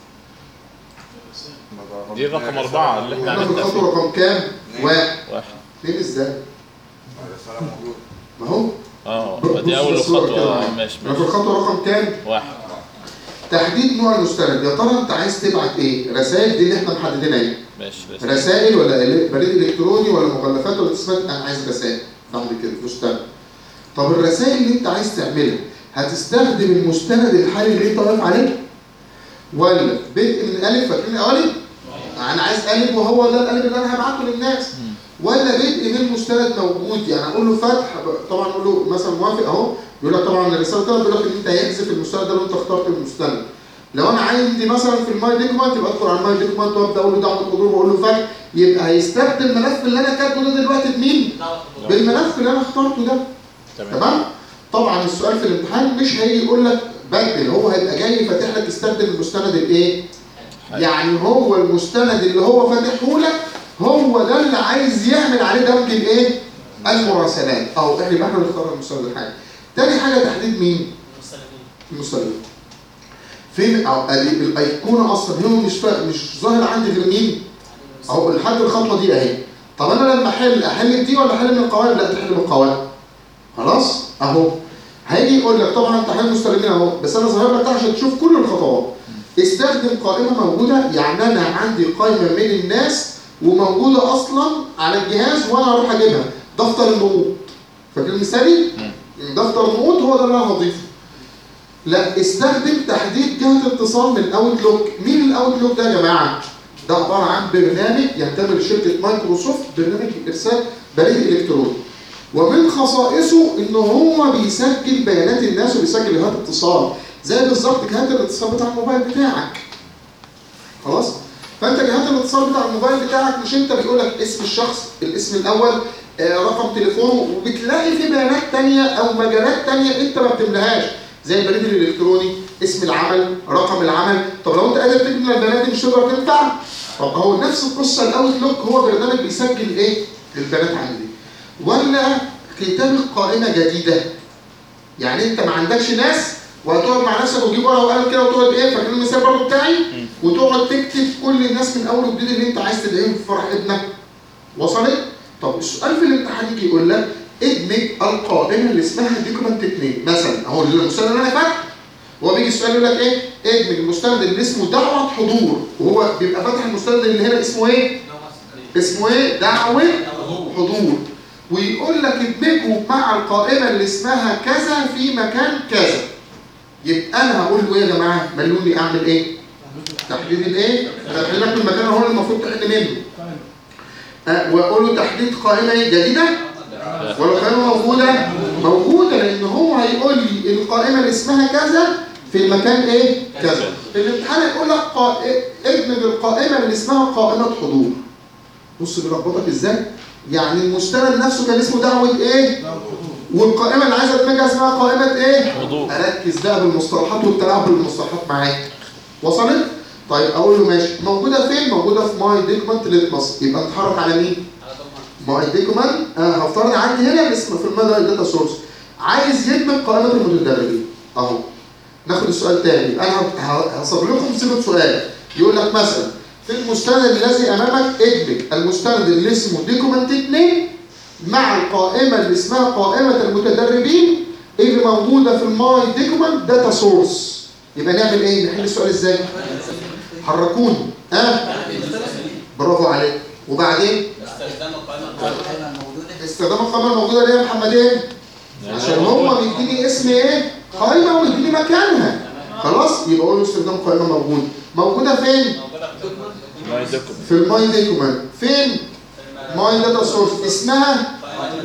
دي رقم أربعة اللي احنا احنا في هنبدأ الخطوه فيه رقم كام واحد واحد اثنين ازاي الرسالة موجودة ما هو اه دي أول بص الصورة كده خطوة معايا. ماشي احنا في ماشي الخطوه رقم كام واحد تحديد نوع المستند يا ترى انت عايز تبعت ايه رسائل دي اللي احنا محددينها ايه ماشي رسائل رسائل ولا إل- بريد الكتروني ولا مغلفات ولا تسميات انا عايز رسائل بعد كده مستند طب الرسائل اللي انت عايز تعملها هتستخدم المستند الحالي اللي انت واقف عليه ولا بدء من الف فاكرين القوالب انا عايز قالب وهو ده القالب اللي انا هبعته للناس ولا بدء من مستند موجود يعني اقول له فتح طبعا اقول له مثلا موافق اهو يقول لك طبعا الرساله طلعت بيقول لك ان انت هيحذف المستند ده لو انت اخترت المستند لو انا عندي مثلا في الماي دوكيمنت يبقى ادخل على الماي دوكيمنت وابدا اقول له دعوه حضور واقول له فتح يبقى هيستخدم الملف اللي انا كاتبه ده دلوقتي بمين؟ بالملف اللي انا اخترته ده تمام تمام؟ طبعا السؤال في الامتحان مش هيجي يقول لك بدل هو هيبقى جاي فاتح لك استخدم المستند الايه؟ يعني هو المستند اللي هو فاتحه لك هو ده اللي عايز يعمل عليه دمج الايه؟ المراسلات او احنا يبقى احنا نختار المستند الحاجه. تاني حاجه تحديد مين؟ المستند. فين أو ال- الايقونه اصلا هو مش فا... مش ظاهر عندي غير مين؟ اهو لحد الخطوه دي اهي. طب انا لما احل احل دي ولا احل من القوائم؟ لا تحل من القوائم. خلاص؟ اهو. هيجي يقول لك طبعا انت حل مستلمين اهو بس انا ظاهر لك ده عشان تشوف كل الخطوات. استخدم قائمه موجوده يعني انا عندي قائمه من الناس وموجوده اصلا على الجهاز وانا اروح اجيبها دفتر النقود. فاكر المثالي؟ دفتر النقود هو ده اللي انا هضيفه. لا استخدم تحديد جهة اتصال من اوتلوك مين الاوتلوك ده يا جماعة ده عبارة عن برنامج ينتمي لشركة مايكروسوفت برنامج ارسال بريد الكتروني ومن خصائصه ان هو بيسجل بيانات الناس وبيسجل جهات اتصال زي بالظبط جهات الاتصال بتاع الموبايل بتاعك خلاص فانت جهات الاتصال بتاع الموبايل بتاعك مش انت بيقول لك اسم الشخص الاسم الاول آه، رقم تليفونه وبتلاقي في بيانات تانية او مجالات تانية انت ما بتملاهاش زي البريد الالكتروني اسم العمل رقم العمل طب لو انت قادر تملى البيانات دي مش تقدر تنفع طب هو نفس القصه الاوتلوك هو برنامج بيسجل ايه البيانات عندي ولا كتابه قائمه جديده يعني انت ما عندكش ناس وهتقعد مع نفسك وتجيب ورقه وقلم كده وتقعد ايه فاكرين المثال برضه بتاعي وتقعد تكتب كل الناس من اول وجديد اللي انت عايز تلاقيهم في فرح ابنك وصلت؟ طب السؤال في الامتحان يجي يقول لك ادمج القائمه اللي اسمها ديكومنت 2 مثلا اهو المستند اللي انا فاتحه هو بيجي السؤال يقول لك ايه؟ ادمج المستند اللي اسمه دعوه حضور وهو بيبقى فاتح المستند اللي هنا اسمه ايه؟ اسمه ايه؟ دعوه حضور ويقول لك ادمجه مع القائمه اللي اسمها كذا في مكان كذا يبقى انا هقول له ايه يا جماعه؟ ملوني اعمل ايه؟ تحديد الايه؟ تحديد لك المكان هو اللي المفروض تحل منه أه واقول له تحديد قائمه ايه؟ جديده؟ ولا قائمه موجوده؟ موجوده لان هو هيقول لي القائمه اللي اسمها كذا في المكان ايه؟ كذا. الامتحان هيقول لك قا- ادمج القائمه اللي اسمها قائمه حضور. بص بيربطك ازاي؟ يعني المستند نفسه كان اسمه دعوه ايه؟ والقائمه اللي عايز ادمجها اسمها قائمه ايه؟ حضور. اركز بقى بالمصطلحات والتلاعب بالمصطلحات معاك. وصلت؟ طيب اقول له ماشي موجوده فين؟ موجوده في ماي ديكمنت ليتمس يبقى نتحرك على مين؟ ماي ديكمنت آه هفترض عندي هنا الاسم في المدى داتا سورس عايز يدمج قائمه المتدربين اهو ناخد السؤال تاني انا ه- ه- هصب لكم صيغه سؤال يقول لك مثلا في المستند الذي امامك ادمج المستند اللي اسمه ديكومنت 2 مع القائمه اللي اسمها قائمه المتدربين اللي موجوده في الماي ديكومنت داتا سورس يبقى نعمل ايه؟ نحل السؤال ازاي؟ حركوني ها؟ برافو عليك وبعدين استخدام القائمه القائمة الموجودة استخدام القائمه الموجوده ليه يا محمدين؟ عشان هو بيديني اسم ايه؟ قائمه ويديني مكانها خلاص يبقى اقول له استخدام قائمه موجوده موجوده فين؟ ما يدكم في الماي ديكومنت فين؟ ماي داتا سورس اسمها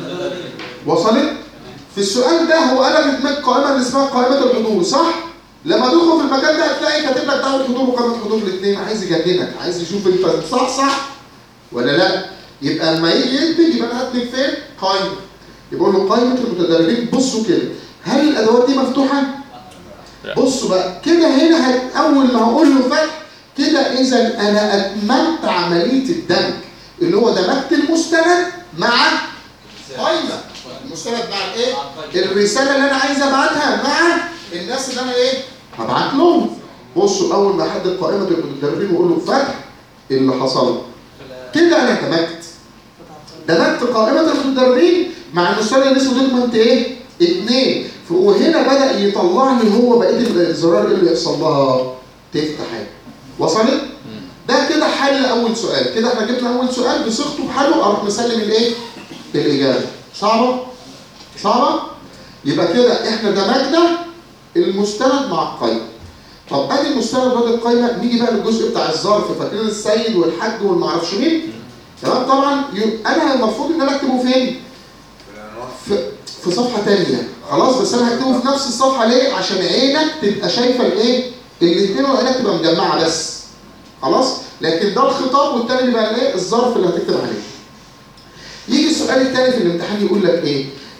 وصلت؟ في السؤال ده هو قال لك ادمج قائمه اللي اسمها قائمه الحضور صح؟ لما تدخل في المكان ده هتلاقي كاتب لك دعوه حضور وقائمه حضور الاثنين عايز يجننك عايز يشوف انت صح صح ولا لا؟ يبقى لما يجي يدمج يبقى انا هدمج فين؟ قائمه يبقى له قائمه المتدربين بصوا كده هل الادوات دي مفتوحه؟ لا. بصوا بقى كده هنا هت- اول ما هقول له فتح كده اذا انا اتممت عمليه الدمج اللي هو دمجت المستند مع قائمه المستند مع الايه؟ الرساله اللي انا عايز ابعتها مع الناس اللي انا ايه؟ هبعت لهم بصوا اول ما احدد قائمه المتدربين واقول له فتح إيه اللي حصل كده انا دمجت دمجت قائمه المتدربين مع المستند اللي اسمه دوكمنت ايه؟ اثنين وهنا بدا يطلع لي هو بقيه الزرار اللي يحصل لها تفتح اهي وصلت؟ ده كده حل اول سؤال كده احنا جبنا اول سؤال بصيغته بحله اروح مسلم الايه؟ الاجابه صعبه؟ صعبه؟ يبقى كده احنا دمجنا المستند مع القائمه طب ادي المستند وادي القائمه نيجي بقى للجزء بتاع الظرف فاكرين السيد والحاج والمعرفش مين تمام طبعا ي- انا المفروض ان انا اكتبه فين؟ في العنوان في, في صفحه ثانيه خلاص بس انا هكتبه في نفس الصفحه ليه؟ عشان عينك تبقى شايفه الايه؟ الاثنين وعينك تبقى مجمعه بس خلاص؟ لكن ده الخطاب والتاني بيبقى الايه؟ الظرف اللي هتكتب عليه. يجي السؤال الثاني في الامتحان يقول لك ايه؟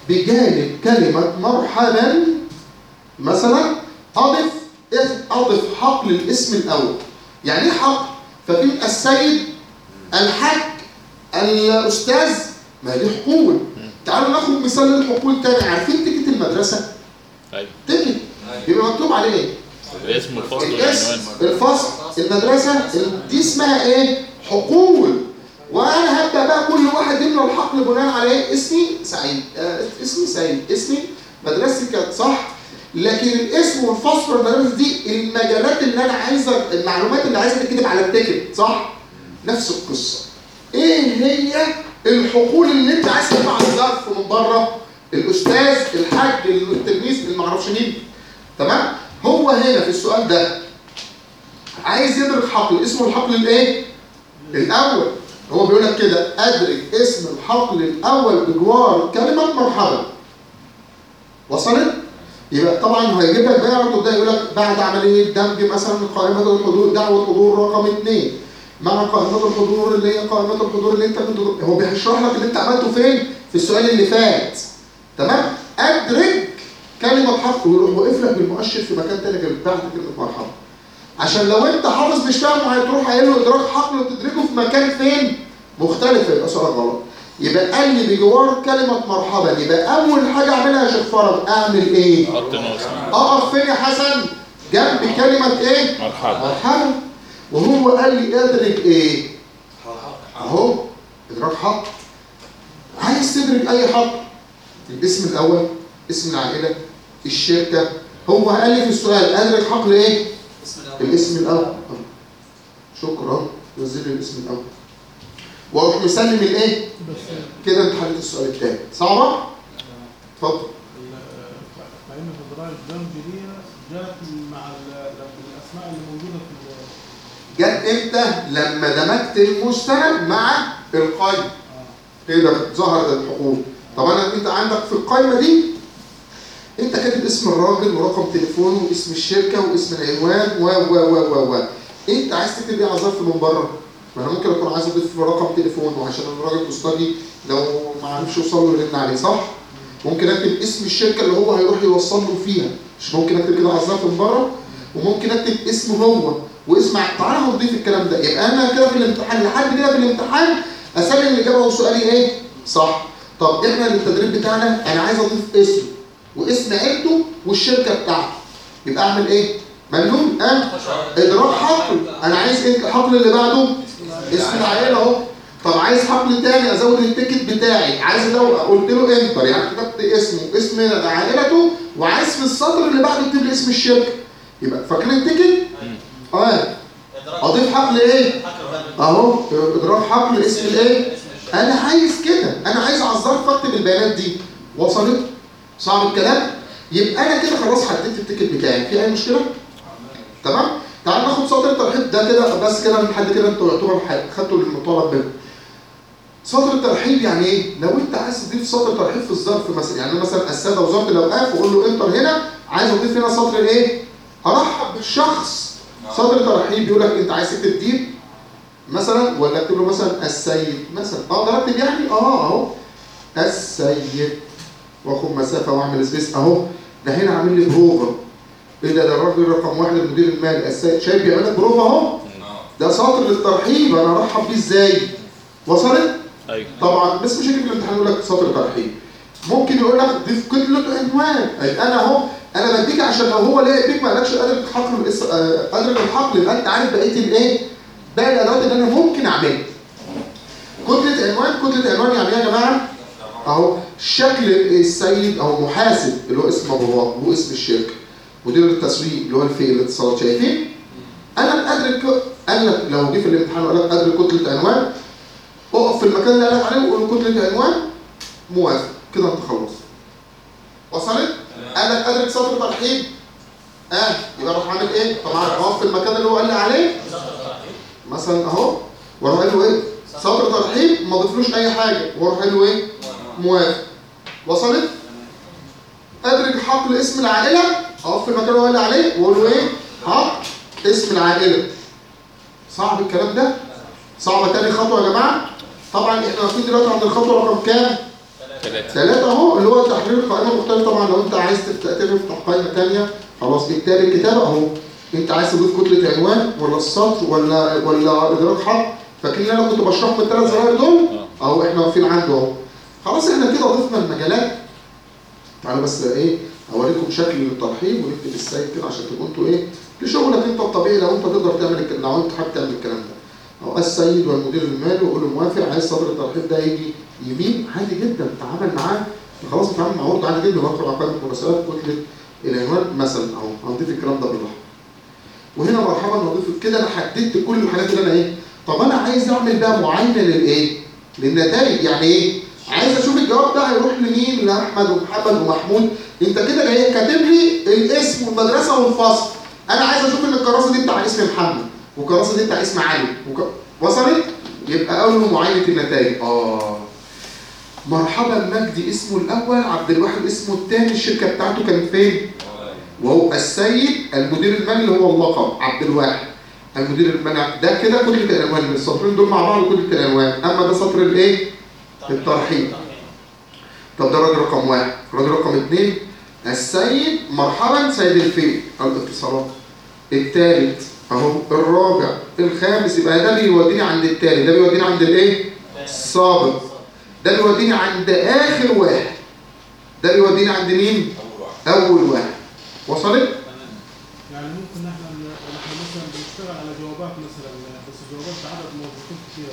بجانب كلمة مرحبا مثلا أضف أضف حق للاسم الأول يعني إيه حق؟ ففي السيد الحاج الأستاذ ما دي حقول تعالوا ناخد مثال للحقول تاني عارفين تيكت المدرسة؟ ايوه تيكت يبقى مكتوب عليه ايه؟ اسم الفصل الاسم والعنوان الفصل المدرسة دي اسمها ايه؟ حقول وانا هبدا بقى كل واحد يملى الحقل بناء على ايه؟ اسمي سعيد آه اسمي سعيد اسمي مدرستي كانت صح لكن الاسم والفصل والمدرسة دي المجالات اللي انا عايزه المعلومات اللي عايزه تتكتب على التيكت صح؟ نفس القصه ايه هي الحقول اللي انت عايز تطلع الظرف من بره؟ الاستاذ الحاج التلميذ اللي معرفش مين تمام؟ هو هنا في السؤال ده عايز يدرك حقل اسمه الحقل الايه؟ الاول هو بيقول لك كده ادرك اسم الحقل الاول بجوار كلمه مرحبا وصلت؟ يبقى طبعا هيجيب لك بقى على طول ده يقول لك بعد عمليه دمج مثلا قائمه الحضور دعوه حضور رقم اثنين مع قائمه الحضور اللي هي قائمه الحضور اللي انت كنت هو بيشرح لك اللي انت عملته فين في السؤال اللي فات تمام؟ ادرك كلمه حق ويروح واقف لك بالمؤشر في مكان تاني غير بعد كلمه مرحبا عشان لو انت حافظ مش فاهم هتروح قايل له ادراك حقل وتدركه في مكان فين مختلف يبقى سؤال غلط يبقى قال لي بجوار كلمه مرحبا يبقى اول حاجه اعملها يا شيخ فرج اعمل ايه؟ خط ناقص اقف فين يا حسن؟ جنب كلمه ايه؟ مرحبا مرحبا وهو قال لي ادرك ايه؟ اهو ادراك حق عايز تدرك اي حق الاسم الاول اسم العائله الشركه هو قال لي في السؤال ادرك حق لايه؟ اسم الأول. الاسم الاول شكرا نزل لي الاسم الاول واروح مسلم الايه؟ بس كده انت حليت السؤال الثاني صعبه؟ اتفضل قائمة الضرائب الدمج دي جت مع ال- الأسماء اللي موجودة في ال- جت امتى؟ لما دمجت المستند مع القائمه آه. كده ظهرت الحقوق طبعا انت عندك في القائمه دي انت كاتب اسم الراجل ورقم تليفونه واسم الشركه واسم العنوان و و و و و انت عايز تكتب ايه على ظرف من بره؟ ما انا ممكن اكون عايز اضيف رقم تليفونه عشان الراجل مستجي لو ما عرفش يوصل له يرن عليه صح؟ ممكن اكتب اسم الشركه اللي هو هيروح يوصل له فيها مش ممكن اكتب كده على الظرف من بره وممكن اكتب اسمه هو واسم ع- تعالى هنضيف الكلام ده يبقى انا كده في الامتحان لحد كده في الامتحان اسلم الاجابه وسؤالي ايه؟ صح طب احنا التدريب بتاعنا انا عايز اضيف اسم واسم عيلته والشركه بتاعته يبقى اعمل ايه؟ ممنون اه ادراك حقل انا عايز ايه الحقل اللي بعده؟ اسم العيله اهو طب عايز حقل تاني ازود التيكت بتاعي عايز ازود قلت له انتر يعني كتبت اسمه اسم عائلته وعايز في السطر اللي بعده اكتب لي اسم الشركه يبقى فاكرين التيكت؟ اه اضيف حقل ايه؟ اهو ادراك حقل اسم الايه؟ انا عايز كده انا عايز على الظرف اكتب البيانات دي وصلت؟ صعب الكلام؟ يبقى انا كده خلاص حددت التيكت بتاعي في اي مشكله؟ تمام؟ تعال ناخد سطر الترحيب ده كده بس كده لحد كده انتوا يعتبر خدتوا المطالب منه. سطر الترحيب يعني ايه؟ لو انت عايز تضيف سطر ترحيب في الظرف مثلا يعني أنا مثلا الساده وزاره الاوقاف واقول له انتر هنا عايز اضيف هنا سطر ايه؟ ارحب بالشخص سطر ترحيب يقول لك انت عايز تكتب ديب مثلا ولا اكتب له مثلا السيد مثلا اقدر اكتب يعني اه اهو السيد واخد مسافه واعمل سبيس اهو ده هنا عامل لي بروفا ايه ده ده الراجل رقم واحد المدير المالي السيد شايف بيعمل لك بروفا اهو ده سطر للترحيب انا ارحب بيه ازاي وصلت ايوه طبعا بس مش هيجي في الامتحان يقول لك سطر ترحيب ممكن يقول لك ضيف كتله عنوان يبقى انا اهو انا بديك عشان لو هو ليه بيك ما قالكش قادر الحقل الاس- آه، قادر الحقل يبقى انت عارف بقيه الايه باقي الادوات اللي انا ممكن اعملها كتله عنوان كتله عنوان يعني ايه يا جماعه اهو شكل السيد او محاسب اللي هو اسم باباه واسم الشركه مدير التسويق اللي هو الفئه الاتصالات شايفين انا ادرك قال لك لو جه في الامتحان وقال لك ادرك كتله عنوان اقف في المكان اللي قال لك عليه وقول له كتله عنوان موافق كده انت خلصت وصلت قال لك ادرك سطر ترحيب اه يبقى اروح عامل ايه طبعا اقف في المكان اللي هو قال لي عليه مثلا اهو واروح قايل له ايه سطر ترحيب ما اضيفلوش اي حاجه واروح قايل له ايه موافق وصلت ادرك حقل اسم العائله اقف في المكان اللي هو قال لي عليه واقول له ايه حق اسم العائله صعب الكلام ده صعبه تاني خطوه يا جماعه طبعا احنا واقفين دلوقتي عند الخطوه رقم كام ثلاثة ثلاثة اهو اللي هو تحرير قائمة مختلفة طبعا لو انت عايز تفتح تفتح قائمة تانية خلاص اكتاب الكتابة اهو انت عايز تضيف كتلة عنوان ولا السطر ولا ولا ادراك خط فاكرين اللي انا كنت بشرحهم الثلاث زراير دول اه اهو احنا واقفين عنده اهو خلاص احنا كده ضفنا المجالات تعالوا بس ايه اوريكم شكل الترحيب ونكتب السايت كده عشان تبقوا انتوا ايه لشغلك انت الطبيعي لو انت تقدر تعمل الك- لو انت حابب تعمل الكلام ده او السيد والمدير المالي وقول له موافق عايز صدر الترحيب ده يجي يمين عادي جدا تعامل معاه خلاص بتعامل مع عرض عادي جدا بدخل على قائمه المراسلات كتله العنوان مثلا اهو هنضيف الكلام ده بالراحه وهنا مرحبا نضيف كده انا حددت كل الحاجات اللي انا ايه طب انا عايز اعمل بقى معاينه للايه للنتائج يعني ايه عايز اشوف الجواب ده هيروح لمين لاحمد ومحمد ومحمود انت كده جاي كاتب لي الاسم والمدرسه والفصل انا عايز اشوف ان الكراسه دي بتاع اسم محمد والكراسه دي بتاع اسم علي وك... وصلت يبقى اول معاينه النتائج اه مرحبا مجدي اسمه الاول عبد الواحد اسمه الثاني الشركه بتاعته كانت فين وهو السيد المدير المالي اللي هو اللقب عبد الواحد المدير المالي ده كده كل العنوان السطرين دول مع بعض كل العنوان اما ده سطر الايه الترحيب طب ده راجل رقم واحد راجل رقم اثنين السيد مرحبا سيد الفيل الاتصالات الثالث اهو الرابع الخامس يبقى ده بيوديني عند الثالث ده بيوديني عند الايه السابق ده بيوديني عند اخر واحد ده بيوديني عند مين اول واحد اول واحد وصلت يعني ممكن احنا احنا مثلا بنشتغل على جوابات مثلا بس جوابات عدد موظفين كتير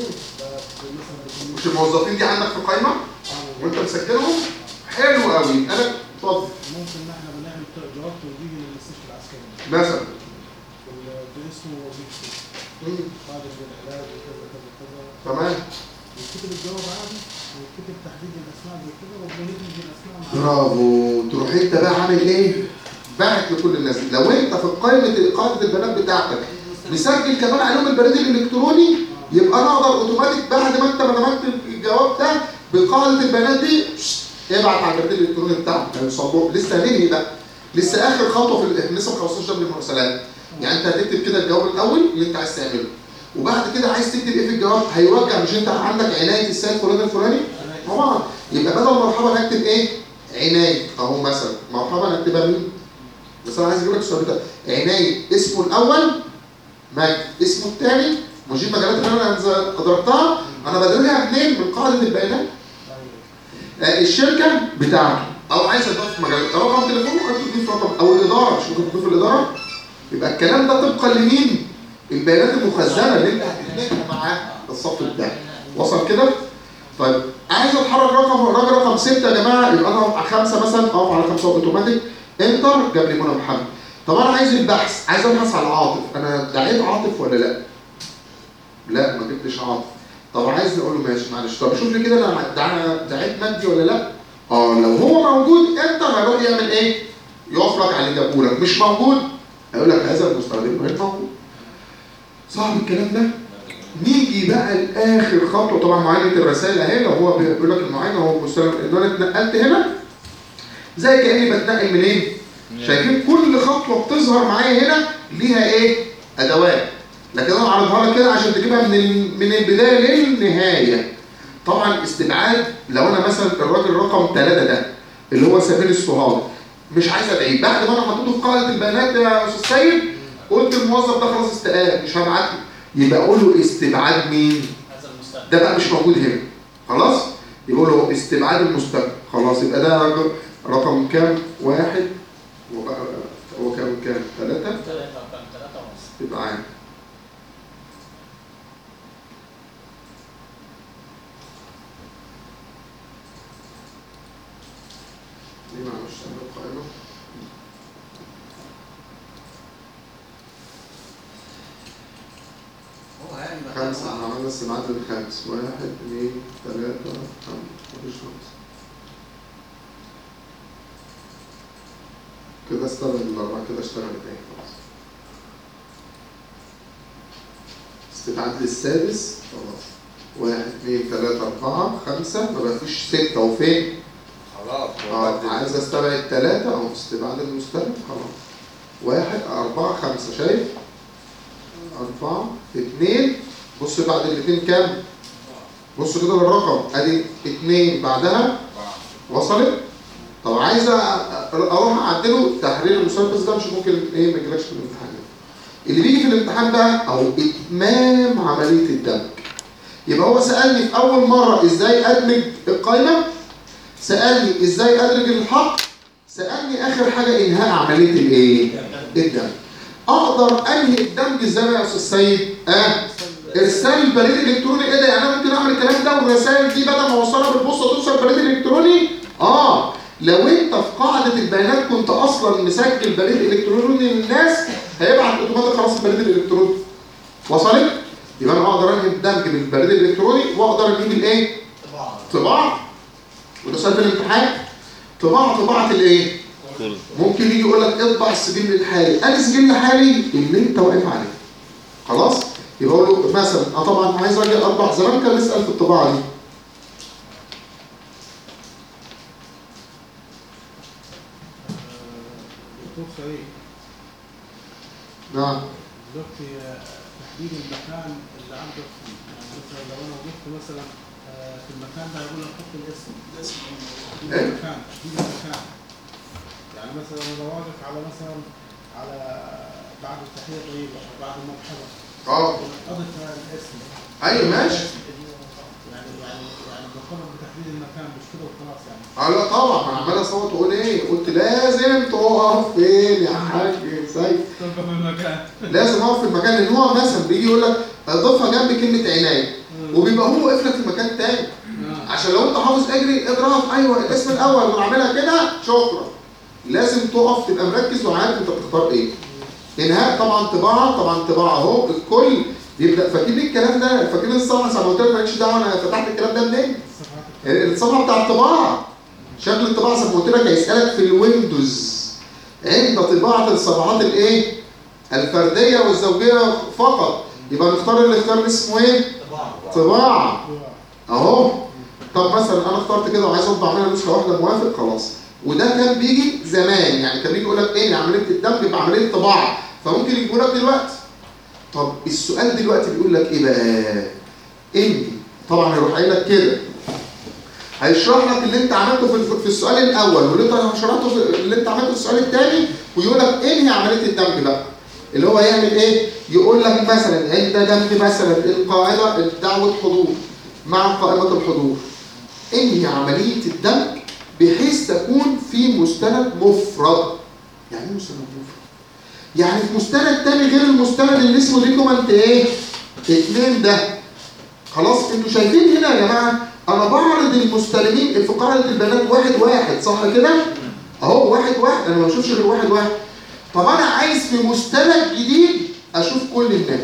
ب- مثلا بيكون- مش الموظفين دي عندك في قائمه وانت مسجلهم حلو قوي انا اتفضل ممكن ان احنا بنعمل جواب توجيهي للمستشفى العسكري مثلا بال- باسمه ووظيفته مم. قادر بالعلاج وكذا كذا كذا تمام ويكتب الجواب عادي ويكتب تحديد الاسماء زي كده وبندمج الاسماء مع برافو تروح انت بقى عامل ايه باعت لكل الناس لو انت في قائمه قاعده البيانات بتاعتك مسجل كمان عليهم البريد الالكتروني يبقى انا اقدر اوتوماتيك بعد ما انت ما نمت الجواب ده بقاعده البيانات دي شت، ابعت على البريد الالكتروني بتاعك هيوصل لسه هننهي بقى لسه اخر خطوه في ال- لسه ما خلصناش قبل المراسلات يعني انت هتكتب كده الجواب الاول اللي انت عايز تعمله وبعد كده عايز تكتب ايه في الجواب هيوجه مش انت عندك عنايه السيد فلان الفلاني طبعا يبقى بدل مرحبا هكتب ايه عنايه اهو مثلا مرحبا هكتبها مين بس انا عايز اجيب لك السؤال ده عنايه اسمه الاول مجد اسمه الثاني مجيب مجالات اللي انا ز- ادركتها انا بدرجها منين من قاعده البيانات آه، الشركه بتاعته او عايز اضيف مجال رقم تليفونه ممكن تضيف رقم او الاداره مش ممكن تضيف الاداره يبقى الكلام ده طبقا لمين البيانات المخزنه اللي انت هتدمجها مع الصف بتاعك وصل كده طيب عايز اتحرك رقم الراجل رقم 6 يا جماعه يبقى انا على خمسه مثلا اقف على خمسه اوتوماتيك انتر جاب لي منى محمد طب انا عايز البحث عايز ابحث على عاطف انا دعيت عاطف ولا لا؟ لا ما جبتش عاطف طب عايز اقول له ماشي معلش طب شوف لي كده انا دع- دعيت مجدي ولا لا؟ اه لو هو موجود انت هيروح يعمل ايه؟ يقف لك على اللي جابه لك مش موجود هيقول لك هذا المستخدم غير موجود صعب الكلام ده؟ نيجي بقى لاخر خطوه طبعا معاينه الرسائل اهي لو هو بيقول لك المعاينه هو مستلم ان انا اتنقلت هنا زي كاني بتنقل منين؟ شايفين كل خطوه بتظهر معايا هنا ليها ايه؟ ادوات لكن انا عرضها لك كده عشان تجيبها من ال- من البدايه للنهايه طبعا استبعاد لو انا مثلا الراجل رقم ثلاثه ده اللي هو سمير الصهاوي مش عايز ادعيه بعد ما انا حطيته في قاعده البيانات يا استاذ سيد قلت الموظف ده خلاص استقال مش هبعت له يبقى اقول له استبعاد مين؟ هذا المستقبل ده بقى مش موجود هنا خلاص يقول له استبعاد المستقبل خلاص يبقى ده رقم- رقم كام واحد وبقى هو كام كام ثلاثة ثلاثة وكان ثلاثة ونص يبقى عام ليه ما عملش تعمل قائمة هو يعني خمسة احنا عملنا استبعاد للخامس واحد اثنين ثلاثة خمسة مفيش خمسة كده استبعد الأربعة كده اشتغلت اهي خلاص استبعاد للسادس خلاص واحد اثنين ثلاثة أربعة خمسة ما بقى فيش ستة وفين؟ خلاص اه وبدل. عايز استبعد ثلاثة أو استبعاد المستبعد خلاص واحد أربعة خمسة شايف؟ أربعة اثنين بص بعد الاثنين كام؟ بصوا كده للرقم ادي اتنين بعدها وصلت طب عايز أ- أ- اروح اعدله تحرير المثلث ده مش ممكن ايه ما يجيلكش في الامتحان اللي بيجي في الامتحان بقى او اتمام عمليه الدمج يبقى هو سالني في اول مره ازاي ادمج القائمه سالني ازاي ادرج الحق سالني اخر حاجه انهاء عمليه الايه الدمج اقدر انهي الدمج ازاي يا استاذ سيد اه ارسال البريد الالكتروني ايه ده يعني انا ممكن اعمل الكلام ده والرسائل دي بدل ما اوصلها بالبوسطه توصل بريد الكتروني اه لو انت في قاعده البيانات كنت اصلا مسجل بريد الكتروني للناس هيبعت اوتوماتيك خلاص البريد الالكتروني وصلت يبقى انا اقدر انهي الدمج بالبريد الالكتروني واقدر انهي بالايه طباعه وده سؤال في الامتحان طباعه طباعه الايه كل ممكن يجي يقول لك اطبع السجل الحالي انا سجل حالي اللي انت واقف عليه خلاص يبقى اقول له مثلا اه طبعا عايز اجي اطبع زمان كان نسال في الطباعه دي دكتور سعيد نعم دلوقتي آه، تحديد المكان اللي عندك فيه يعني مثلا لو انا وقفت مثلا آه، في المكان ده يقول لك حط الاسم تحديد إيه؟ المكان تحديد المكان يعني مثلا انا واقف على مثلا على بعد التحيه طيبه او بعد المرحبا اه اضف الاسم ايوه ماشي يعني يعني يعني بطلب بتحديد المكان مش كده وخلاص يعني اه لا طبعا انا عمال اصوت واقول ايه قلت لازم تقف فين يا حاج سيد تبقى في المكان لازم اقف في المكان لان هو مثلا بيجي يقول لك اضيفها جنب كلمه عنايه وبيبقى هو واقف لك في مكان تاني آه. عشان لو انت حافظ اجري اضرب ايوه الاسم الاول ونعملها كده شكرا لازم تقف تبقى مركز وعارف انت بتختار ايه انهاء طبعا طباعه طبعا طباعه اهو الكل بيبدا فاكرين الكلام ده فاكرين الصفحه زي ما قلت لك مالكش دعوه انا فتحت الكلام ده منين الصفحات الصفحه بتاع الطباعه شكل الطباعه زي ما قلت لك هيسالك في الويندوز عند طباعه الصفحات الايه الفرديه والزوجيه فقط يبقى نختار الاختيار اللي اسمه ايه طباعه اهو طب مثلا انا اخترت كده وعايز اطبع منها نسخه واحده موافق خلاص وده كان بيجي زمان يعني كان بيجي يقول لك ايه عمليه الدمج بعمليه طباعه فممكن يجيبوا لك دلوقتي طب السؤال دلوقتي بيقول لك ايه بقى انت طبعا هيروح قايل لك كده هيشرح لك اللي انت عملته في في السؤال الاول واللي انت شرحته في اللي انت عملته في السؤال الثاني ويقول لك انهي عمليه الدمج بقى اللي هو يعمل ايه يقول لك مثلا عند دمج مثلا القاعده دعوه حضور مع قائمه الحضور انهي عمليه الدمج بحيث تكون في مستند مفرد يعني ايه مستند مفرد يعني في مستند تاني غير المستند اللي اسمه ديكومنت ايه اتنين ده خلاص انتوا شايفين هنا يا جماعه انا بعرض المستلمين في قاعده البيانات واحد واحد صح كده اهو واحد واحد انا ما بشوفش غير واحد واحد طب انا عايز في مستند جديد اشوف كل الناس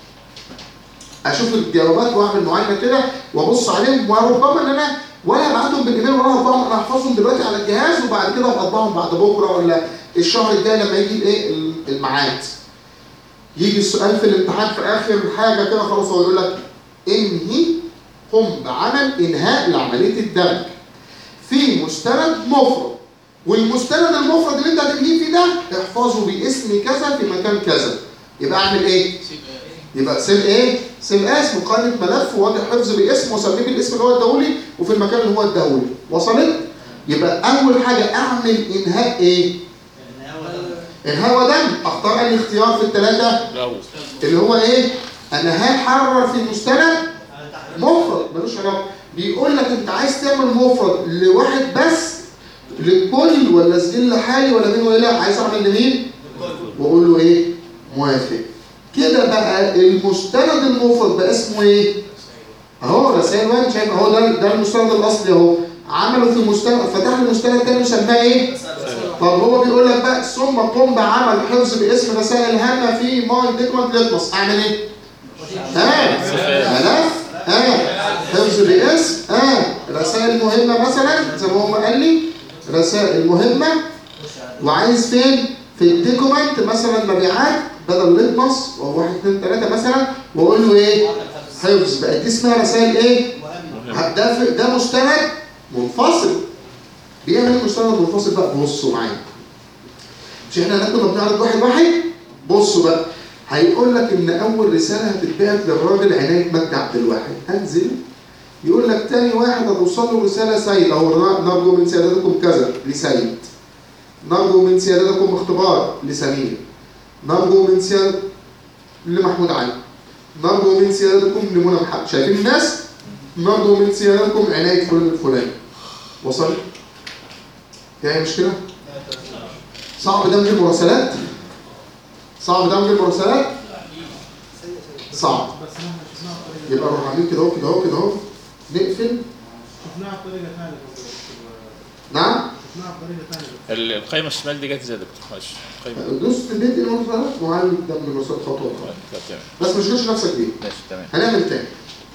اشوف الجوابات واعمل معاينه كده وابص عليهم وربما ان انا ولا ابعتهم بالايميل ولا اطبعهم انا احفظهم دلوقتي على الجهاز وبعد كده ابقى اطبعهم بعد بكره ولا الشهر الجاي لما يجي الايه الميعاد يجي السؤال في الامتحان في اخر حاجه كده خلاص هو يقول لك انهي قم بعمل انهاء لعمليه الدمج في مستند مفرد والمستند المفرد اللي انت هتنهيه فيه ده احفظه باسم كذا في مكان كذا يبقى اعمل ايه؟ يبقى سيب ايه؟ سيب اسم قائمه ملف وواجه حفظ باسم وسميه بالاسم اللي هو اداهولي وفي المكان اللي هو اداهولي وصلت؟ يبقى اول حاجه اعمل انهاء ايه؟ انهاء ودم اختار اي اختيار في الثلاثه الأول اللي هو ايه؟ انا هحرر في مستند مفرد ملوش علاقه بيقول لك انت عايز تعمل مفرد لواحد بس للكل ولا سجل حالي ولا مين ولا لا عايز اعمل لمين؟ واقول له ايه؟ موافق كده بقى المستند المفرد بقى اسمه ايه؟ اهو رسائل وين شايف اهو ده ده المستند الاصلي اهو عمله في مستند فتح لي مستند تاني وسماه ايه؟ طب هو بيقول لك بقى ثم قم بعمل حفظ باسم رسائل هامه في ماي ديكمنت ليتمس اعمل ايه؟ ها ملف ها حفظ باسم ها رسائل مهمه مثلا زي ما هو قال لي رسائل مهمه وعايز فين؟ في الديكومنت مثلا مبيعات بدل ليتمس وهو 1 2 3 مثلا واقول له ايه؟ حفظ بقت دي اسمها رسائل ايه؟ ده في- ده مستند منفصل بيعمل ايه مستند منفصل بقى بصوا معايا مش احنا هناك كنا بنعرض واحد واحد بصوا بقى هيقول لك ان اول رساله هتتبعت للراجل عنايه مجدي عبد الواحد هنزل يقول لك تاني واحد هتوصل له رسالة سيد أو ن- نرجو من سيادتكم كذا لسيد نرجو من سيادتكم اختبار لسمير نرجو من سيادة لمحمود علي نرجو من سيادتكم لمنى محمد شايفين الناس؟ نرجو من سيادتكم عناية فلان الفلاني وصل؟ في أي مشكلة؟ صعب دمج المراسلات؟ صعب دمج المراسلات؟ صعب بس احنا شفناها بطريقه يبقى نروح عاملين كده اهو كده اهو كده اهو نقفل شفناها بطريقه ثانيه نعم شفناها بطريقه ثانيه ال- القايمه الشمال دي جت ازاي يا دكتور معلش القايمه دوس في البيت المراسلات وعامل دمج المراسلات خطوه خطوه طيب، تمام بس ما تشغلش نفسك بيه ماشي تمام هنعمل تاني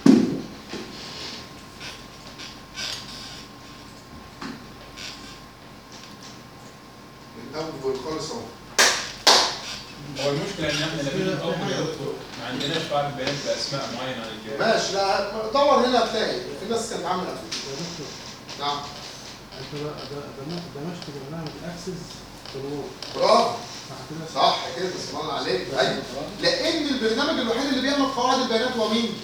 من اول خالص اهو هو المشكله ان احنا لما نيجي نطبق يا دكتور ما عندناش قاعده بيانات باسماء معينه عن الجهاز ماشي لا دور هنا هتلاقي في ناس كانت عامله قبل نعم انت بقى ده- ده- دمجت برنامج اكسس بالوورد برافو صح كده؟ صح كده بسم الله عليك ايوه لان البرنامج الوحيد اللي بيعمل قواعد البيانات هو مين؟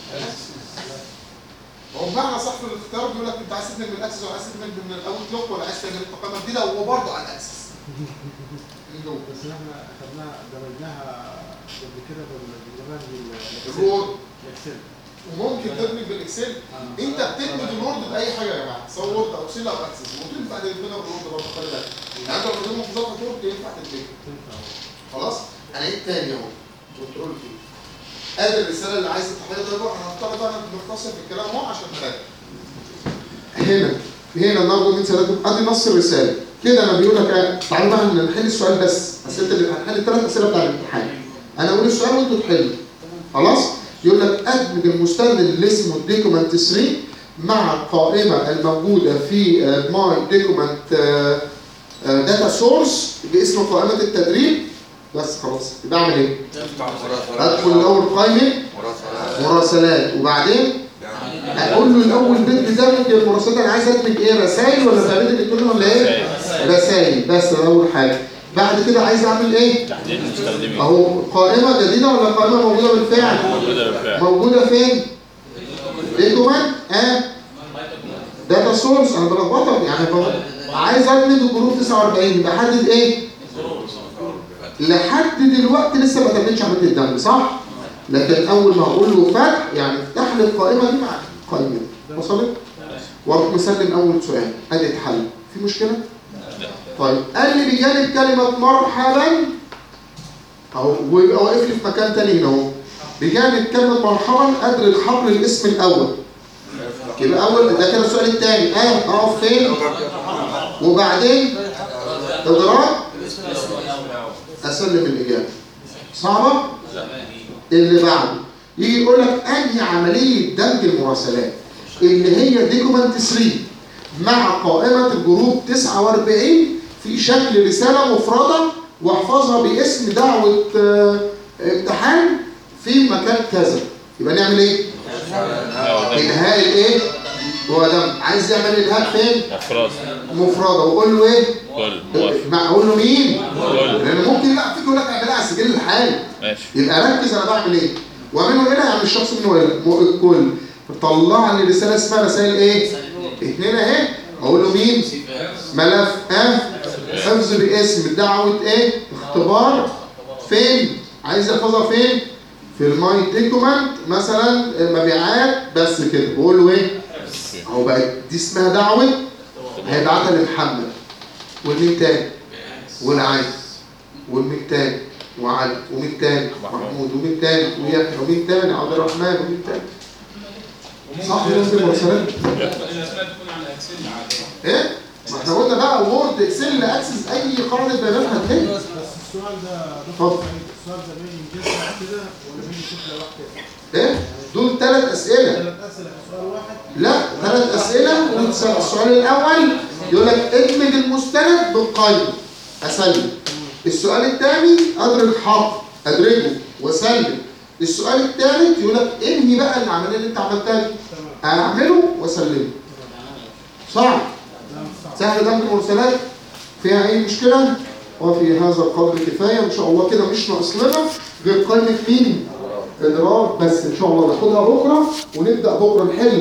هو بمعنى صح في الاختيار بيقول لك انت عايز تدمج من الاكسس ولا عايز تدمج من الاوتلوك ولا عايز تعمل قائمه جديده وهو برضه على الاكسس من جوه. بس احنا اخذناها دمجناها قبل كده بال- بالبرنامج ال- الوورد الاكسل وممكن تدمج بالاكسل انت بتدمج الوورد باي حاجه يا جماعه سواء وورد او اكسل او اكسس وتنفع تدمجها بالوورد برضه خلي بالك يعني انت لو بتدمج في ظرف وورد ينفع تدمجها تنفع خلاص انا ايه تاني اهو كنترول كي ادي الرساله اللي عايز تحددها ده بقى انا هفترض انا بنختصر في الكلام اهو عشان نراجع هنا هنا نرجو من سيادتكم ادي نص الرساله كده انا بيقول لك آه، تعالوا بقى نحل السؤال بس اسئله اللي هنحل الثلاث اسئله بتاع الامتحان انا اقول السؤال وانتوا تحلوا خلاص يقول لك ادمج المستند اللي اسمه ديكومنت 3 مع القائمه الموجوده في ماي ديكومنت داتا سورس باسم قائمه التدريب بس خلاص يبقى اعمل ايه؟ ادخل الاول قائمه مراسلات مراسلات وبعدين اقول له الاول بيت بتاعك المراسلات انا عايز ادمج ايه رسائل ولا بريد الكتروني ولا ايه؟ رسائل بس ده اول حاجه بعد كده عايز اعمل ايه؟ تحديد المستخدمين اهو قائمه جديده ولا قائمه موجوده بالفعل؟ موجوده بالفعل موجوده فين؟ ديكومنت اه داتا سورس انا بلخبطك يعني بقول- عايز ادمج الجروب 49 بحدد ايه؟ لحد دلوقتي لسه ما تمتش عمليه الدمج صح؟ لكن اول ما اقول له فتح يعني افتح لي القائمه دي مع القائمه دي وصلت؟ واروح مسلم اول سؤال ادي اتحل في مشكله؟ طيب قال لي بجانب كلمه مرحبا اهو ويبقى واقف لي في مكان تاني هنا اهو بجانب كلمه مرحبا ادرج حبل الاسم الاول يبقى اول ده كده السؤال الثاني اه اقف فين وبعدين ادراك اسلم الاجابه صعبه اللي بعده يجي يقول لك انهي عمليه دمج المراسلات اللي هي ديكومنت 3 مع قائمه الجروب 49 في شكل رساله مفرده واحفظها باسم دعوه آه، امتحان في مكان كذا يبقى نعمل ايه؟ انهاء الايه؟ هو دمج عايز يعمل انهاء فين؟ افراد مفرده وقول له ايه؟ كل موافق مع اقول له مين؟ كل لان ممكن لا فيك يقول لك اعملها على السجل الحالي ماشي يبقى ركز انا بعمل ايه ومنه هنا يعني الشخص منه هنا مو- الكل طلع لي رساله اسمها رسائل ايه اتنين اهي اقول له مين ملف ها حفظ باسم دعوه ايه اختبار فين عايز يحفظها فين في الماي ديكومنت مثلا مبيعات بس كده بقول له ايه اهو بقى دي اسمها دعوه هيبعتها لمحمد والمين تاني والعايز والمين تاني وعلي ومين تاني محمود ومين تاني ويحيى ومين تاني عبد الرحمن ومين تاني صح يا استاذ مرسلات الاسماء تكون على اكسل عادي ايه ما احنا قلنا بقى وورد اكسل اكسس اي قاعده بيانات هتلاقي بس السؤال ده اتفضل. دكتور سعيد السؤال ده بيجي مجزع كده ولا بيجي شكل واحد ايه دول ثلاث اسئله ثلاث اسئله في سؤال واحد لا ثلاث اسئله والسؤال السؤال الاول يقول لك ادمج المستند بالقائمه اسلم السؤال الثاني ادرج حق ادرجه واسلم السؤال الثالث يقول لك انهي بقى العمليه اللي انت عملتها دي تمام اعمله واسلمه صعب لا مش صعب سهل دمج المرسلات فيها اي مشكله وفي هذا القدر كفايه ان شاء الله كده مش ناقص لنا غير قائمه مين ادراك بس ان شاء الله ناخدها بكره ونبدا بكره نحل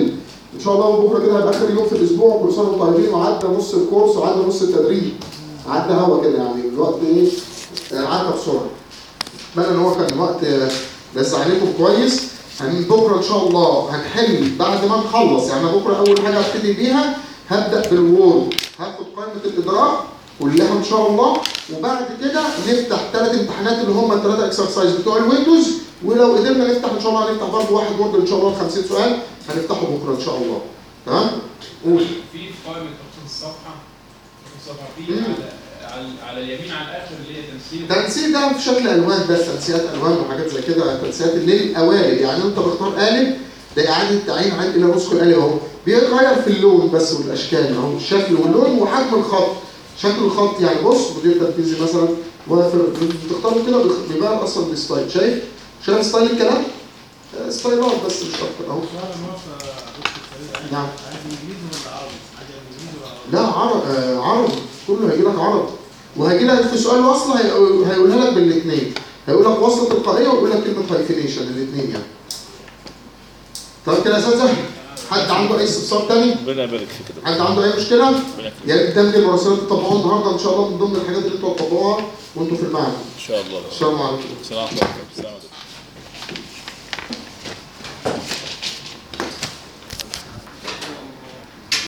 ان شاء الله بكره كده هيبقى اخر يوم في الاسبوع كل سنه وانتم طيبين وعدى نص الكورس وعدى نص التدريب عدى هوا كده يعني الوقت ايه آه، عدى بسرعه اتمنى ان هو كان وقت آه، لسه عليكم كويس هن بكره ان شاء الله هنحل بعد ما نخلص يعني أنا بكره اول حاجه هبتدي بيها هبدا بالوورد هاخد قائمه الادراك كلها ان شاء الله وبعد كده نفتح ثلاث امتحانات اللي هم الثلاثه اكسرسايز بتوع الويندوز ولو قدرنا نفتح ان شاء الله هنفتح برضه واحد وورد ان شاء الله 50 سؤال هنفتحه بكره ان شاء الله تمام؟ قول في قائمه تخطيط الصفحه تخطيط الصفحه في مم. على على, على اليمين على الاخر اللي هي تنسيق تنسيق ده في شكل الوان بس تنسيقات الوان وحاجات زي كده تنسيقات للقوالب يعني انت بتختار قالب ده اعاده تعيين عاد الى نسخ القالب اهو بيتغير في اللون بس والاشكال اهو الشكل واللون وحجم الخط شكل الخط يعني بص مدير تنفيذي مثلا وفر بتختاره كده بيخ- بيغير اصلا الستايل شايف شايف ستايل الكلام آه، ستايلات بس مش اكتر اهو سؤال النقطة دكتور سعيد عايز نعم. عايز انجليزي ولا عربي؟ عايز انجليزي ولا عربي؟ لا عرب آه عرب كله هيجي لك عرب وهيجي لك في سؤال وصل هي- هيقولها لك بالاثنين هيقول لك وصله تلقائيه ويقول لك كلمه هايفينيشن الاثنين يعني طيب كده يا اساتذه حد عنده اي استفسار تاني ربنا يبارك فيك يا حد عنده اي مشكله ربنا يكرمك. يا ريت دمج المراسلات تطبقوها النهارده ان شاء الله من ضمن الحاجات اللي انتوا هتطبقوها وانتوا في المعهد ان شاء الله السلام عليكم السلام عليكم السلام عليكم